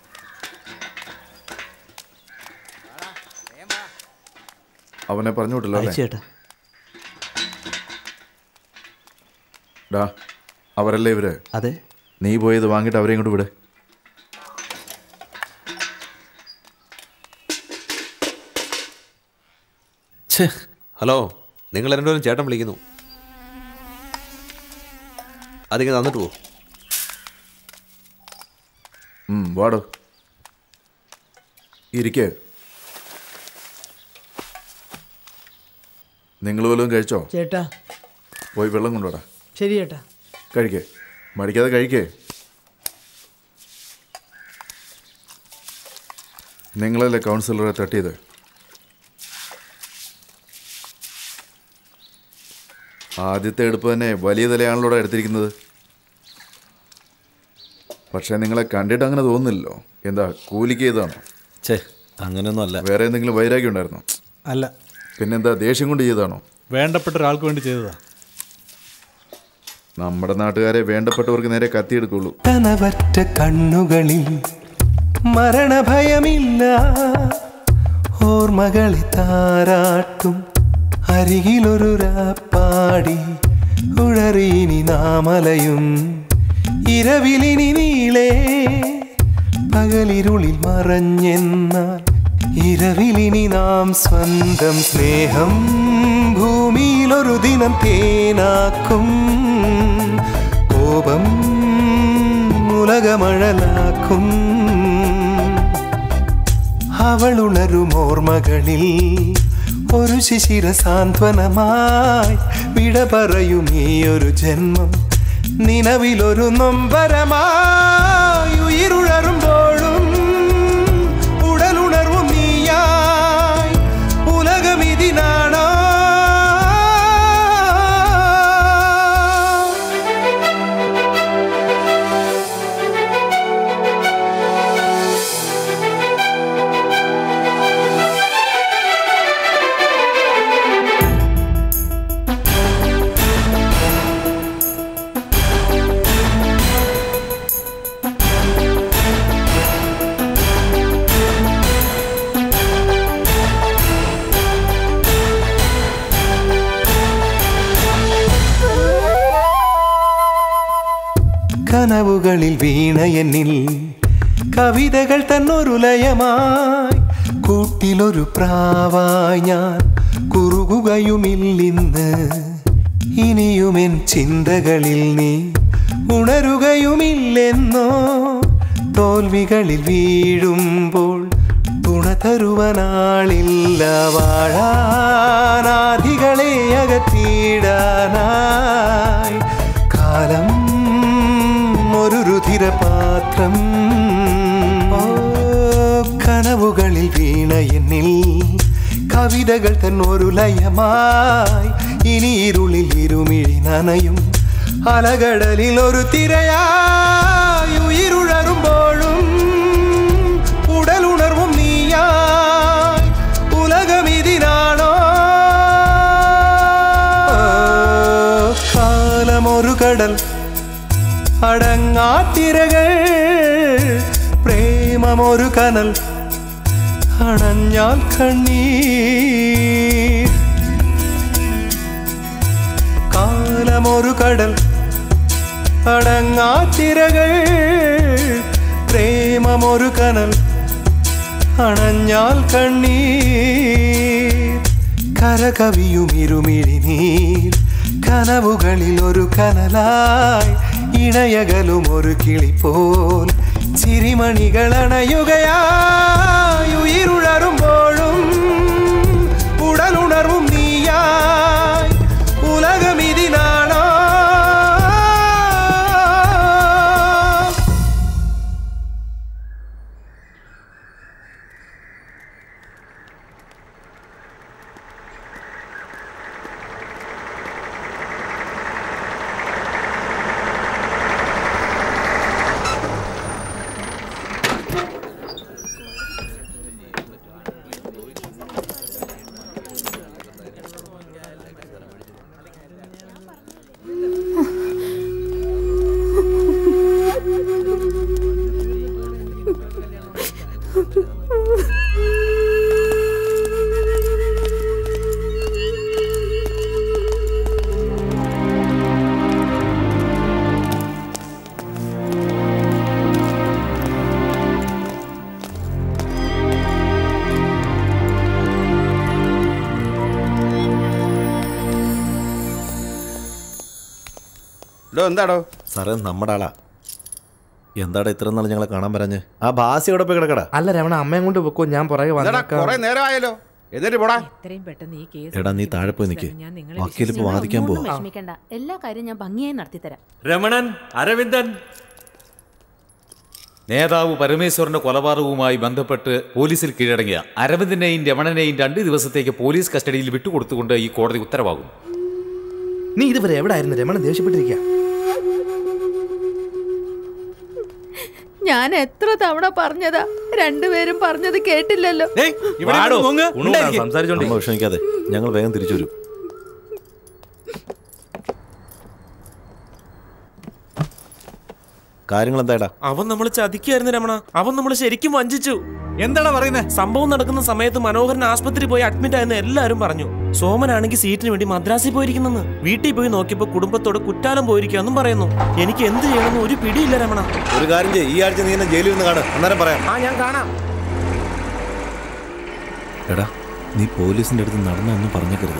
അവനെ പറഞ്ഞു വിട്ടല്ലോ അല്ലേ ചേട്ടാ ഡാ അവരല്ലേ ഇവര് അതെ നീ പോയത് വാങ്ങിയിട്ട് അവരെ ഇങ്ങോട്ട് വിട് ഹലോ നിങ്ങൾ രണ്ടുപേരും ചേട്ടൻ വിളിക്കുന്നു അതിങ്ങനെ തന്നിട്ട് പോ ഉം, വാടോ ഇരിക്കേ നിങ്ങൾ വല്ലതും കഴിച്ചോ ചേട്ടാ പോയി വെള്ളം കൊണ്ടുവാടാ ശരി ചേട്ടാ കഴിക്കേ മടിക്കാതെ കഴിക്കേ നിങ്ങളല്ലേ കൗൺസിലറെ തട്ടിയത് ആദ്യത്തെ എടുപ്പ് തന്നെ വലിയ തലയാണല്ലോ എടുത്തിരിക്കുന്നത് പക്ഷേ നിങ്ങളെ കണ്ടിട്ട് അങ്ങനെ തോന്നുന്നില്ലല്ലോ എന്താ കൂലിക്ക് ചെയ്താണോ ഛേ അങ്ങനെയൊന്നും അല്ല വേറെ എന്തെങ്കിലും വൈരാഗ്യം ഉണ്ടായിരുന്നോ അല്ല പിന്നെന്താ ദേഷ്യം കൊണ്ട് ചെയ്താണോ വേണ്ടപ്പെട്ട ഒരാൾക്ക് വേണ്ടി ചെയ്തതാ നമ്മുടെ നാട്ടുകാരെ വേണ്ടപ്പെട്ടവർക്ക് നേരെ കത്തിയെടുക്കുള്ളൂ കനവറ്റ കണ്ണുകളിൽ മരണഭയമില്ല ഓർമ്മകളെ താരാട്ടും അരികിലൊരു രാപ്പാടി ഉഴറീനി നാമലയും ഇരവിലിനി നീളേ പകലിരുളിൽ മറഞ്ഞെന്നാൽ ഇരവിലിനി നാം സ്വന്തം സ്നേഹം ഭൂമിയിലൊരു ദിനം തേനാക്കും കോപം ഉലകമഴലാക്കും അവളുണരും ഓർമ്മകളിൽ ഒരു ശിശിര സാന്ത്വനമായി വിട പറയും ഈ ഒരു ജന്മം നിലവിലൊരു നൊമ്പരമായി ഉയിരുഴറുമ്പോഴും ഉടലുണർവും നീയായി ഉലകമിതിനാണോ കനവുകളിൽ വീണ എന്നിൽ കവിതകൾ തന്നൊരു ലയമായി കൂട്ടിലൊരു പ്രാവായി ഞാൻ കുറുകുകയുമില്ലിന്ന് ഇനിയുമെൻ ചിന്തകളിൽ നീ ഉണരുകയുമില്ലെന്നോ തോൽവികളിൽ വീഴുമ്പോൾ തുണ തരുവനാളില്ല വാഴാനാധികളെ അകറ്റിയിടാനായി കാലം ഒരു രുധിരപാത്രം ഓ കനവുകളിൽ വീണ എന്നിൽ കവിതകൾ തന്നൊരു ലയമായി ഇനി ഇരുളിൽ ഇരുമിഴി നനയും അലകടലിൽ ഒരു തിരയായി ഉയിരുഴറുമ്പോഴും ഉടലുണർവും നീയായി ഉലകമിതിനാണോ കാലമൊരു കടൽ അടങ്ങാത്തിരകൾ പ്രേമമൊരു കനൽ അണഞ്ഞാൽ കണ്ണീർ കാലമൊരു കടൽ അടങ്ങാത്തിരകൾ പ്രേമമൊരു കനൽ അണഞ്ഞാൽ കണ്ണീർ കരകവിയും ഇരുമിഴി നീർ കനവുകളിൽ ഒരു കനലായി ഇണയകലും ഒരു കിളി പോൽ ചിരിമണികൾ അണയുകയായി ഉയിരുഴറുമ്പോഴും ഉടലുണർവും നീയായി ഉലകമിതിനാണോ ഡോ എന്താടോ സാറേ നമ്മുടെ ആളാ എന്താടാ ഇത്ര നാൾ ഞങ്ങളെ കാണാൻ പറഞ്ഞ് ആ ബാസി അവിടെ പോയി കിടക്കടാ അല്ല രമണ അമ്മയും കൊണ്ട് വെക്കോ ഞാൻ പുറകെ എന്താടാ വന്നേക്കാം കുറെ നേരമായല്ലോ എന്നിട്ട് പോടാ എത്രയും പെട്ടെന്ന് ഈ കേസ് എടാ നീ താഴെ പോയി നിൽക്ക് ഞാൻ നിങ്ങളെ വക്കീലിപ്പോ വാദിക്കാൻ ഒന്നും പോവാ വിഷമിക്കണ്ട എല്ലാ കാര്യവും ഞാൻ ഭംഗിയായി നടത്തിത്തരാം രമണൻ അരവിന്ദൻ നേതാവ് പരമേശ്വരന്റെ കൊലപാതകവുമായി ബന്ധപ്പെട്ട് പോലീസിൽ കീഴടങ്ങിയ അരവിന്ദനെയും രമണനെയും രണ്ട് ദിവസത്തേക്ക് പോലീസ് കസ്റ്റഡിയിൽ വിട്ടുകൊടുത്തുകൊണ്ട് ഈ കോടതി ഉത്തരവാകും നീ ഇതുവരെ എവിടെ ആയിരുന്നു രമണൻ ദേഷ്യപ്പെട്ടിരിക്കുക ഞാൻ എത്ര തവണ പറഞ്ഞതാ രണ്ടുപേരും പറഞ്ഞത് കേട്ടില്ലല്ലോ അമ്മ വിഷമിക്കാതെ ഞങ്ങൾ വേഗം തിരിച്ചു വരും കാര്യങ്ങൾ എന്താടാ അവൻ നമ്മൾ ചതിക്കായിരുന്നു രമണ അവൻ നമ്മൾ ശരിക്കും വഞ്ചിച്ചു എന്താണ് പറയുന്നത് സംഭവം നടക്കുന്ന സമയത്ത് മനോഹരൻ ആസ്പത്രി പോയി അഡ്മിറ്റ് ആയെന്ന് എല്ലാവരും പറഞ്ഞു സോമനാണെങ്കിൽ സീറ്റിന് വേണ്ടി മദ്രാസിൽ പോയിരിക്കുന്നെന്ന് വീട്ടിൽ പോയി നോക്കിയപ്പോ കുടുംബത്തോട് കുറ്റാലം പോയിരിക്കാന്നും പറയുന്നു എനിക്ക് എന്ത് ചെയ്യണമെന്ന് ഒരു പിടിയില്ല രമണ ഒരു കാര്യം ചെയ്യ് ഈ ആഴ്ച നീ എന്നെ ജയിലിൽ നിന്ന് കാണും അന്നേരം പറയാം ആ ഞാൻ കാണാം എടാ നീ പോലീസിന്റെ അടുത്ത് നടന്നൊന്നും പറഞ്ഞേക്കരുത്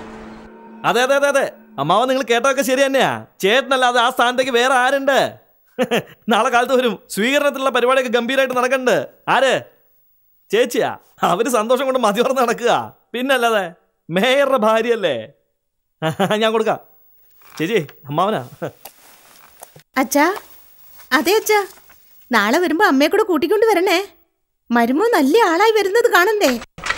അതെ അതെ അതെ അതെ അമ്മാവൻ നിങ്ങൾ കേട്ടതൊക്കെ ശരി തന്നെയാ ചേട്ടനല്ലാതെ ആ സ്ഥാനത്തേക്ക് വേറെ ആരുണ്ട് നാളെ കാലത്ത് വരും സ്വീകരണത്തിലുള്ള പരിപാടിയൊക്കെ ഗംഭീരമായിട്ട് നടക്കണ്ട് ആര് ചേച്ചിയാ അവര് സന്തോഷം കൊണ്ട് മതി പറഞ്ഞ് നടക്കുക പിന്നല്ലാതെ മേയറുടെ ഭാര്യയല്ലേ ഞാൻ കൊടുക്കാം ചേച്ചി അമ്മാവനാ അച്ഛാ അതെ അച്ഛാ നാളെ വരുമ്പോ അമ്മയെ കൂടെ കൂട്ടിക്കൊണ്ട് വരണേ മരുമോ നല്ല ആളായി വരുന്നത് കാണണ്ടേ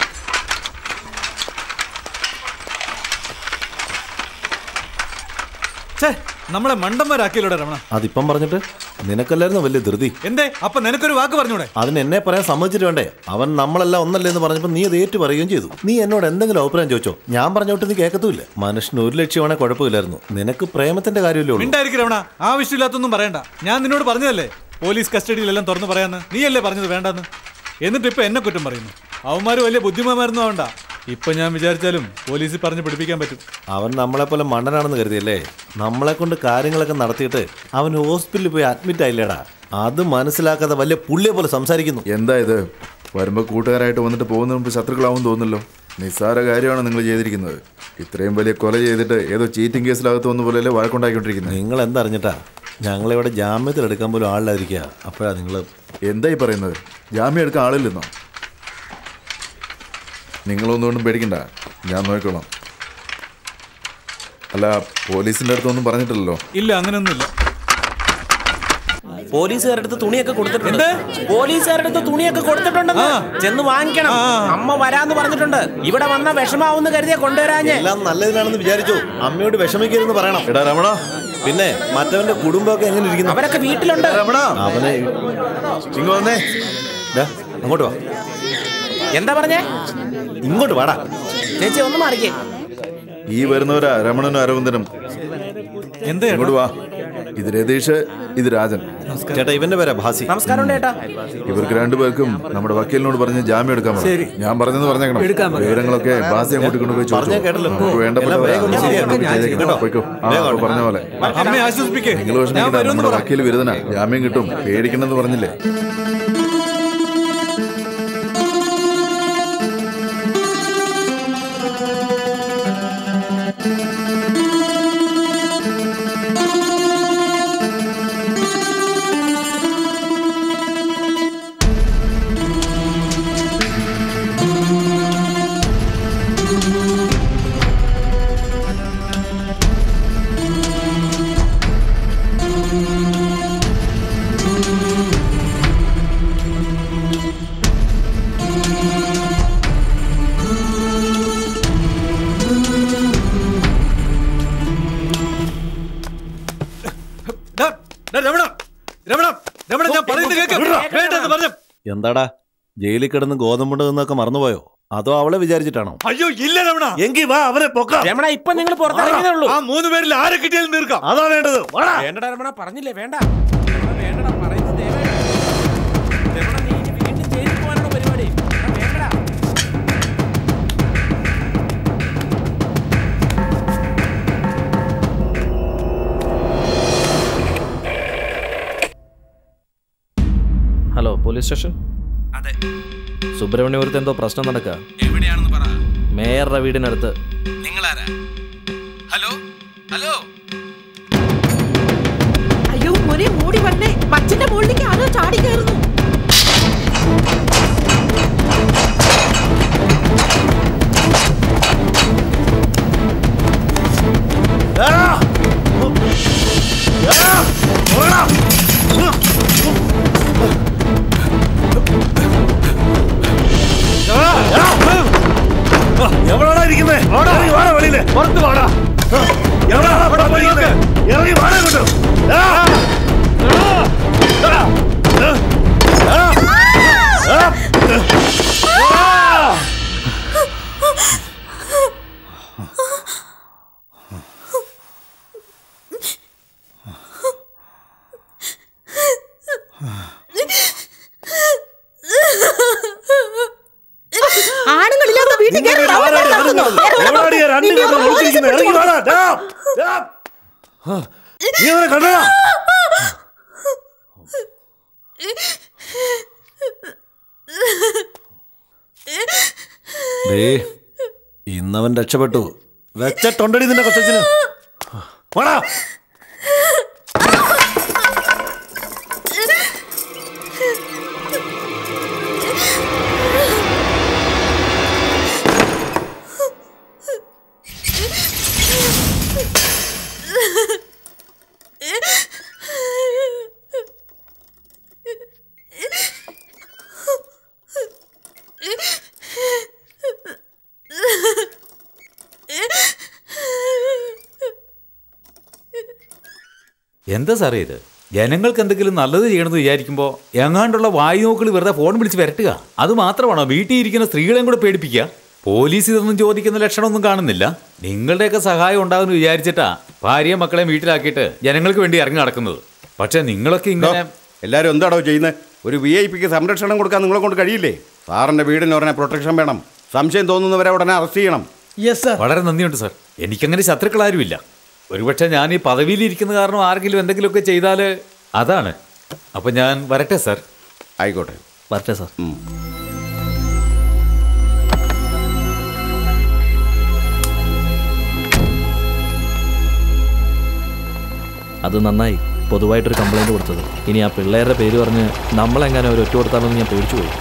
ഛേ നമ്മളെ മണ്ടന്മാരാക്കിയല്ലോടെ രമണ അതിപ്പം പറഞ്ഞിട്ട് നിനക്കല്ലായിരുന്നു വലിയ ധൃതി എന്തേ അപ്പൊ നിനക്കൊരു വാക്ക് പറഞ്ഞൂടെ അതിന് എന്നെ പറയാൻ സമ്മതിച്ചിട്ട് വേണ്ടേ അവൻ നമ്മളെല്ലാം ഒന്നല്ലേ എന്ന് പറഞ്ഞപ്പോൾ നീ അത് ഏറ്റു പറയുകയും ചെയ്തു നീ എന്നോട് എന്തെങ്കിലും അഭിപ്രായം ചോദിച്ചോ ഞാൻ പറഞ്ഞോട്ട് നീ കേൾക്കത്തുമില്ല മനുഷ്യന് ഒരു ലക്ഷ്യമാണെ കുഴപ്പമില്ലായിരുന്നു നിനക്ക് പ്രേമത്തിന്റെ കാര്യമല്ലേ ഉള്ളൂ മിണ്ടായിരിക്കും രമണ ആവശ്യമില്ലാത്തൊന്നും പറയണ്ട ഞാൻ നിന്നോട് പറഞ്ഞതല്ലേ പോലീസ് കസ്റ്റഡിയിലെല്ലാം തുറന്നു പറയാന്ന് നീയല്ലേ പറഞ്ഞത് വേണ്ടെന്ന് എന്നിട്ട് ഇപ്പൊ എന്നെ കുറ്റം പറയുന്നു അവന്മാര് വലിയ ബുദ്ധിമാന്മാരൊന്നും ആവണ്ട ഇപ്പൊ ഞാൻ വിചാരിച്ചാലും പോലീസിൽ പറഞ്ഞ് പിടിപ്പിക്കാൻ പറ്റും അവൻ നമ്മളെ പോലെ മണ്ടനാണെന്ന് കരുതിയല്ലേ നമ്മളെ കൊണ്ട് കാര്യങ്ങളൊക്കെ നടത്തിയിട്ട് അവൻ ഹോസ്പിറ്റലിൽ പോയി അഡ്മിറ്റ് ആയില്ലേടാ അത് മനസ്സിലാക്കാതെ വലിയ പുള്ളിയെ പോലെ സംസാരിക്കുന്നു എന്താ ഇത് വരുമ്പോൾ കൂട്ടുകാരായിട്ട് വന്നിട്ട് പോകുന്ന മുമ്പ് ശത്രുക്കളാവും തോന്നുന്നല്ലോ നിസ്സാര കാര്യമാണ് നിങ്ങൾ ചെയ്തിരിക്കുന്നത് ഇത്രയും വലിയ കൊല ചെയ്തിട്ട് ഏതോ ചീറ്റിംഗ് കേസിലകത്ത് വന്ന പോലെയല്ലേ വഴക്കുണ്ടാക്കിക്കൊണ്ടിരിക്കുന്നത് നിങ്ങൾ എന്തറിഞ്ഞിട്ടാ ഞങ്ങളിവിടെ ജാമ്യത്തിൽ എടുക്കാൻ പോലും ആളില്ലാതിരിക്കുക അപ്പോഴാ നിങ്ങൾ എന്തായി പറയുന്നത് ജാമ്യം എടുക്കാൻ ആളില്ലെന്നോ നിങ്ങളൊന്നുകൊണ്ടും പേടിക്കണ്ട ഞാൻ നോക്കിക്കോളാം അല്ല പോലീസിന്റെ അടുത്തൊന്നും പറഞ്ഞിട്ടില്ലല്ലോ ഇല്ല അങ്ങനെയൊന്നുമില്ല പോലീസുകാരുടെ അടുത്ത് തുണിയൊക്കെ കൊടുത്തിട്ടുണ്ട് പോലീസുകാരുടെ അടുത്ത് തുണിയൊക്കെ കൊടുത്തിട്ടുണ്ടെന്ന് ചെന്ന് വാങ്ങിക്കണം അമ്മ വരാന്ന് പറഞ്ഞിട്ടുണ്ട് ഇവിടെ വന്ന വിഷമാവെന്ന് കരുതിയാ കൊണ്ടുവരാഞ്ഞേ എല്ലാം നല്ലതിനാണെന്ന് വിചാരിച്ചു അമ്മയോട് വിഷമിക്കരുതെന്ന് പറയണം എടാ രമണ പിന്നെ മറ്റവന്റെ കുടുംബമൊക്കെ എങ്ങനെ ഇരിക്കുന്നു അവരൊക്കെ വീട്ടിലുണ്ട് രമണ അവനെ ഇങ്ങ് വന്നേ ദാ, അങ്ങോട്ട് വാ എന്താ പറഞ്ഞേ ഇങ്ങോട്ട് വാടാ ചേച്ചി ഒന്ന് മാറിക്കേ ഈ വരുന്നവരാ രമണനും അരവിന്ദനും എന്താ ഇങ്ങോട്ട് വാ ഇത് രതീഷ് ഇത് രാജൻ ചേട്ടാ ഇവന്റെ പേരാ ഭാസി നമസ്കാരം ചേട്ടാ ഇവർക്ക് രണ്ടുപേർക്കും നമ്മുടെ വക്കീലിനോട് പറഞ്ഞ് ജാമ്യം എടുക്കാൻ പറഞ്ഞു ഞാൻ പറഞ്ഞെന്ന് പറഞ്ഞേക്കണം എടുക്കാൻ പറഞ്ഞു. വിവരങ്ങളൊക്കെ ബാസി അങ്ങോട്ട് കൊണ്ടുപോയി പറഞ്ഞാ കേട്ടല്ലോ. നമുക്ക് വേണ്ടപ്പെട്ട എല്ലാം വേഗം ഒന്ന് ശരിയാക്കാം. ചെയ്തേക്കണം. കേട്ടോ. പോയിക്കോ. ആ, വേഗം അപ്പൊ പറഞ്ഞ പോലെ അമ്മയെ ആശ്വസിപ്പിക്കേ നിങ്ങൾ ഞാൻ വിഷമിക്കണ്ട വരുമെന്ന് നമ്മുടെ പറ വക്കീൽ വിരുദ്ധനാ ജാമ്യം കിട്ടും പേടിക്കണമെന്ന് പറഞ്ഞില്ലേ ഡാ, ഡാ, രമണ രമണ രമണ ഞാൻ പറയുന്നത് കേൾക്ക് വേണ്ടെന്ന് പറഞ്ഞ എന്താടാ ജയിലിൽ കിടന്ന് ഗോതമ്പുണ്ട് എന്നൊക്കെ മറന്നുപോയോ അതോ അവളെ വിചാരിച്ചിട്ടാണോ അയ്യോ ഇല്ല രമണ എങ്കി വാ അവരെ പൊക്കാം രമണ ഇപ്പൊ നിങ്ങൾ പുറത്തിറങ്ങിയതേ ഉള്ളൂ ആ മൂന്ന് പേരിൽ ആരെ കിട്ടിയാലും തീർക്കാം അതാ വേണ്ടത് വാടാ. വേണ്ടടാ രമണ പറഞ്ഞില്ലേ വേണ്ട രമണ, വേണ്ടടാ പറയുന്നത് ദയവായി കേൾക്ക്. രമണ നീ ഇനി വീണ്ടും ജയിലിൽ പോകാനാണോ പരിപാടി രമണ, വേണ്ടടാ ഹലോ പോലീസ് സ്റ്റേഷൻ അതെ സുബ്രഹ്മണ്യപുരത്ത് എന്തോ പ്രശ്നം നടക്കുക എവിടെയാണെന്ന് പറ മേയറുടെ വീടിനടുത്ത് നിങ്ങളാരാ ഹലോ ഹലോ അയ്യോ മോനെ മൂടി വരണേ മച്ചിന്റെ മുകളിലേക്ക് ആരോ ചാടി കയറുന്നു എവിടാടാ ഇരിക്കുന്നേ ഇറങ്ങി വാടാ വെളിയില് പുറത്ത് വാടാ എവിടാടാ ഇവിടെ പോയിരിക്കുന്നെ? ഇറങ്ങി വാടാ ഇങ്ങോട്ട് ആ! ആ! ആ! ആ! ആ! ആണുങ്ങളില്ലാത്ത വീട്ടിൽ നിന്റെ കയറി പേര് അവൻ ആരാടി നടത്തുന്നു. ഇറങ്ങുന്നത്? എവിടാടി ഈ രണ്ട് നിന്നെ പേരും ഒന്ന് ഒളിച്ചിരിക്കുന്നെ? പോലീസിൽ ഇറങ്ങി വാടാ. ഡാ! ഡാ! ആ, നീ അവനെ കണ്ടടാ ദേ ഇന്നവൻ രക്ഷപ്പെട്ടു വെച്ചിട്ടുണ്ടടി നിന്റെ കൊച്ചന് വാടാ എന്താ സാറേ ഇത് ജനങ്ങൾക്ക് എന്തെങ്കിലും നല്ലത് ചെയ്യണമെന്ന് വിചാരിക്കുമ്പോൾ എങ്ങാണ്ടുള്ള വായുനോക്കൾ വെറുതെ ഫോൺ വിളിച്ച് വരട്ടുക അത് മാത്രമാണോ വീട്ടിൽ ഇരിക്കുന്ന സ്ത്രീകളെയും കൂടെ പേടിപ്പിക്കുക പോലീസ് ഇതൊന്നും ചോദിക്കുന്ന ലക്ഷണമൊന്നും കാണുന്നില്ല നിങ്ങളുടെയൊക്കെ സഹായം ഉണ്ടാകുമെന്ന് വിചാരിച്ചിട്ടാ ഭാര്യയും മക്കളെയും വീട്ടിലാക്കിയിട്ട് ജനങ്ങൾക്ക് വേണ്ടി ഇറങ്ങി നടക്കുന്നത് പക്ഷെ നിങ്ങളൊക്കെ ഇങ്ങനെ എല്ലാവരും എന്താണോ ചെയ്യുന്നത് ഒരു വി ഐ പിക്ക് സംരക്ഷണം കൊടുക്കാൻ നിങ്ങളെ കൊണ്ട് കഴിയില്ലേ സാറിന്റെ വീടിന് ഉടനെ പ്രൊട്ടക്ഷൻ വേണം സംശയം തോന്നുന്നവരെ ഉടനെ അറസ്റ്റ് ചെയ്യണം വളരെ നന്ദിയുണ്ട് സാർ എനിക്കങ്ങനെ ശത്രുക്കളാരുമില്ല ഒരുപക്ഷെ ഞാൻ ഈ പദവിയിലിരിക്കുന്ന കാരണം ആരെങ്കിലും എന്തെങ്കിലുമൊക്കെ ചെയ്താൽ അതാണ് അപ്പം ഞാൻ വരട്ടെ സാർ ആയിക്കോട്ടെ വരട്ടെ സാർ അത് നന്നായി പൊതുവായിട്ടൊരു കംപ്ലൈൻറ്റ് കൊടുത്തത് ഇനി ആ പിള്ളേരുടെ പേര് പറഞ്ഞ് നമ്മളെങ്ങനെ ഒരു ഒറ്റ കൊടുത്താലോന്ന് ഞാൻ പേടിച്ചു പോയി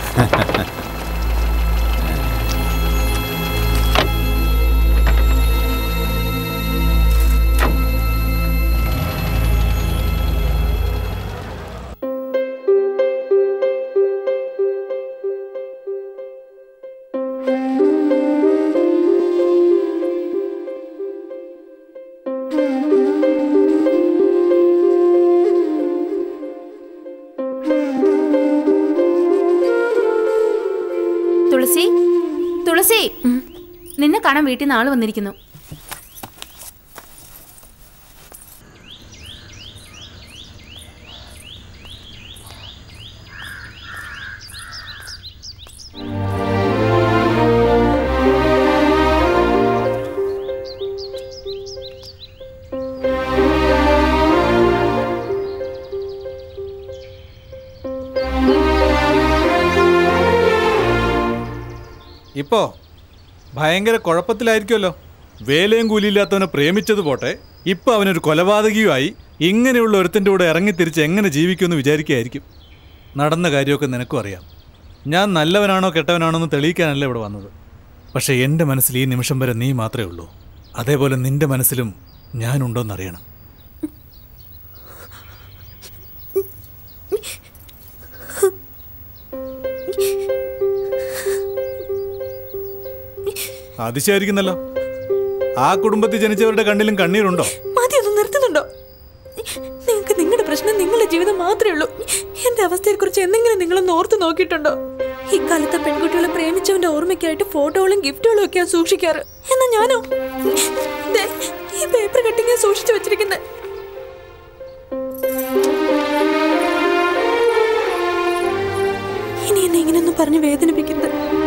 തുളസി തുളസി നിന്നെ കാണാൻ വീട്ടിൽ നിന്ന് ആള് വന്നിരിക്കുന്നു ഇപ്പോ ഭയങ്കര കുഴപ്പത്തിലായിരിക്കുമല്ലോ വേലയും കൂലിയില്ലാത്തവനെ പ്രേമിച്ചത് പോട്ടെ ഇപ്പൊ അവനൊരു കൊലപാതകിയുമായി ഇങ്ങനെയുള്ള ഒരുത്തൻ്റെ കൂടെ ഇറങ്ങി തിരിച്ച് എങ്ങനെ ജീവിക്കുമെന്ന് വിചാരിക്കുകയായിരിക്കും നടന്ന കാര്യമൊക്കെ നിനക്കും അറിയാം ഞാൻ നല്ലവനാണോ കെട്ടവനാണോ എന്ന് തെളിയിക്കാനല്ല ഇവിടെ വന്നത് പക്ഷേ എൻ്റെ മനസ്സിൽ ഈ നിമിഷം വരെ നീ മാത്രമേ ഉള്ളൂ അതേപോലെ നിന്റെ മനസ്സിലും ഞാനുണ്ടോയെന്നറിയണം അതിശയായിരിക്കുന്നല്ലോ ആ കുടുംബത്തിൽ ജനിച്ചവരുടെ കണ്ണിലും കണ്ണീരുണ്ടോ മതി ഒന്ന് നിർത്തുന്നുണ്ടോ നിങ്ങൾക്ക് നിങ്ങളുടെ പ്രശ്നം നിങ്ങളുടെ ജീവിതം മാത്രമേ ഉള്ളൂ എന്റെ അവസ്ഥയെക്കുറിച്ച് എന്തെങ്കിലും നിങ്ങളൊന്ന് ഓർത്ത് നോക്കിയിട്ടുണ്ടോ ഇക്കാലത്തെ പെൺകുട്ടികളെ പ്രേമിച്ചവന്റെ ഓർമ്മയ്ക്കായിട്ട് ഫോട്ടോകളും ഗിഫ്റ്റുകളും ഒക്കെയാ സൂക്ഷിക്കാറ് എന്നാ ഞാനോ ദേ, ഈ പേപ്പർ കട്ടിങ് സൂക്ഷിച്ചു വെച്ചിരിക്കുന്നത് ഇനി എന്നെ ഇങ്ങനെയൊന്നും പറഞ്ഞ് വേദനിപ്പിക്കരുത്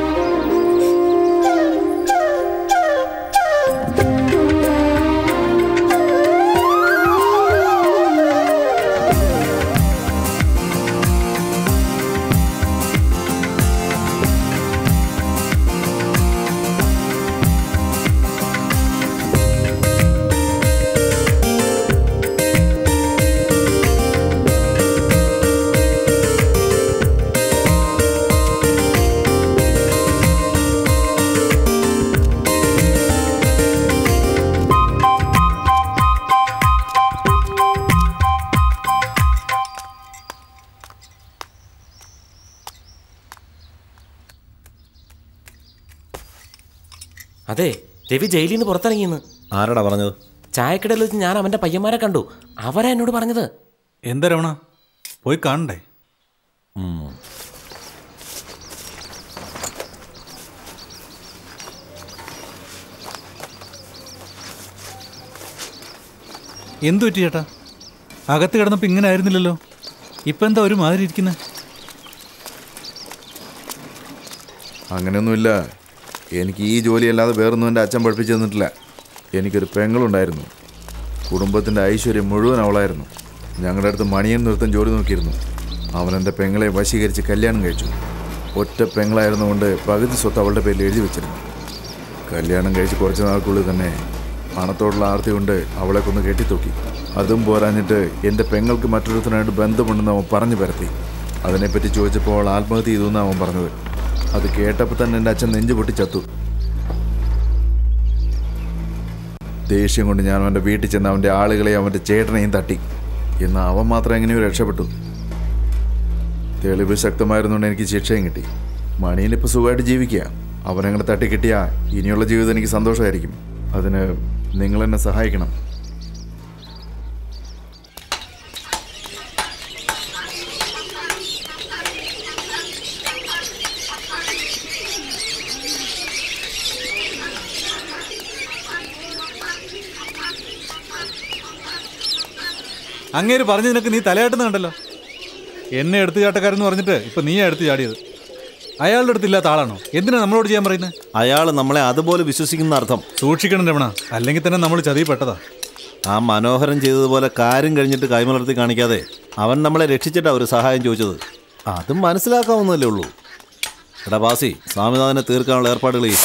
അതെ രവി ജയിലിൽ നിന്ന് പുറത്തിറങ്ങിയെന്ന് ആരാടാ പറഞ്ഞത് ചായക്കടയിൽ വെച്ച് ഞാൻ അവന്റെ പയ്യന്മാരെ കണ്ടു അവരാ എന്നോട് പറഞ്ഞത് എന്താ രമണ പോയി കാണണ്ടേ എന്തു പറ്റി ചേട്ടാ അകത്ത് കിടന്നപ്പോൾ ഇങ്ങനെ ആയിരുന്നില്ലല്ലോ ഇപ്പം എന്താ ഒരു മാതിരി ഇരിക്കുന്നത് അങ്ങനെയൊന്നുമില്ല എനിക്ക് ഈ ജോലിയല്ലാതെ വേറൊന്നും എൻ്റെ അച്ഛൻ പഠിപ്പിച്ചു തന്നിട്ടില്ല എനിക്കൊരു പെങ്ങളുണ്ടായിരുന്നു കുടുംബത്തിൻ്റെ ഐശ്വര്യം മുഴുവൻ അവളായിരുന്നു ഞങ്ങളുടെ അടുത്ത് മണിയൻ നൃത്തം ജോലി നോക്കിയിരുന്നു അവൻ എൻ്റെ പെങ്ങളെ വശീകരിച്ച് കല്യാണം കഴിച്ചു ഒറ്റ പെങ്ങളായിരുന്നുകൊണ്ട് പകുതി സ്വത്ത് അവളുടെ പേരിൽ എഴുതി വെച്ചിരുന്നു കല്യാണം കഴിച്ച് കുറച്ച് നാൾക്കുള്ളിൽ തന്നെ പണത്തോടുള്ള ആർത്തി കൊണ്ട് അവളെ കൊന്ന് കെട്ടിത്തൂക്കി അതും പോരാഞ്ഞിട്ട് എൻ്റെ പെങ്ങൾക്ക് മറ്റൊരുത്തനായിട്ട് ബന്ധമുണ്ടെന്ന് അവൻ പറഞ്ഞു പരത്തി അതിനെപ്പറ്റി ചോദിച്ചപ്പോൾ അവൾ ആത്മഹത്യ ചെയ്തു എന്നാണ് അവൻ പറഞ്ഞത് അത് കേട്ടപ്പോൾ തന്നെ എൻ്റെ അച്ഛൻ നെഞ്ചു പൊട്ടി ചത്തു ദേഷ്യം കൊണ്ട് ഞാൻ അവൻ്റെ വീട്ടിൽ ചെന്ന് അവൻ്റെ ആളുകളെയും അവൻ്റെ ചേട്ടനെയും തട്ടി എന്നാൽ അവൻ മാത്രം എങ്ങനെയോ രക്ഷപ്പെട്ടു തെളിവ് ശക്തമായിരുന്നുകൊണ്ട് എനിക്ക് ശിക്ഷയും കിട്ടി മണിയനിപ്പോൾ സുഖമായിട്ട് ജീവിക്കുക അവനങ്ങനെ തട്ടിക്കിട്ടിയ ഇനിയുള്ള ജീവിതം എനിക്ക് സന്തോഷമായിരിക്കും അതിന് നിങ്ങൾ എന്നെ സഹായിക്കണം അങ്ങേര് പറഞ്ഞു നിനക്ക് നീ തലയാട്ടുന്ന കണ്ടല്ലോ എന്നെ എടുത്തു ചാട്ടക്കാരെന്ന് പറഞ്ഞിട്ട് ഇപ്പൊ നീ എടുത്ത് ചാടിയത് അയാളുടെ അടുത്തില്ലാത്ത ആളാണോ എന്തിനാ നമ്മളോട് ചെയ്യാൻ പറയുന്നത് അയാൾ നമ്മളെ അതുപോലെ വിശ്വസിക്കുന്ന അർത്ഥം സൂക്ഷിക്കണം രമണ അല്ലെങ്കിൽ തന്നെ നമ്മൾ ചതിപ്പെട്ടതാ ആ മനോഹരൻ ചെയ്തതുപോലെ കാര്യം കഴിഞ്ഞിട്ട് കൈമലർത്തി കാണിക്കാതെ അവൻ നമ്മളെ രക്ഷിച്ചിട്ടാ ഒരു സഹായം ചോദിച്ചത് അതും മനസ്സിലാക്കാവുന്നതല്ലേ ഉള്ളൂ എടാ ബാസി സ്വാമിനാഥനെ തീർക്കാനുള്ള ഏർപ്പാടുകൾ ചെയ്യും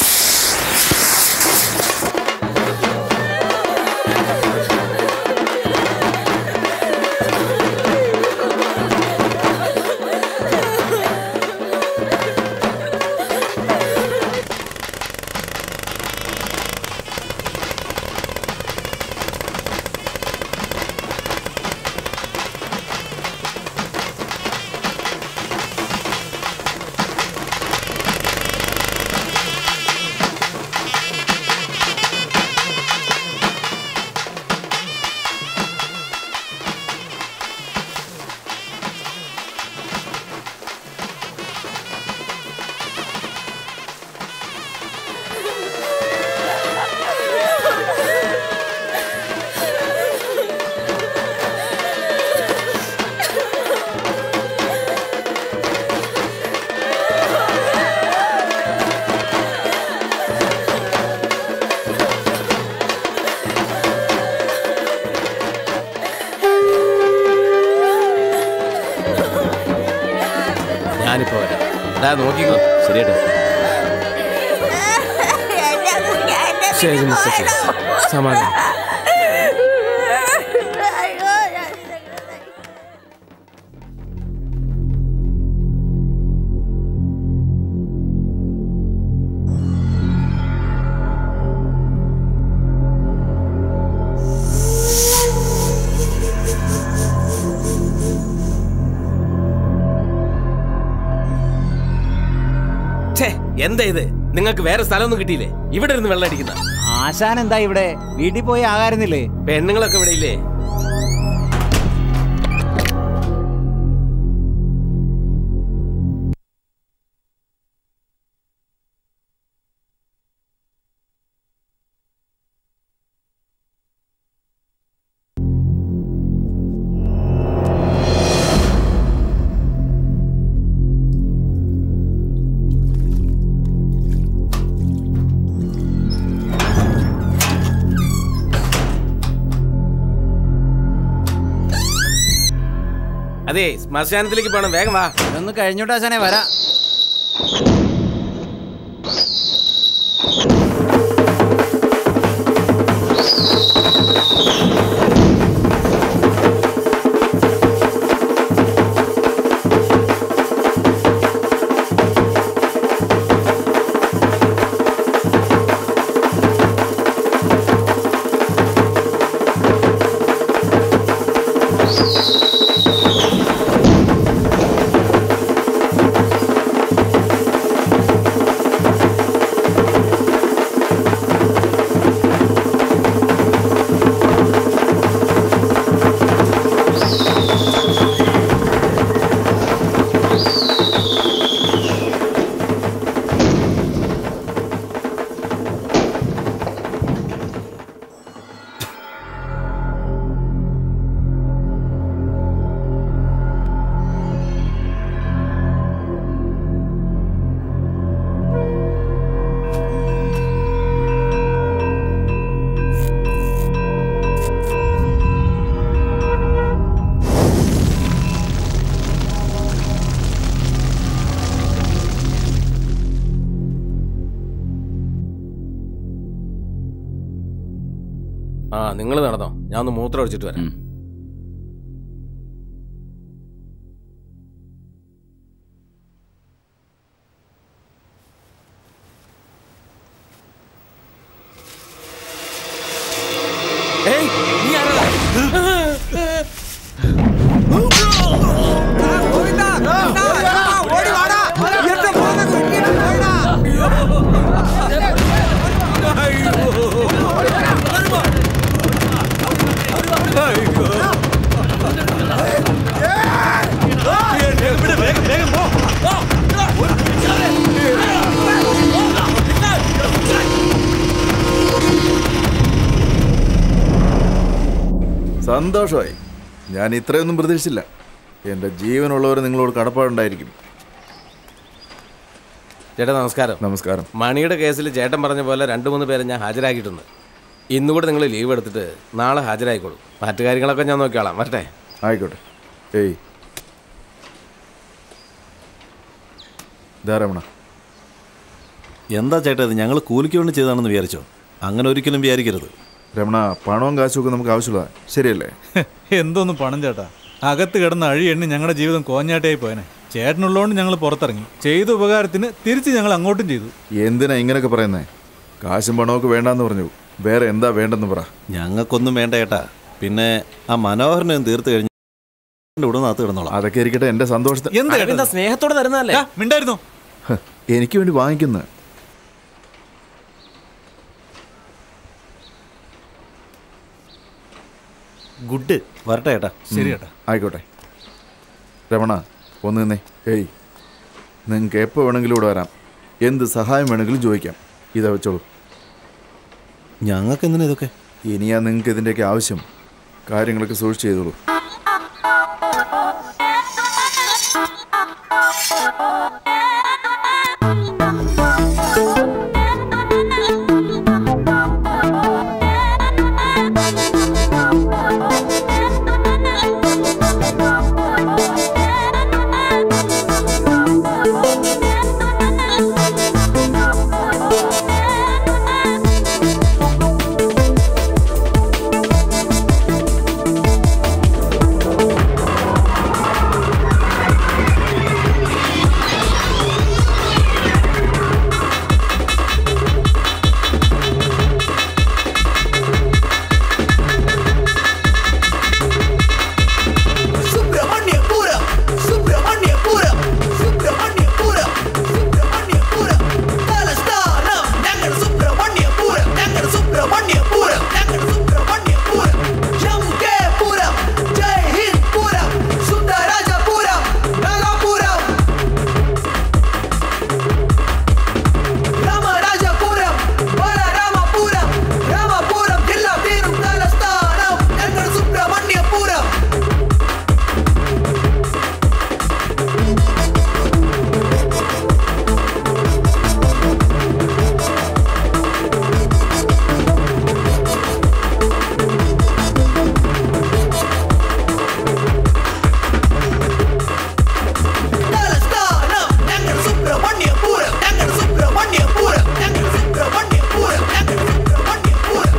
ഞാനിപ്പോ വരാം ദാ നോക്കിക്കോ ശരിയേട്ടാ ശരി മുത്തശ്ശി സമാധാനം ഛേ എന്താ ഇത് നിങ്ങൾക്ക് വേറെ സ്ഥലമൊന്നും കിട്ടിയില്ലേ ഇവിടെ ഇരുന്ന് വെള്ളം അടിക്കുന്ന ആശാൻ എന്താ ഇവിടെ വീട്ടിൽ പോയി ആകാരുന്നില്ലേ പെണ്ണുങ്ങളൊക്കെ ഇവിടെ ഇല്ലേ അതെ ശ്മശാനത്തിലേക്ക് പോകണം വേഗം വാ ഒന്ന് കഴിഞ്ഞോട്ട് ആശാനെ വരാ ആ നിങ്ങൾ നടന്നോ ഞാൻ ഒന്ന് മൂത്രം ഒഴിച്ചിട്ട് വരാം ഏയ്, നീ ആരാടാ? ഓടി വാടാ എന്റെ സന്തോഷമായി ഞാൻ ഇത്രയൊന്നും പ്രതീക്ഷിച്ചില്ല എൻ്റെ ജീവനുള്ളവർ നിങ്ങളോട് കടപ്പാടുണ്ടായിരിക്കും ചേട്ടാ നമസ്കാരം നമസ്കാരം മണിയുടെ കേസിൽ ചേട്ടൻ പറഞ്ഞ പോലെ രണ്ട് മൂന്ന് പേരെ ഞാൻ ഹാജരാക്കിയിട്ടുണ്ട് ഇന്നുകൂടെ നിങ്ങൾ ലീവ് എടുത്തിട്ട് നാളെ ഹാജരായിക്കോളൂ മറ്റു കാര്യങ്ങളൊക്കെ ഞാൻ നോക്കിക്കോളാം വരട്ടെ ആയിക്കോട്ടെ ഏയ് ധാരമണ എന്താ ചേട്ടാ ഇത് ഞങ്ങൾ കൂലിക്ക് വേണ്ടി ചെയ്താണെന്ന് വിചാരിച്ചോ അങ്ങനെ ഒരിക്കലും വിചാരിക്കരുത് രമണ പണവും കാശും ഒക്കെ നമുക്ക് ആവശ്യമുള്ളതാണ് ശരിയല്ലേ എന്തോന്നും പണം ചേട്ടാ അകത്ത് കിടന്ന് അഴി എണ്ണി ഞങ്ങളുടെ ജീവിതം കോഞ്ഞാട്ടയായി പോയനെ ചേട്ടനുള്ളതുകൊണ്ട് ഞങ്ങൾ പുറത്തിറങ്ങി ചെയ്ത ഉപകാരത്തിന് തിരിച്ച് ഞങ്ങൾ അങ്ങോട്ടും ചെയ്തു എന്തിനാ ഇങ്ങനെയൊക്കെ പറയുന്നേ കാശും പണമൊക്കെ വേണ്ടാന്ന് പറഞ്ഞു വേറെ എന്താ വേണ്ടെന്ന് പറ ഞങ്ങൾക്കൊന്നും വേണ്ട ചേട്ടാ പിന്നെ ആ മനോഹരനെ തീർത്ത് കഴിഞ്ഞ് ഉടനകത്ത് കിടന്നോളാം അതൊക്കെ ഇരിക്കട്ടെ എൻ്റെ സന്തോഷത്തിൽ എന്താ ചേട്ടാ എന്താ സ്നേഹത്തോടെ തരുന്നതല്ലേ മിണ്ടായിരുന്നോ ഹ, എനിക്ക് വേണ്ടി വാങ്ങിക്കുന്നത് ഗുഡ് വരട്ടെ ചേട്ടാ ശരി ചേട്ടാ ആയിക്കോട്ടെ രമണ ഒന്ന് നിന്നേ ഏയ് നിങ്ങൾക്ക് എപ്പോൾ വേണമെങ്കിലും ഇവിടെ വരാം എന്ത് സഹായം വേണമെങ്കിലും ചോദിക്കാം ഇതാ വെച്ചോളൂ ഞങ്ങൾക്ക് എന്തിനാ ഇതൊക്കെ ഇനിയാ നിങ്ങൾക്ക് ഇതിൻ്റെയൊക്കെ ആവശ്യം കാര്യങ്ങളൊക്കെ സൂക്ഷിച്ച് ചെയ്തോളൂ സുബ്രഹ്മണ്യപുരം സുബ്രഹ്മണ്യപുരം സുബ്രഹ്മണ്യപുരം സുബ്രഹ്മണ്യപുരം തലസ്ഥാനം ഞങ്ങൾ സുബ്രഹ്മണ്യപുരം ഞങ്ങൾ സുബ്രഹ്മണ്യപുരം ഞങ്ങൾ സുബ്രഹ്മണ്യപുരം ശംഖേപുരം ജയ് ഹിന്ദ് പുരം സുന്ദരാജപുരം നാഗപുരം രാമരാജപുരം ബലരാമപുരം രാമപുരം ജില്ലാ തീരും തലസ്ഥാനം ഞങ്ങൾ സുബ്രഹ്മണ്യപുരം തലസ്ഥാനം ഞങ്ങൾ സുബ്രഹ്മണ്യപുരം ഞങ്ങൾ സുബ്രഹ്മണ്യപുരം ഞങ്ങൾ സുബ്രഹ്മണ്യപുരം ഞങ്ങൾ സുബ്രഹ്മണ്യപുരം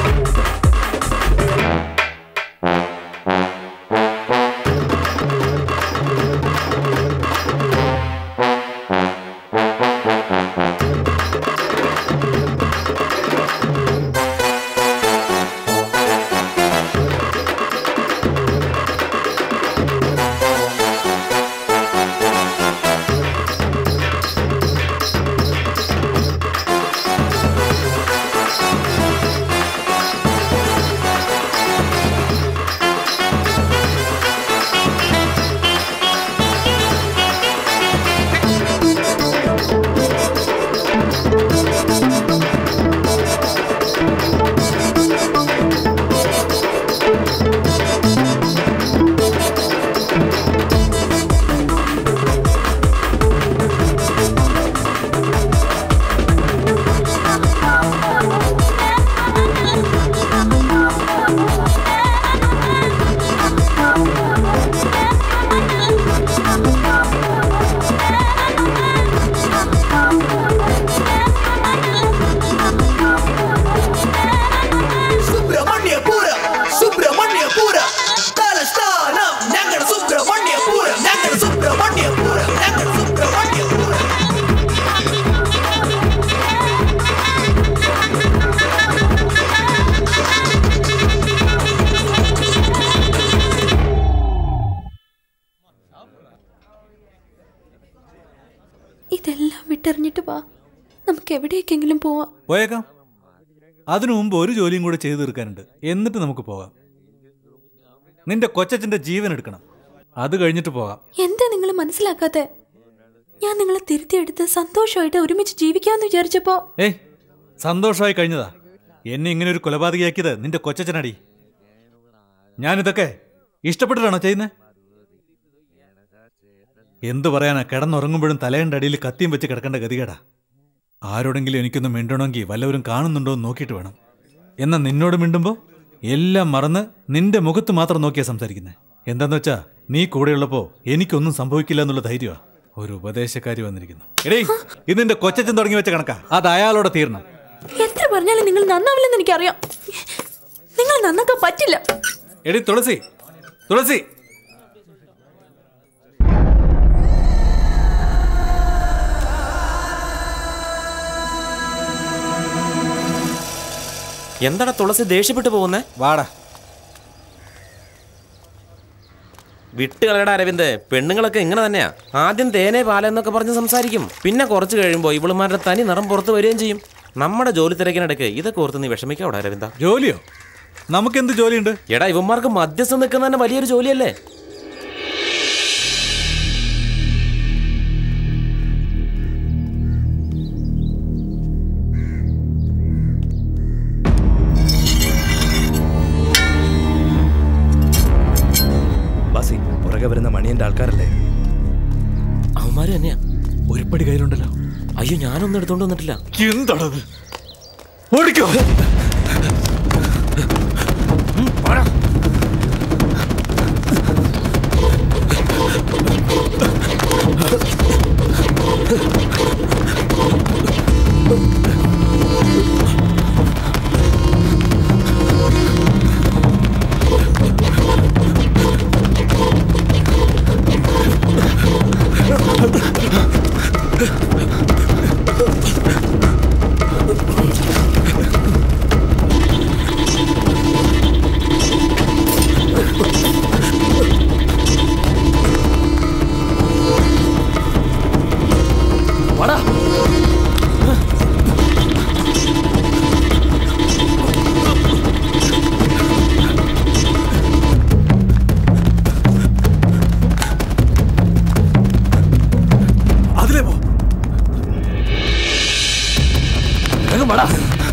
സുബ്രഹ്മണ്യപുരം സുബ്രഹ്മണ്യപുരം തലസ്ഥാനം ഞങ്ങൾ സുബ്രഹ്മണ്യപുരം ഞങ്ങൾ സുബ്രഹ്മണ്യപുരം ഞങ്ങൾ സുബ്രഹ്മണ്യപുരം ഇതെല്ലാം വിട്ടെറിഞ്ഞിട്ട് വാ നമുക്ക് എവിടേക്കെങ്കിലും പോവാം പോയേക്കാം അതിനു മുമ്പ് ഒരു ജോലിയും കൂടെ ചെയ്തു തീർക്കാനുണ്ട് എന്നിട്ട് നമുക്ക് പോകാം നിന്റെ കൊച്ചച്ഛന്റെ ജീവൻ എടുക്കണം അത് കഴിഞ്ഞിട്ട് പോകാം എന്താ നിങ്ങൾ മനസ്സിലാക്കാത്തെ ഞാൻ നിങ്ങളെ തിരുത്തിയെടുത്ത് സന്തോഷമായിട്ട് ഒരുമിച്ച് ജീവിക്കാമെന്ന് വിചാരിച്ചപ്പോ ഏയ് സന്തോഷമായി കഴിഞ്ഞതാ എന്നെ ഇങ്ങനെ ഒരു കൊലപാതകയാക്കിയത് നിന്റെ കൊച്ചച്ഛനടി ഞാനിതൊക്കെ ഇഷ്ടപ്പെട്ടിട്ടാണോ ചെയ്യുന്നത് എന്തു പറയാനാ കിടന്നുറങ്ങുമ്പോഴും തലയുടെ അടിയിൽ കത്തിയും വെച്ച് കിടക്കേണ്ട ഗതികേടാ ആരോടെങ്കിലും എനിക്കൊന്ന് മിണ്ടണമെങ്കിൽ വല്ലവരും കാണുന്നുണ്ടോ എന്ന് നോക്കിയിട്ട് വേണം എന്നാൽ നിന്നോട് മിണ്ടുമ്പോൾ എല്ലാം മറന്ന് നിന്റെ മുഖത്ത് മാത്രം നോക്കിയാ സംസാരിക്കുന്നത് എന്താന്ന് വെച്ചാ നീ കൂടെയുള്ളപ്പോ എനിക്കൊന്നും സംഭവിക്കില്ല എന്നുള്ള ധൈര്യമാ ഒരു ഉപദേശക്കാരി വന്നിരിക്കുന്നു എടേ ഇത് നിന്റെ കൊച്ചച്ചൻ തുടങ്ങി വെച്ച കണക്കാ അത് അയാളോടെ തീരണം എത്ര പറഞ്ഞാലും നിങ്ങൾ നന്നാവില്ലെന്ന് എനിക്കറിയാം നിങ്ങൾ നന്നാക്കാൻ പറ്റില്ല എടി തുളസി തുളസി എന്താടാ തുളസി ദേഷ്യപ്പെട്ടു പോകുന്നേ വാടാ വിട്ട് കളയടാ അരവിന്ദ് പെണ്ണുങ്ങളൊക്കെ ഇങ്ങനെ തന്നെയാ ആദ്യം തേനെ പാലെന്നൊക്കെ പറഞ്ഞ് സംസാരിക്കും പിന്നെ കുറച്ച് കഴിയുമ്പോൾ ഇവളുമാരുടെ തനി നിറം പുറത്ത് വരികയും ചെയ്യും നമ്മുടെ ജോലി തിരക്കിനിടയ്ക്ക് ഇതൊക്കെ ഓർത്ത് നീ വിഷമിക്കാവിടെ അരവിന്ദ ജോലിയോ നമുക്കെന്ത് ജോലിയുണ്ട് എടാ ഇവന്മാർക്ക് മധ്യസ്ഥം നിൽക്കുന്ന തന്നെ വലിയൊരു ജോലിയല്ലേ ബാസി പുറകെ വരുന്ന മണിയന്റെ ആൾക്കാരല്ലേ അവന്മാര് തന്നെയാ ഒരുപടി കയ്യിലുണ്ടല്ലോ അയ്യോ ഞാനൊന്നും എടുത്തോണ്ട് വന്നിട്ടില്ല എന്താണത് ഓടിക്കോ വാടാ അതിലേ പോ വേഗം വാടാ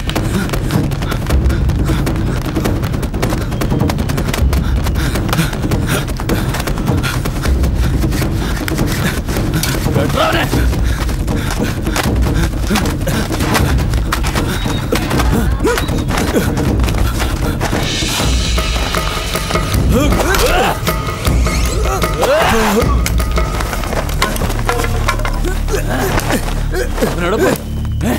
വെട്ടവനെ. അവനോട് പോയി ഏ?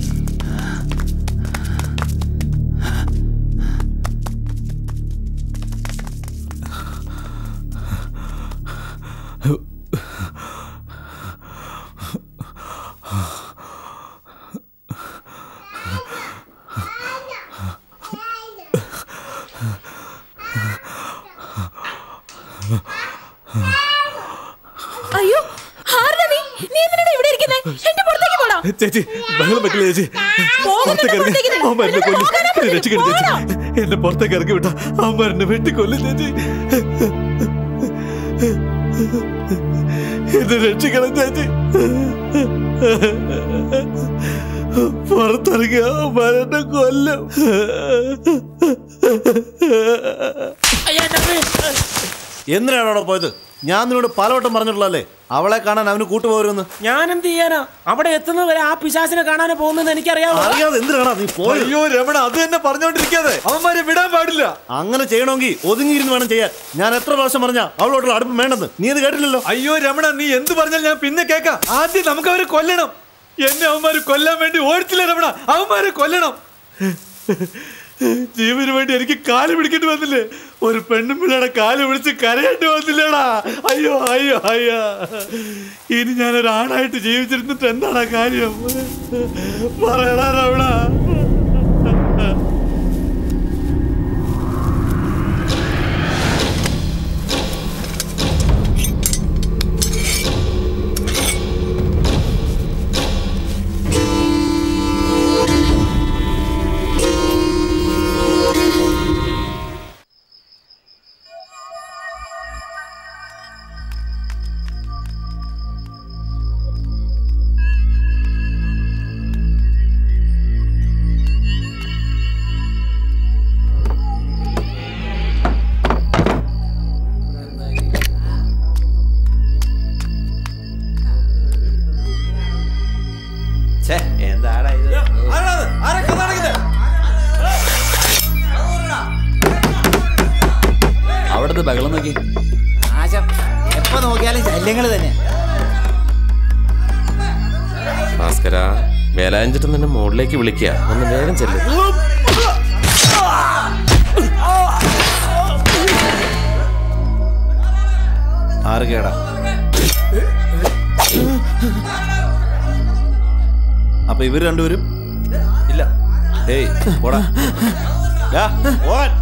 അയ്യോ ആരുടെ നീ നീ എന്തിനാണ് ഇവിടെ ഇരിക്കുന്നേ എന്റെ പുറത്തേക്ക് പോടാ ചേച്ചി ബഹളം പറ്റില്ല ചേച്ചി പോകണ്ട പുറത്തേക്ക് ഇറങ്ങി പുറത്തേക്ക്. അവന്മാർ എന്നെ കൊല്ലും പോകാനാ എന്നെ രക്ഷിക്കണം ചേച്ചി എന്നെ പുറത്തേക്ക് ഇറക്കി വിട്ട അവന്മാർ എന്നെ വെട്ടിക്കൊല്ലും ചേച്ചി എന്നെ രക്ഷിക്കണം ചേച്ചി പുറത്തിറങ്ങി അവന്മാർ എന്നെ കൊല്ലും എന്തിനാണ് അവിടെ പോയത് ഞാൻ നിന്നോട് പലവട്ടം പറഞ്ഞിട്ടുള്ളല്ലേ അവളെ കാണാൻ അവന് കൂട്ടുപോരുമെന്ന് ഞാൻ എന്ത് ചെയ്യാനാ അവിടെ എത്തുന്നത് വരെ ആ പിശാസിനെ കാണാനേ പോകുന്നത് എനിക്കറിയാമോ അറിയാതെ എന്തിനാണ് നീ പോയത് അയ്യോ രമണ അത് തന്നെ പറഞ്ഞോണ്ടിരിക്കാതെ അവന്മാരെ വിടാൻ പാടില്ല അങ്ങനെ ചെയ്യണമെങ്കിൽ ഒതുങ്ങിയിരുന്ന് വേണം ചെയ്യാൻ ഞാൻ എത്ര പ്രാവശ്യം പറഞ്ഞ അവളോടുള്ള അടുപ്പം വേണ്ടെന്ന് നീ അത് കേട്ടില്ലല്ലോ അയ്യോ രമണ നീ എന്ത് പറഞ്ഞാൽ ഞാൻ പിന്നെ കേക്കാം ആദ്യം നമുക്ക് അവരെ കൊല്ലണം എന്നെ അവന്മാര് കൊല്ലാൻ വേണ്ടി ഓടിച്ചില്ല രമണ അവന്മാരെ കൊല്ലണം ജീവന് വേണ്ടി എനിക്ക് കാല് പിടിക്കേണ്ടി വന്നില്ലേ ഒരു പെണ്ണും പിള്ളയുടെ കാല് പിടിച്ച് കരയേണ്ടി വന്നില്ലേടാ അയ്യോ അയ്യോ അയ്യോ ഇനി ഞാനൊരു ആണായിട്ട് ജീവിച്ചിരുന്നിട്ട് എന്താണ് കാര്യം പറയടാ രമണ എന്താടാ ഇത് അവിടുത്തെ ബഹളം നോക്കി ആശം എപ്പോ നോക്കിയാലും ശല്യങ്ങൾ തന്നെ ഭാസ്കര വേലാഞ്ചിട്ട് നിന്നെ മുകളിലേക്ക് വിളിക്കുക ഒന്ന് വേഗം ചെല്ലും ആറ് കേടാ അപ്പൊ ഇവർ രണ്ടുപേരും ഇല്ല ഏയ് പോടാ ഡാ, പോവാൻ.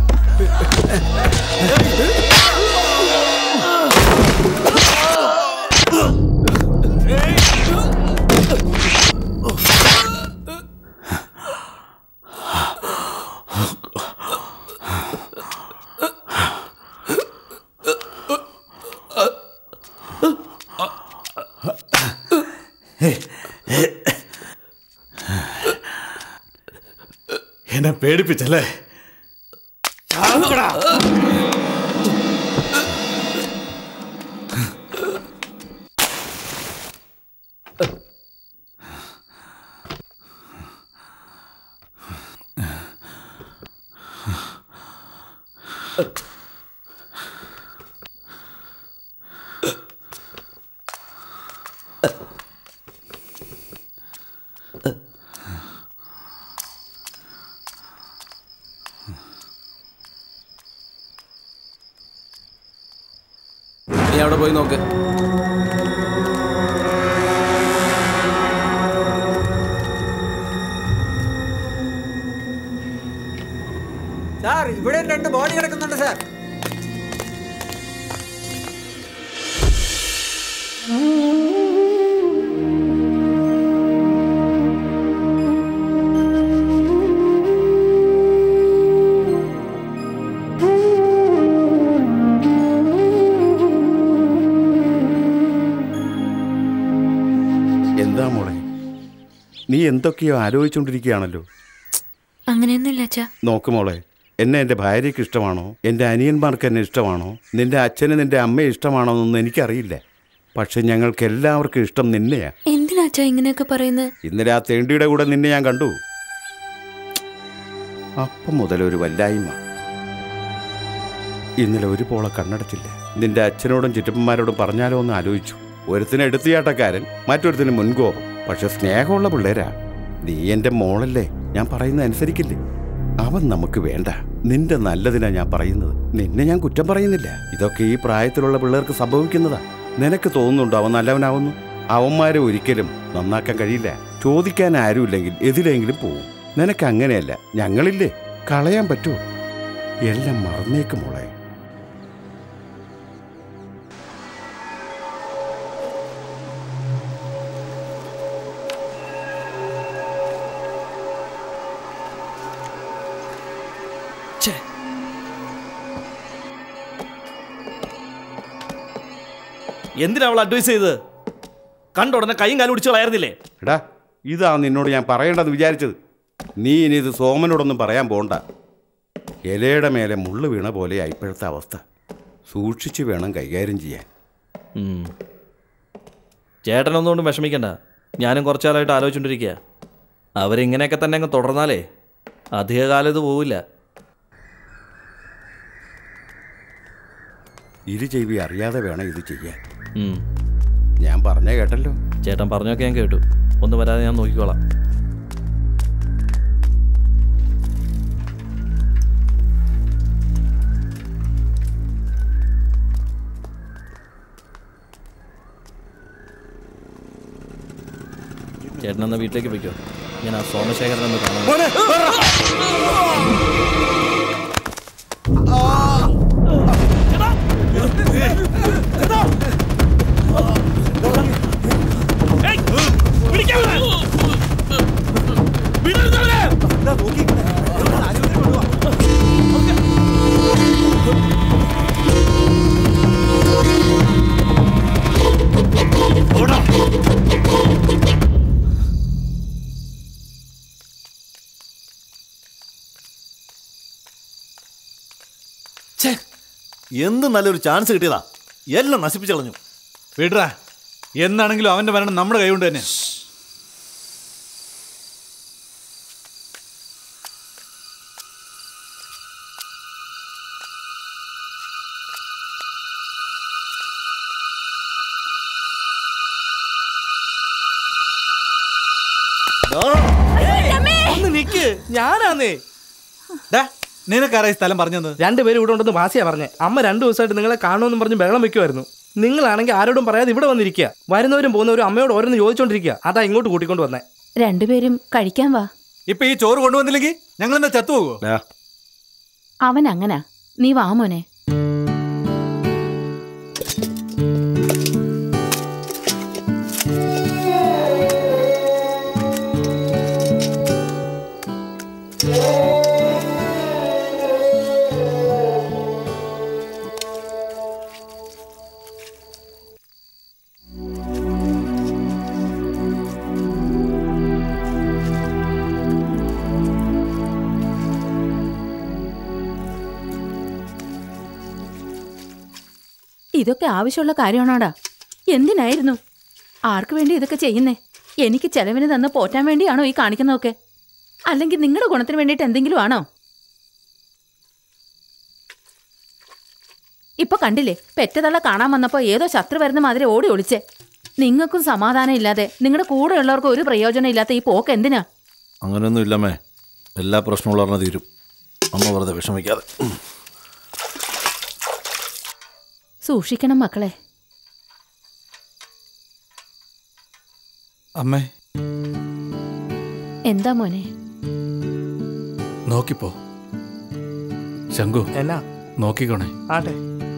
എന്നെ പേടിപ്പിച്ചല്ലേ നീ അവിടെ പോയി നോക്ക് സാർ ഇവിടെ രണ്ട് ബോഡി കിടക്കുന്നുണ്ട് സാർ എന്താ മോളെ നീ എന്തൊക്കെയോ ആലോചിച്ചുകൊണ്ടിരിക്കുകയാണല്ലോ അങ്ങനെയൊന്നുമില്ല അച്ഛാ നോക്ക് മോളെ എന്നെ എൻ്റെ ഭാര്യയ്ക്ക് ഇഷ്ടമാണോ എൻ്റെ അനിയന്മാർക്ക് എന്നെ ഇഷ്ടമാണോ നിന്റെ അച്ഛന് നിന്റെ അമ്മയെ ഇഷ്ടമാണോ എന്നൊന്നും എനിക്കറിയില്ല പക്ഷെ ഞങ്ങൾക്ക് എല്ലാവർക്കും ഇഷ്ടം നിന്നെയാ എന്തിനാ അച്ഛാ ഇങ്ങനെയൊക്കെ പറയുന്നത് ഇന്നലെ ആ തേണ്ടിയുടെ കൂടെ നിന്നെ ഞാൻ കണ്ടു അപ്പം മുതൽ ഒരു വല്ലായ്മ ഇന്നലെ ഒരു പോളെ കണ്ണടച്ചില്ല നിന്റെ അച്ഛനോടും ചുറ്റപ്പന്മാരോടും പറഞ്ഞാലോ എന്ന് ആലോചിച്ചു ഒരുത്തിന് എടുത്തിയാട്ടക്കാരൻ മറ്റൊരുത്തിന് മുൻകോപം പക്ഷെ സ്നേഹമുള്ള പിള്ളേരാ നീ എൻ്റെ മോളല്ലേ ഞാൻ പറയുന്നത് അനുസരിക്കില്ലേ അവൻ നമുക്ക് വേണ്ട നിന്റെ നല്ലതിനാ ഞാൻ പറയുന്നത് നിന്നെ ഞാൻ കുറ്റം പറയുന്നില്ല ഇതൊക്കെ ഈ പ്രായത്തിലുള്ള പിള്ളേർക്ക് സംഭവിക്കുന്നതാ നിനക്ക് തോന്നുന്നുണ്ടോ അവൻ നല്ലവനാവുന്നു അവന്മാരെ ഒരിക്കലും നന്നാക്കാൻ കഴിയില്ല ചോദിക്കാൻ ആരുമില്ലെങ്കിൽ എതിലെങ്കിലും പോവും നിനക്ക് അങ്ങനെയല്ല ഞങ്ങളില്ലേ കളയാൻ പറ്റുമോ എല്ലാം മറന്നേക്ക് മോളെ എന്തിനാ അവൾ അഡ്വൈസ് ചെയ്തത് കണ്ട ഉടനെ കൈയും കാലും പിടിച്ച് കളയായിരുന്നില്ലേ എടാ ഇതാ നിന്നോട് ഞാൻ പറയേണ്ടെന്ന് വിചാരിച്ചത് നീ ഇനി ഇത് സോമനോടൊന്നും പറയാൻ പോണ്ട ഇലയുടെ മേലെ മുള്ളു വീണ പോലെയാ ഇപ്പോഴത്തെ അവസ്ഥ സൂക്ഷിച്ച് വേണം കൈകാര്യം ചെയ്യാൻ ഉം. ചേട്ടനൊന്നുകൊണ്ടും വിഷമിക്കണ്ട ഞാനും കുറച്ചാലായിട്ട് ആലോചിച്ചുകൊണ്ടിരിക്കുക അവരിങ്ങനെയൊക്കെ തന്നെ അങ്ങ് തുടർന്നാലേ അധികകാലം ഇത് പോവില്ല ഇരു ചെവി അറിയാതെ വേണം ഇത് ചെയ്യാൻ ഉം. ഞാൻ പറഞ്ഞ കേട്ടല്ലോ ചേട്ടൻ പറഞ്ഞൊക്കെ ഞാൻ കേട്ടു ഒന്ന് വരാതെ ഞാൻ നോക്കിക്കോളാം ചേട്ടൻ എന്നാ വീട്ടിലേക്ക് പോയിക്കോ ഞാൻ ആ സോമശേഖരൻ ഒന്ന് കാണാം എന്ത് നല്ലൊരു ചാൻസ് കിട്ടിയതാ എല്ലാം നശിപ്പിച്ചു കളഞ്ഞു വീട്രാ എന്നാണെങ്കിലും അവന്റെ മരണം നമ്മുടെ കൈകൊണ്ട് തന്നെ നിക്ക് ഞാനാന്നേ നിനക്കാരായി സ്ഥലം പറഞ്ഞത് രണ്ടുപേരും ഇവിടെ ഉണ്ടെന്ന് വാസിയാ പറഞ്ഞേ അമ്മ രണ്ടു ദിവസമായിട്ട് നിങ്ങളെ കാണുമെന്ന് പറഞ്ഞ് ബഹളം വെക്കുമായിരുന്നു നിങ്ങളാണെങ്കിൽ ആരോടും പറയാതെ ഇവിടെ വന്നിരിക്കുക വരുന്നവരും പോകുന്നവരും അമ്മയോട് ഓരോന്ന് ചോദിച്ചോണ്ടിരിക്കുക അതാ ഇങ്ങോട്ട് കൂട്ടിക്കൊണ്ട് വന്നേ രണ്ടുപേരും കഴിക്കാൻ വാ ഇപ്പൊ ഈ ചോറ് കൊണ്ടുവന്നില്ലെങ്കിൽ ഞങ്ങൾ എന്താ ചത്തുപോകുമോ അവൻ അങ്ങനാ നീ വാ മോനെ ഇതൊക്കെ ആവശ്യമുള്ള കാര്യമാണോടാ എന്തിനായിരുന്നു ആർക്ക് വേണ്ടി ഇതൊക്കെ ചെയ്യുന്നേ എനിക്ക് ചെലവിന് തന്ന് പോറ്റാൻ വേണ്ടിയാണോ ഈ കാണിക്കുന്നതൊക്കെ അല്ലെങ്കിൽ നിങ്ങളുടെ ഗുണത്തിന് വേണ്ടിയിട്ട് എന്തെങ്കിലും ആണോ ഇപ്പൊ കണ്ടില്ലേ പെറ്റതള്ള കാണാൻ വന്നപ്പോ ഏതോ ശത്രു വരുന്ന മാതിരി ഓടി ഒളിച്ചേ നിങ്ങൾക്കും സമാധാനം ഇല്ലാതെ നിങ്ങളുടെ കൂടെയുള്ളവർക്ക് ഒരു പ്രയോജനം ഇല്ലാത്ത ഈ പോക്ക് എന്തിനാ അങ്ങനെയൊന്നും ഇല്ലമ്മേ എല്ലാ പ്രശ്നങ്ങളും പറഞ്ഞ തീരും അമ്മ വെറുതെ വിഷമിക്കാതെ സൂക്ഷിക്കണം മക്കളെ അമ്മേ എന്താ മോനെ നോക്കിപ്പോ ശങ്കു എന്നാ നോക്കിക്കോണേ ആട്ടെ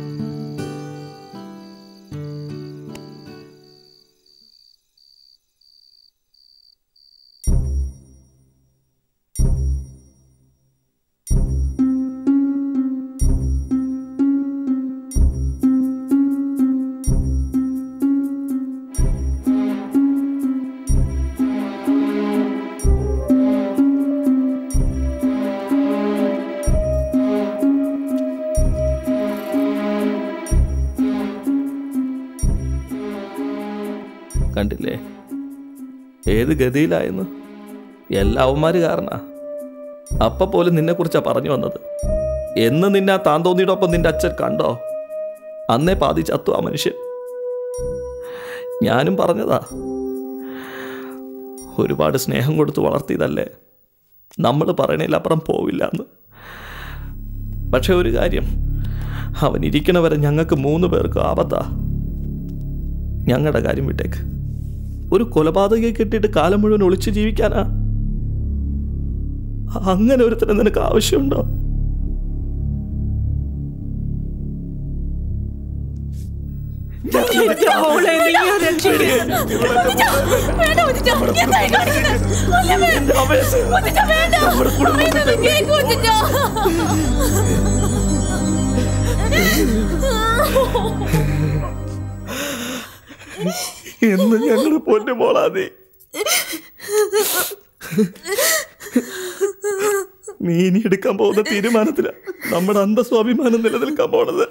കണ്ടില്ലേ ഏത് ഗതിയിലായെന്ന് എല്ലാ അവന്മാര് കാരണ അപ്പ പോലും നിന്നെ കുറിച്ചാ പറഞ്ഞു വന്നത് എന്ന് നിന്നെ ആ താന്തോന്നിയുടെ ഒപ്പം നിന്റെ അച്ഛൻ കണ്ടോ അന്നേ പാതി ചത്തു ആ മനുഷ്യൻ ഞാനും പറഞ്ഞതാ ഒരുപാട് സ്നേഹം കൊടുത്ത് വളർത്തിയതല്ലേ നമ്മൾ പറയണതിലപ്പുറം പോവില്ല എന്ന് പക്ഷെ ഒരു കാര്യം അവൻ ഇരിക്കണ വരെ ഞങ്ങൾക്ക് മൂന്ന് പേർക്ക് ആപത്താ ഞങ്ങളുടെ കാര്യം വിട്ടേക്ക് ഒരു കൊലപാതകയെ കിട്ടിയിട്ട് കാലം മുഴുവൻ ഒളിച്ചു ജീവിക്കാനാ അങ്ങനെ ഒരുത്തരം നിനക്ക് ആവശ്യമുണ്ടോ എന്ന് ഞങ്ങളുടെ പൊന്നു മോളാതെ നീ ഇനി എടുക്കാൻ പോകുന്ന തീരുമാനത്തില നമ്മുടെ അന്തസ്വാഭിമാനം നിലനിൽക്കാൻ പോണത്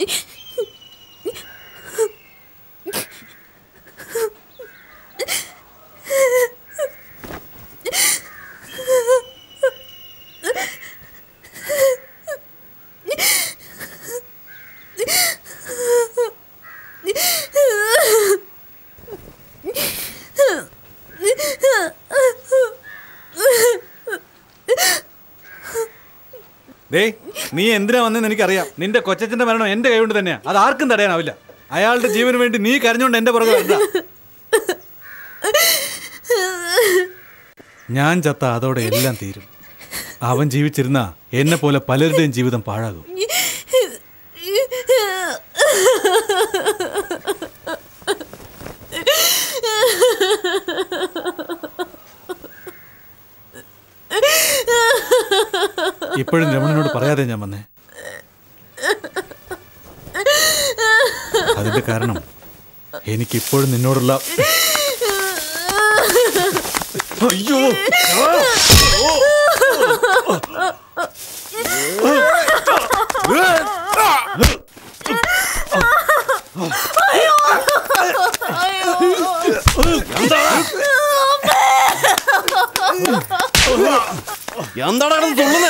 ദേ നീ എന്തിനാ വന്നെന്ന് എനിക്കറിയാം നിന്റെ കൊച്ചച്ഛന്റെ മരണം എന്റെ കൈകൊണ്ട് തന്നെയാ അത് ആർക്കും തടയാനാവില്ല അയാളുടെ ജീവന് വേണ്ടി നീ കരഞ്ഞുകൊണ്ട് എന്റെ പുറകെ വരണ്ട ഞാൻ ചത്ത അതോടെ എല്ലാം തീരും അവൻ ജീവിച്ചിരുന്ന എന്നെ പോലെ പലരുടെയും ജീവിതം പാഴാകും ഇപ്പോഴും രമണനോട് പറയാതെ ഞാൻ വന്നേ അതിന്റെ കാരണം എനിക്കിപ്പോഴും നിന്നോടുള്ള അയ്യോ എന്താടാ തുള്ളുന്നേ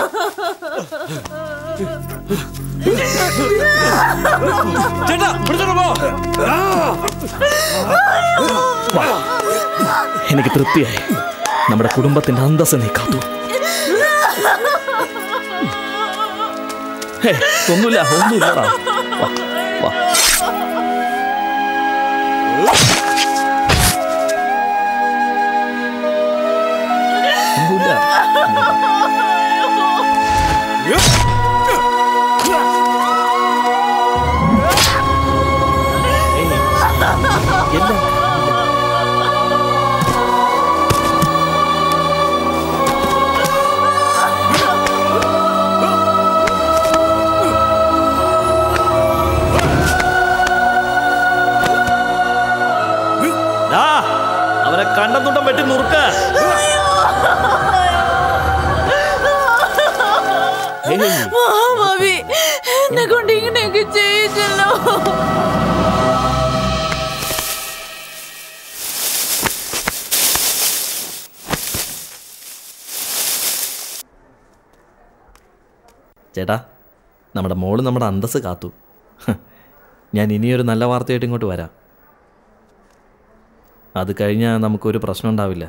ചേട്ടാ പിടിച്ചോടാ പോ വാ. എനിക്ക് തൃപ്തിയായി നമ്മുടെ കുടുംബത്തിന്റെ അന്തസ് നീ കാത്തു ഹേ, ഒന്നുമില്ല ഒന്നുമില്ലടാ വാ, വാ. ഒന്നുമില്ല എല്ലാം ദാ, അവനെ കണ്ടത്തുണ്ടം വെട്ടി നുറുക്ക മഹാഭാവി എന്നെ കൊണ്ട് ഇങ്ങനെയൊക്കെ ചെയ്യിച്ചല്ലോ ചേട്ടാ നമ്മുടെ മോള് നമ്മുടെ അന്തസ് കാത്തു ഹ്, ഞാൻ ഇനിയൊരു നല്ല വാർത്തയായിട്ട് ഇങ്ങോട്ട് വരാം അത് കഴിഞ്ഞാൽ നമുക്കൊരു പ്രശ്നം ഉണ്ടാവില്ല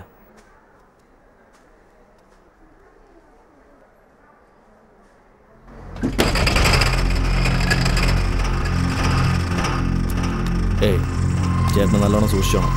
ഏയ് ചേട്ടന് നല്ലോണം സൂക്ഷിച്ചോണം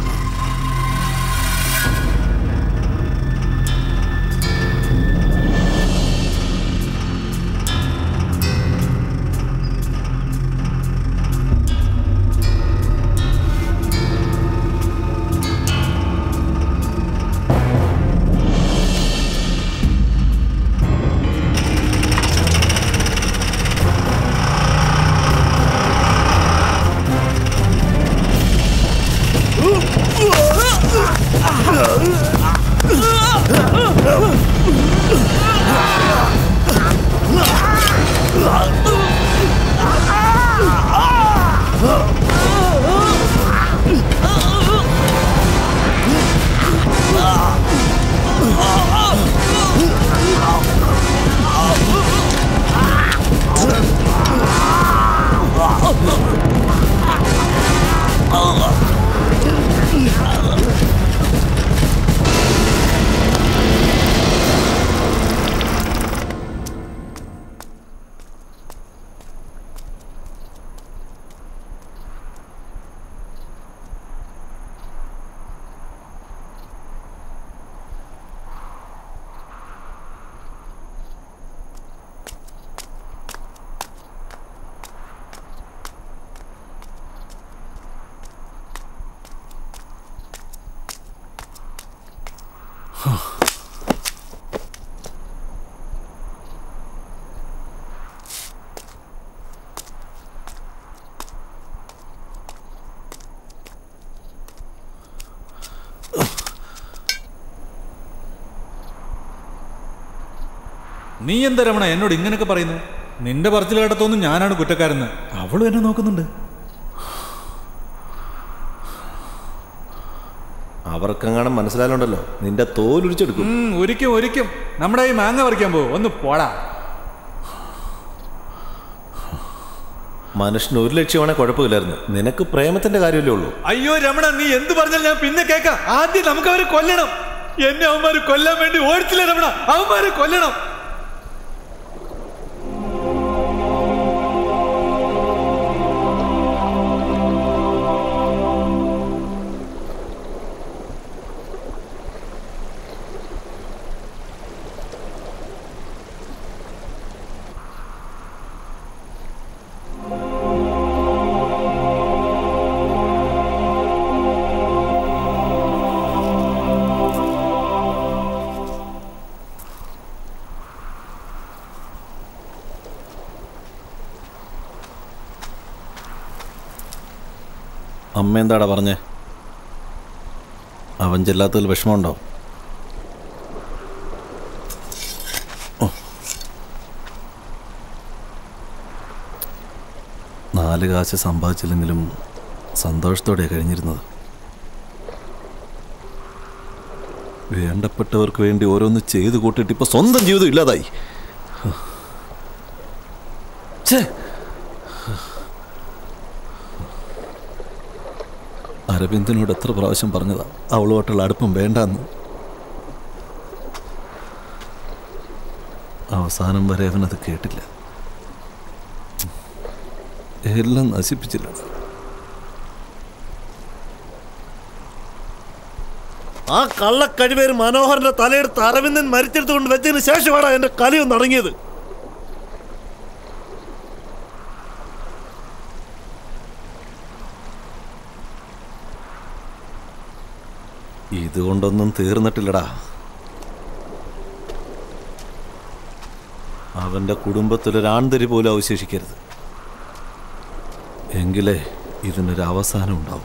നീ എന്താ രമണ എന്നോട് ഇങ്ങനെയൊക്കെ പറയുന്നത് നിന്റെ പറച്ചിൽ കേട്ടത്തൊന്നും ഞാനാണ് കുറ്റക്കാരെന്ന് അവളും എന്നെ നോക്കുന്നുണ്ട് അവർക്കെങ്ങാനും മനസ്സിലായാലുണ്ടല്ലോ നിന്റെ തോലുരിച്ചെടുക്കും ഉം, ഒരിക്കും ഒരിക്കും നമ്മുടെ ഈ മാങ്ങ പറിക്കാൻ പോകും ഒന്ന് പോടാ മനുഷ്യന് ഒരു ലക്ഷ്യമാണെ കുഴപ്പമില്ലായിരുന്നു നിനക്ക് പ്രേമത്തിന്റെ കാര്യമല്ലേ ഉള്ളൂ അയ്യോ രമണ നീ എന്ത് പറഞ്ഞാൽ ഞാൻ പിന്നെ കേൾക്കാം ആദ്യം നമുക്ക് അവരെ കൊല്ലണം എന്നെ അവന്മാര് കൊല്ലാൻ വേണ്ടി ഓടിച്ചില്ല രമണ അവന്മാരെ കൊല്ലണം അമ്മ എന്താടാ പറഞ്ഞേ അവൻ ചെല്ലാത്തതിൽ വിഷമമുണ്ടോ ഓ. നാല് കാശ് സമ്പാദിച്ചില്ലെങ്കിലും സന്തോഷത്തോടെ കഴിഞ്ഞിരുന്നത് വേണ്ടപ്പെട്ടവർക്ക് വേണ്ടി ഓരോന്ന് ചെയ്തു കൂട്ടിയിട്ട് ഇപ്പൊ സ്വന്തം ജീവിതം ഇല്ലാതായി ഛേ അരവിന്ദനോട് എത്ര പ്രാവശ്യം പറഞ്ഞതാ അവളുമായിട്ടുള്ള അടുപ്പം വേണ്ടെന്ന് അവസാനം വരെ അവനത് കേട്ടില്ല എല്ലാം നശിപ്പിച്ചില്ല ആ കള്ളക്കഴിവേര് മനോഹരന്റെ തലയെടുത്ത് അരവിന്ദൻ മരിച്ചെടുത്തുകൊണ്ട് വെച്ചതിന് ശേഷമാണ് എന്റെ കളിയൊന്ന് തുടങ്ങിയത് ഇതുകൊണ്ടൊന്നും തീർന്നിട്ടില്ലടാ അവന്റെ കുടുംബത്തിലൊരാൺതരി പോലും അവശേഷിക്കരുത് എങ്കിലേ ഇതിനൊരു അവസാനം ഉണ്ടാവും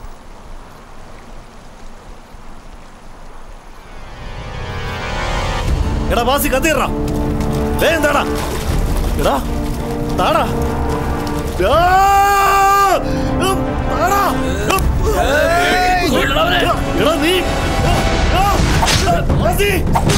എടാ വാസി കത്തിയറാ വേഗം താടാ എടാ താടാ ആ! ഉം, താടാ ഉം. എടാ നീ ആ! വാസി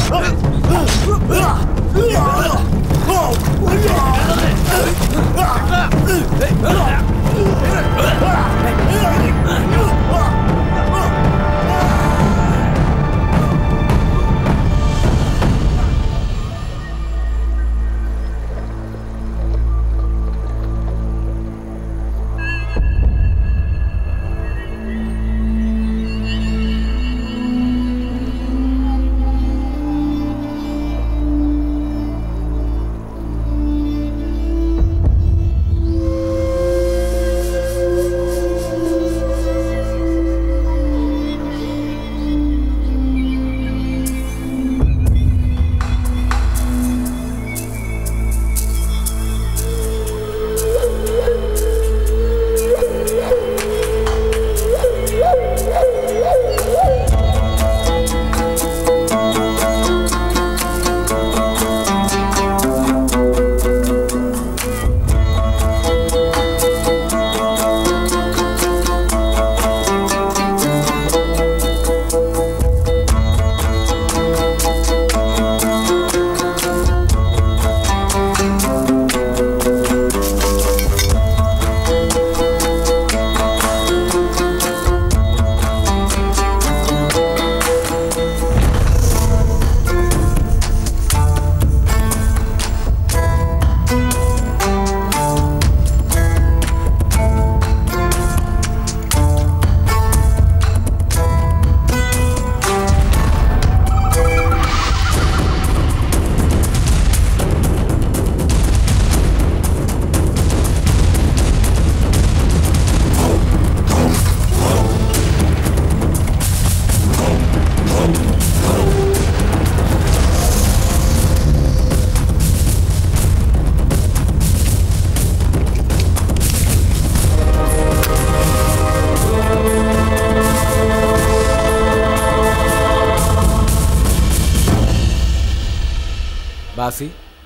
ബാസി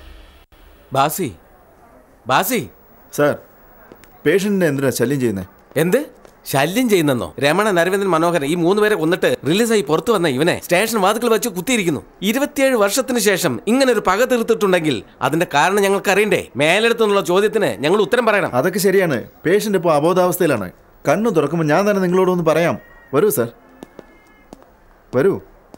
ബാസി ബാസി സാർ പേഷ്യന്റിനെ എന്തിനാ ശല്യം ചെയ്യുന്നത് എന്ത് ശല്യം ചെയ്യുന്നെന്നോ രമണൻ അരവിന്ദൻ മനോഹരൻ ഈ മൂന്ന് പേരെ കൊന്നിട്ട് റിലീസായി പുറത്തു വന്ന ഇവനെ സ്റ്റേഷൻ വാതുക്കൾ വെച്ച് കുത്തിയിരിക്കുന്നു ഇരുപത്തിയേഴ് വർഷത്തിന് ശേഷം ഇങ്ങനെ ഒരു പക തീർത്തിട്ടുണ്ടെങ്കിൽ അതിന്റെ കാരണം ഞങ്ങൾക്ക് അറിയണ്ടേ മേലെടുത്തുള്ള ചോദ്യത്തിന് ഞങ്ങൾ ഉത്തരം പറയണം അതൊക്കെ ശരിയാണ് പേഷ്യന്റ് ഇപ്പോൾ അബോധാവസ്ഥയിലാണ് കണ്ണു തുറക്കുമ്പോൾ ഞാൻ തന്നെ നിങ്ങളോടൊന്ന് പറയാം വരൂ സാർ വരൂ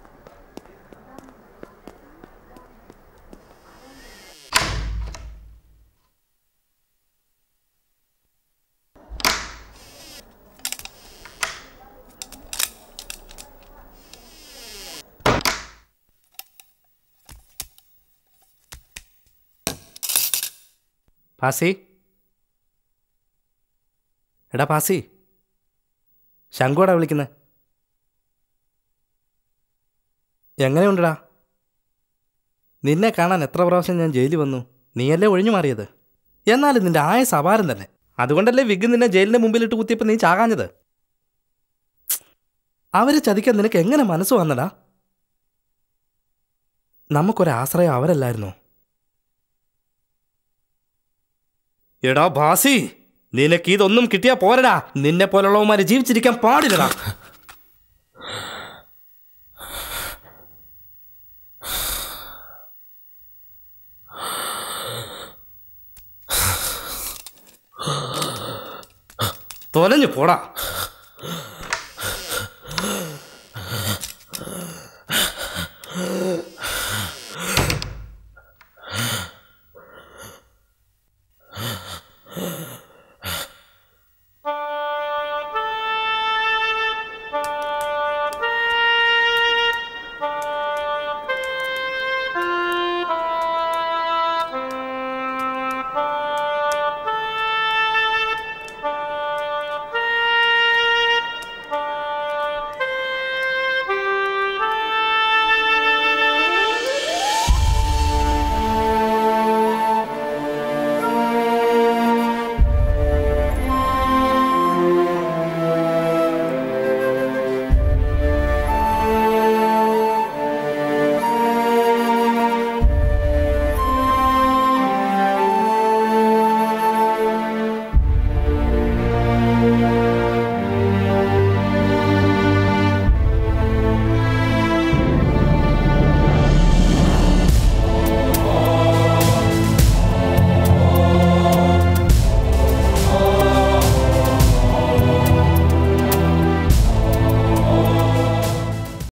പാസി എടാ പാസി ശങ്കുവാടാ വിളിക്കുന്നത് എങ്ങനെയുണ്ടടാ നിന്നെ കാണാൻ എത്ര പ്രാവശ്യം ഞാൻ ജയിലിൽ വന്നു നീയല്ലേ ഒഴിഞ്ഞു മാറിയത് എന്നാലും നിന്റെ ആയസ് അപാരം തന്നെ അതുകൊണ്ടല്ലേ വിഗ് നിന്നെ ജയിലിന്റെ മുമ്പിലിട്ട് കുത്തിയപ്പോൾ നീ ചാകാഞ്ഞത് അവരെ ചതിക്കാൻ നിനക്ക് എങ്ങനെ മനസ്സ് വന്നടാ നമുക്കൊരാശ്രയം അവരല്ലായിരുന്നോ എടാ ഭാസി നിനക്ക് ഇതൊന്നും കിട്ടിയാ പോരടാ നിന്നെ പോലുള്ളവന്മാര് ജീവിച്ചിരിക്കാൻ പാടില്ലടാ തൊലഞ്ഞു പോടാ